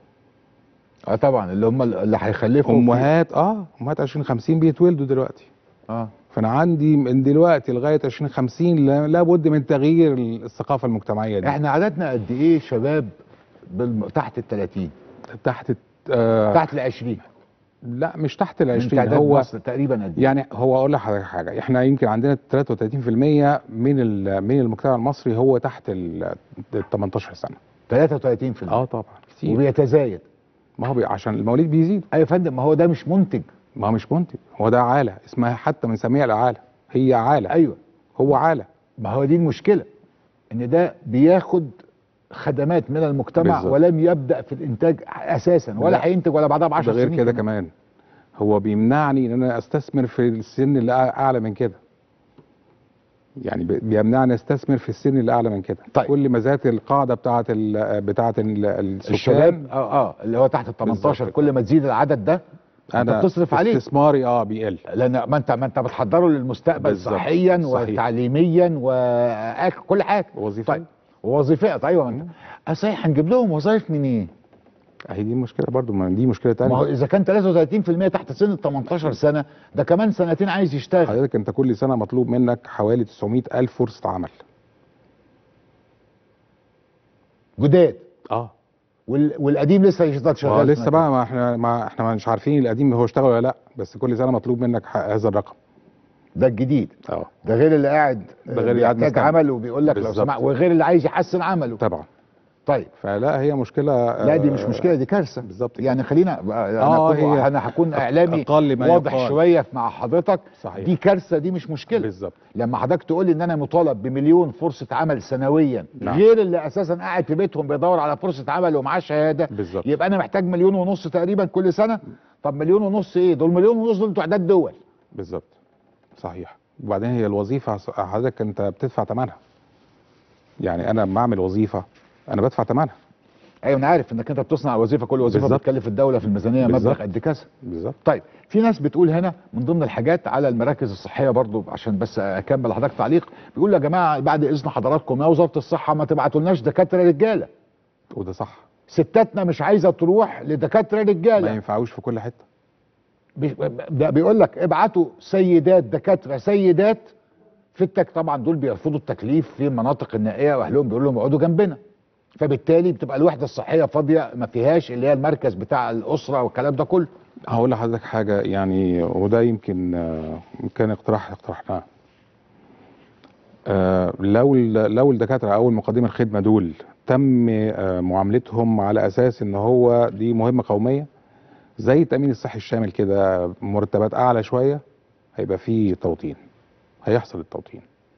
اه طبعا اللي هم اللي هيخلفوا امهات اه امهات 2050 بيتولدوا دلوقتي اه فانا عندي من دلوقتي لغايه 2050 لا- لابد من تغيير الثقافه المجتمعيه دي احنا عددنا قد ايه شباب بالم... تحت ال 30 تحت آه تحت ال 20 لا مش تحت ال من 20 تعداد هو مصر تقريبا قد ايه يعني هو اقول لحضرتك حاجه احنا يمكن عندنا 33% من ال- من المجتمع المصري هو تحت ال 18 سنه 33% اه طبعا كتير وبيتزايد ما هو بي عشان المواليد بيزيد ايوه يا فندم ما هو ده مش منتج ما هو مش منتج هو ده عاله اسمها حتى بنسميها العاله هي عاله ايوه هو عاله ما هو دي المشكله ان ده بياخد خدمات من المجتمع بالظبط. ولم يبدا في الانتاج اساسا ولا لا. هينتج ولا بعدها ب 10 ده غير سنين كده كمان هو بيمنعني ان انا استثمر في السن اللي أع- اعلى من كده يعني بي- بيمنعني استثمر في السن اللي اعلى من كده طيب. كل ما زادت القاعده بتاعه ال بتاعه ال- السكان الشباب اه اه اللي هو تحت ال 18 كل ما تزيد العدد ده انت انا بتصرف عليه استثماري اه بيقل لان ما انت ما انت بتحضره للمستقبل بالظبط. صحيا صحيح. وتعليميا وكل حاجه وظيفه طيب ووظيفيه ايوه ما انت آه صحيح هنجيب لهم وظايف منين؟ اهي دي مشكله برضو ما دي مشكله ما تانية هو اذا كان 33% تحت سن ال 18 سنه ده كمان سنتين عايز يشتغل حضرتك انت كل سنه مطلوب منك حوالي 900 الف فرصه عمل جداد اه وال... والقديم لسه يفضل آه شغال لسه بقى ما احنا ما احنا مش عارفين القديم هو اشتغل ولا لا بس كل سنه مطلوب منك ح- هذا الرقم ده الجديد اه ده غير اللي قاعد ده غير اللي قاعد بيحتاج مستني. عمل وبيقول لك لو بالظبط. سمحت وغير اللي عايز يحسن عمله طبعا طيب فلا هي مشكله لا دي مش آه، مشكله دي كارثه بالظبط يعني خلينا انا آه، أكون هي انا هكون اعلامي أقل ما واضح يقال. شويه مع حضرتك صحيح. دي كارثه دي مش مشكله بالظبط لما حضرتك تقول لي ان انا مطالب بمليون فرصه عمل سنويا نعم. غير اللي اساسا قاعد في بيتهم بيدور على فرصه عمل ومعاه شهاده بالظبط يبقى انا محتاج مليون ونص تقريبا كل سنه طب مليون ونص ايه دول مليون ونص دول تعداد دول بالظبط صحيح وبعدين هي الوظيفه ص- حضرتك انت بتدفع ثمنها يعني انا لما اعمل وظيفه انا بدفع ثمنها ايوه انا عارف انك انت بتصنع وظيفه كل وظيفه بالظبط. بتكلف الدوله في الميزانيه مبلغ بالظبط. قد كذا بالظبط طيب في ناس بتقول هنا من ضمن الحاجات على المراكز الصحيه برضو عشان بس اكمل لحضرتك تعليق بيقول يا جماعه بعد اذن حضراتكم يا وزاره الصحه ما تبعتولناش دكاتره رجاله وده صح ستاتنا مش عايزه تروح لدكاتره ما رجاله ينفعوش في كل حته بي- ده بيقول لك ابعتوا سيدات دكاتره سيدات في التك طبعا دول بيرفضوا التكليف في المناطق النائيه واهلهم بيقولوا لهم اقعدوا جنبنا فبالتالي بتبقى الوحده الصحيه فاضيه ما فيهاش اللي هي المركز بتاع الاسره والكلام ده كله هقول لحضرتك حاجه يعني وده يمكن آه، كان اقتراح اقترحناه آه، لو ال- لو الدكاتره او المقدمين الخدمه دول تم آه، معاملتهم على اساس ان هو دي مهمه قوميه زي التامين الصحي الشامل كده مرتبات اعلى شويه هيبقى فيه توطين هيحصل التوطين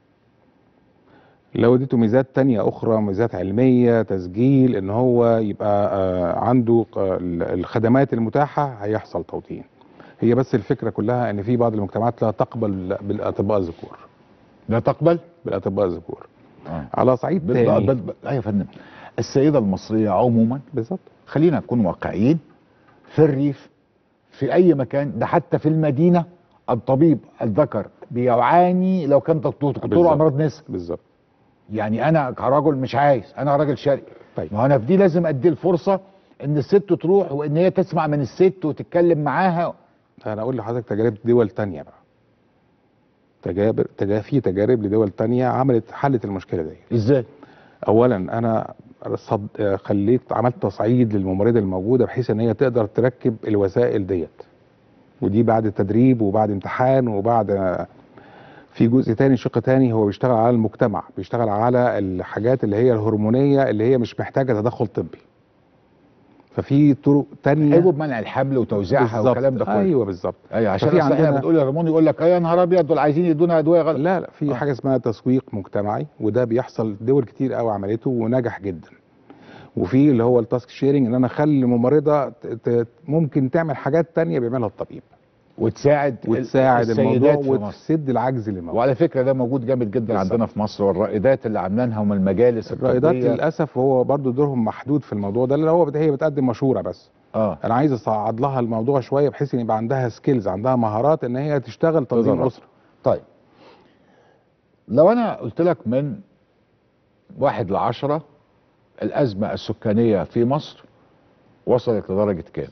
لو اديته ميزات تانية اخرى ميزات علمية تسجيل ان هو يبقى آه، عنده آه، الخدمات المتاحة هيحصل توطين هي بس الفكرة كلها ان في بعض المجتمعات لا تقبل بالاطباء الذكور لا تقبل بالاطباء الذكور آه. على صعيد بال- تاني بال- بال- ايوه يا فندم السيده المصريه عموما بالظبط خلينا نكون واقعيين في الريف في اي مكان ده حتى في المدينه الطبيب الذكر بيعاني لو كان دكتور دكتور بالظبط. امراض نسا بالظبط يعني انا كرجل مش عايز انا راجل شرقي طيب. ما انا في دي لازم ادي الفرصه ان الست تروح وان هي تسمع من الست وتتكلم معاها انا اقول لحضرتك تجارب دول تانية بقى تجارب تجا- في تجارب لدول تانية عملت حلت المشكلة دي ازاي اولا انا صد... آه، خليت عملت تصعيد للممرضه الموجوده بحيث ان هي تقدر تركب الوسائل ديت ودي بعد تدريب وبعد امتحان وبعد آه، في جزء تاني شق تاني هو بيشتغل على المجتمع بيشتغل على الحاجات اللي هي الهرمونيه اللي هي مش محتاجه تدخل طبي ففي طرق تانية حبوب منع الحمل وتوزيعها بالظبط. والكلام ده كله ايوه بالظبط ايوه عشان ففي اصل احنا عندنا- بتقول الهرمون يقول لك يا نهار ابيض دول عايزين يدونا ادويه غلط لا لا في حاجه اسمها تسويق مجتمعي وده بيحصل دول كتير قوي عملته ونجح جدا وفي اللي هو التاسك شيرنج ان انا اخلي الممرضه ت- ت- ممكن تعمل حاجات تانية بيعملها الطبيب وتساعد وتساعد الموضوع السيدات في مصر. وتسد العجز اللي موجود وعلى فكره ده موجود جامد جدا بالظبط. عندنا في مصر والرائدات اللي عاملينها هم المجالس الرائدات الطبية. للاسف هو برضو دورهم محدود في الموضوع ده اللي هو بت- هي بتقدم مشوره بس اه انا عايز اصعد لها الموضوع شويه بحيث ان يبقى عندها سكيلز عندها مهارات ان هي تشتغل تنظيم بالظبط. اسره طيب لو انا قلت لك من واحد لعشرة الأزمة السكانية في مصر وصلت لدرجة كام؟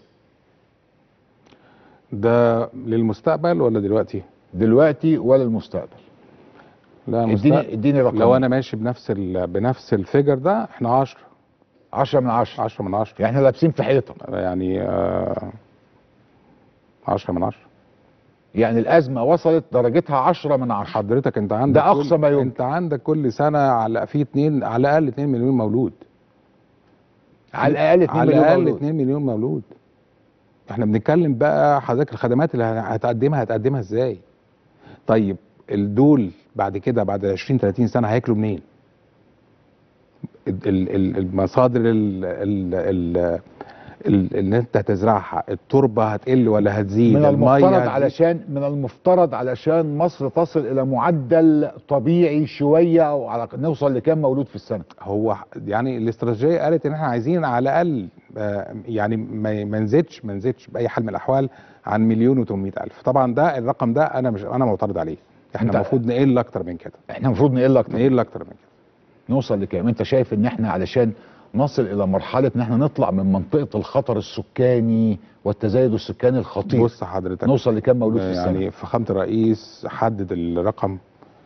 ده للمستقبل ولا دلوقتي؟ دلوقتي ولا المستقبل؟ لا اديني مستقبل. اديني رقم لو انا ماشي بنفس ال... بنفس الفيجر ده احنا 10 10 من 10 10 من 10 يعني احنا لابسين في حيطة يعني آه 10 من 10 يعني الأزمة وصلت درجتها 10 من 10 حضرتك انت عندك ده أقصى كل... ما يمكن. انت عندك كل سنه على في اتنين على الاقل 2 مليون مولود على الأقل 2 على مليون الاقل مولود. 2 مليون مولود احنا بنتكلم بقى حضرتك الخدمات اللي هتقدمها هتقدمها ازاي طيب الدول بعد كده بعد 20 30 سنه هياكلوا منين ال- ال- ال- المصادر ال ال ال ال- ان انت هتزرعها التربه هتقل ولا هتزيد من المفترض المية هتزيد. علشان من المفترض علشان مصر تصل الى معدل طبيعي شويه او على نوصل لكام مولود في السنه هو يعني الاستراتيجيه قالت ان احنا عايزين على الاقل آه، يعني ما ما نزيدش ما نزيدش باي حال من الاحوال عن مليون و800 الف طبعا ده الرقم ده انا مش انا معترض عليه احنا أنت- المفروض نقل اكتر من كده احنا المفروض نقل اكتر نقل اكتر من كده نوصل لكام انت شايف ان احنا علشان نصل الى مرحله ان احنا نطلع من منطقه الخطر السكاني والتزايد السكاني الخطير بص حضرتك نوصل لكام مولود في السنه يعني فخامه الرئيس حدد الرقم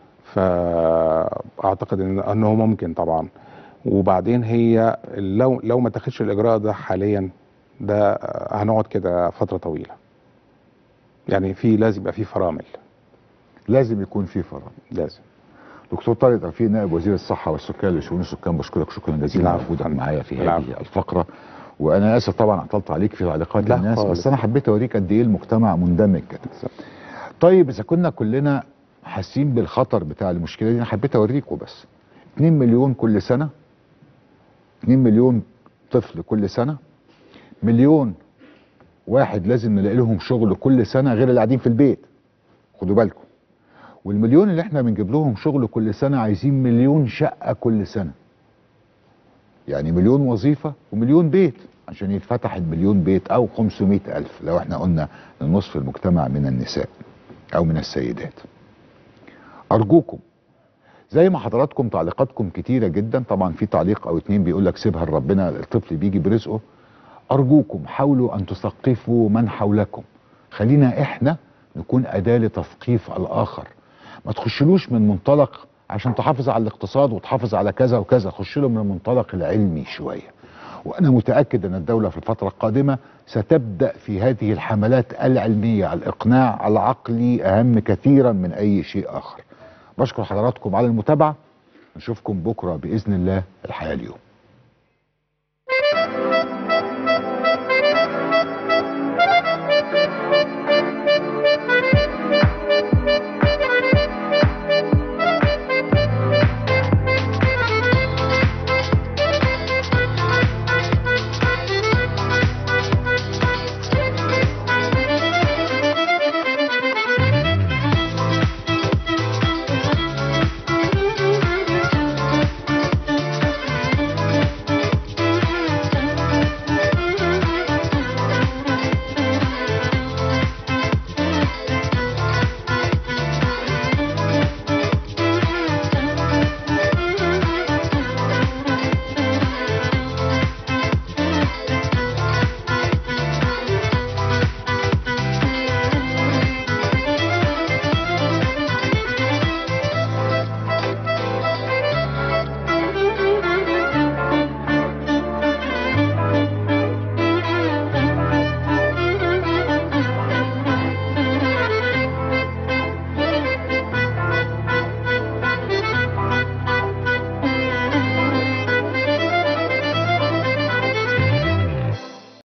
فاعتقد ان ان هو ممكن طبعا وبعدين هي لو لو ما تاخدش الاجراء ده حاليا ده هنقعد كده فتره طويله يعني في لازم يبقى في فرامل لازم يكون في فرامل لازم دكتور طارق توفيق نائب وزير الصحه والسكان لشؤون السكان بشكرك شكرا جزيلا على العفو. وجودك معايا في العفو. هذه الفقره وانا اسف طبعا عطلت عليك في تعليقات لا الناس خالص. بس انا حبيت اوريك قد ايه المجتمع مندمج كده طيب اذا كنا كلنا حاسين بالخطر بتاع المشكله دي انا حبيت اوريكم بس 2 مليون كل سنه 2 مليون طفل كل سنه مليون واحد لازم نلاقي لهم شغل كل سنه غير اللي قاعدين في البيت خدوا بالكم والمليون اللي احنا بنجيب لهم شغل كل سنه عايزين مليون شقه كل سنه يعني مليون وظيفه ومليون بيت عشان يتفتح المليون بيت او 500 الف لو احنا قلنا ان نصف المجتمع من النساء او من السيدات ارجوكم زي ما حضراتكم تعليقاتكم كتيرة جدا طبعا في تعليق او اتنين بيقول لك سيبها لربنا الطفل بيجي برزقه ارجوكم حاولوا ان تثقفوا من حولكم خلينا احنا نكون اداة لتثقيف الاخر ما تخشلوش من منطلق عشان تحافظ على الاقتصاد وتحافظ على كذا وكذا خش له من المنطلق العلمي شوية وانا متأكد ان الدولة في الفترة القادمة ستبدأ في هذه الحملات العلمية الاقناع العقلي اهم كثيرا من اي شيء اخر بشكر حضراتكم على المتابعة نشوفكم بكرة بإذن الله الحياة اليوم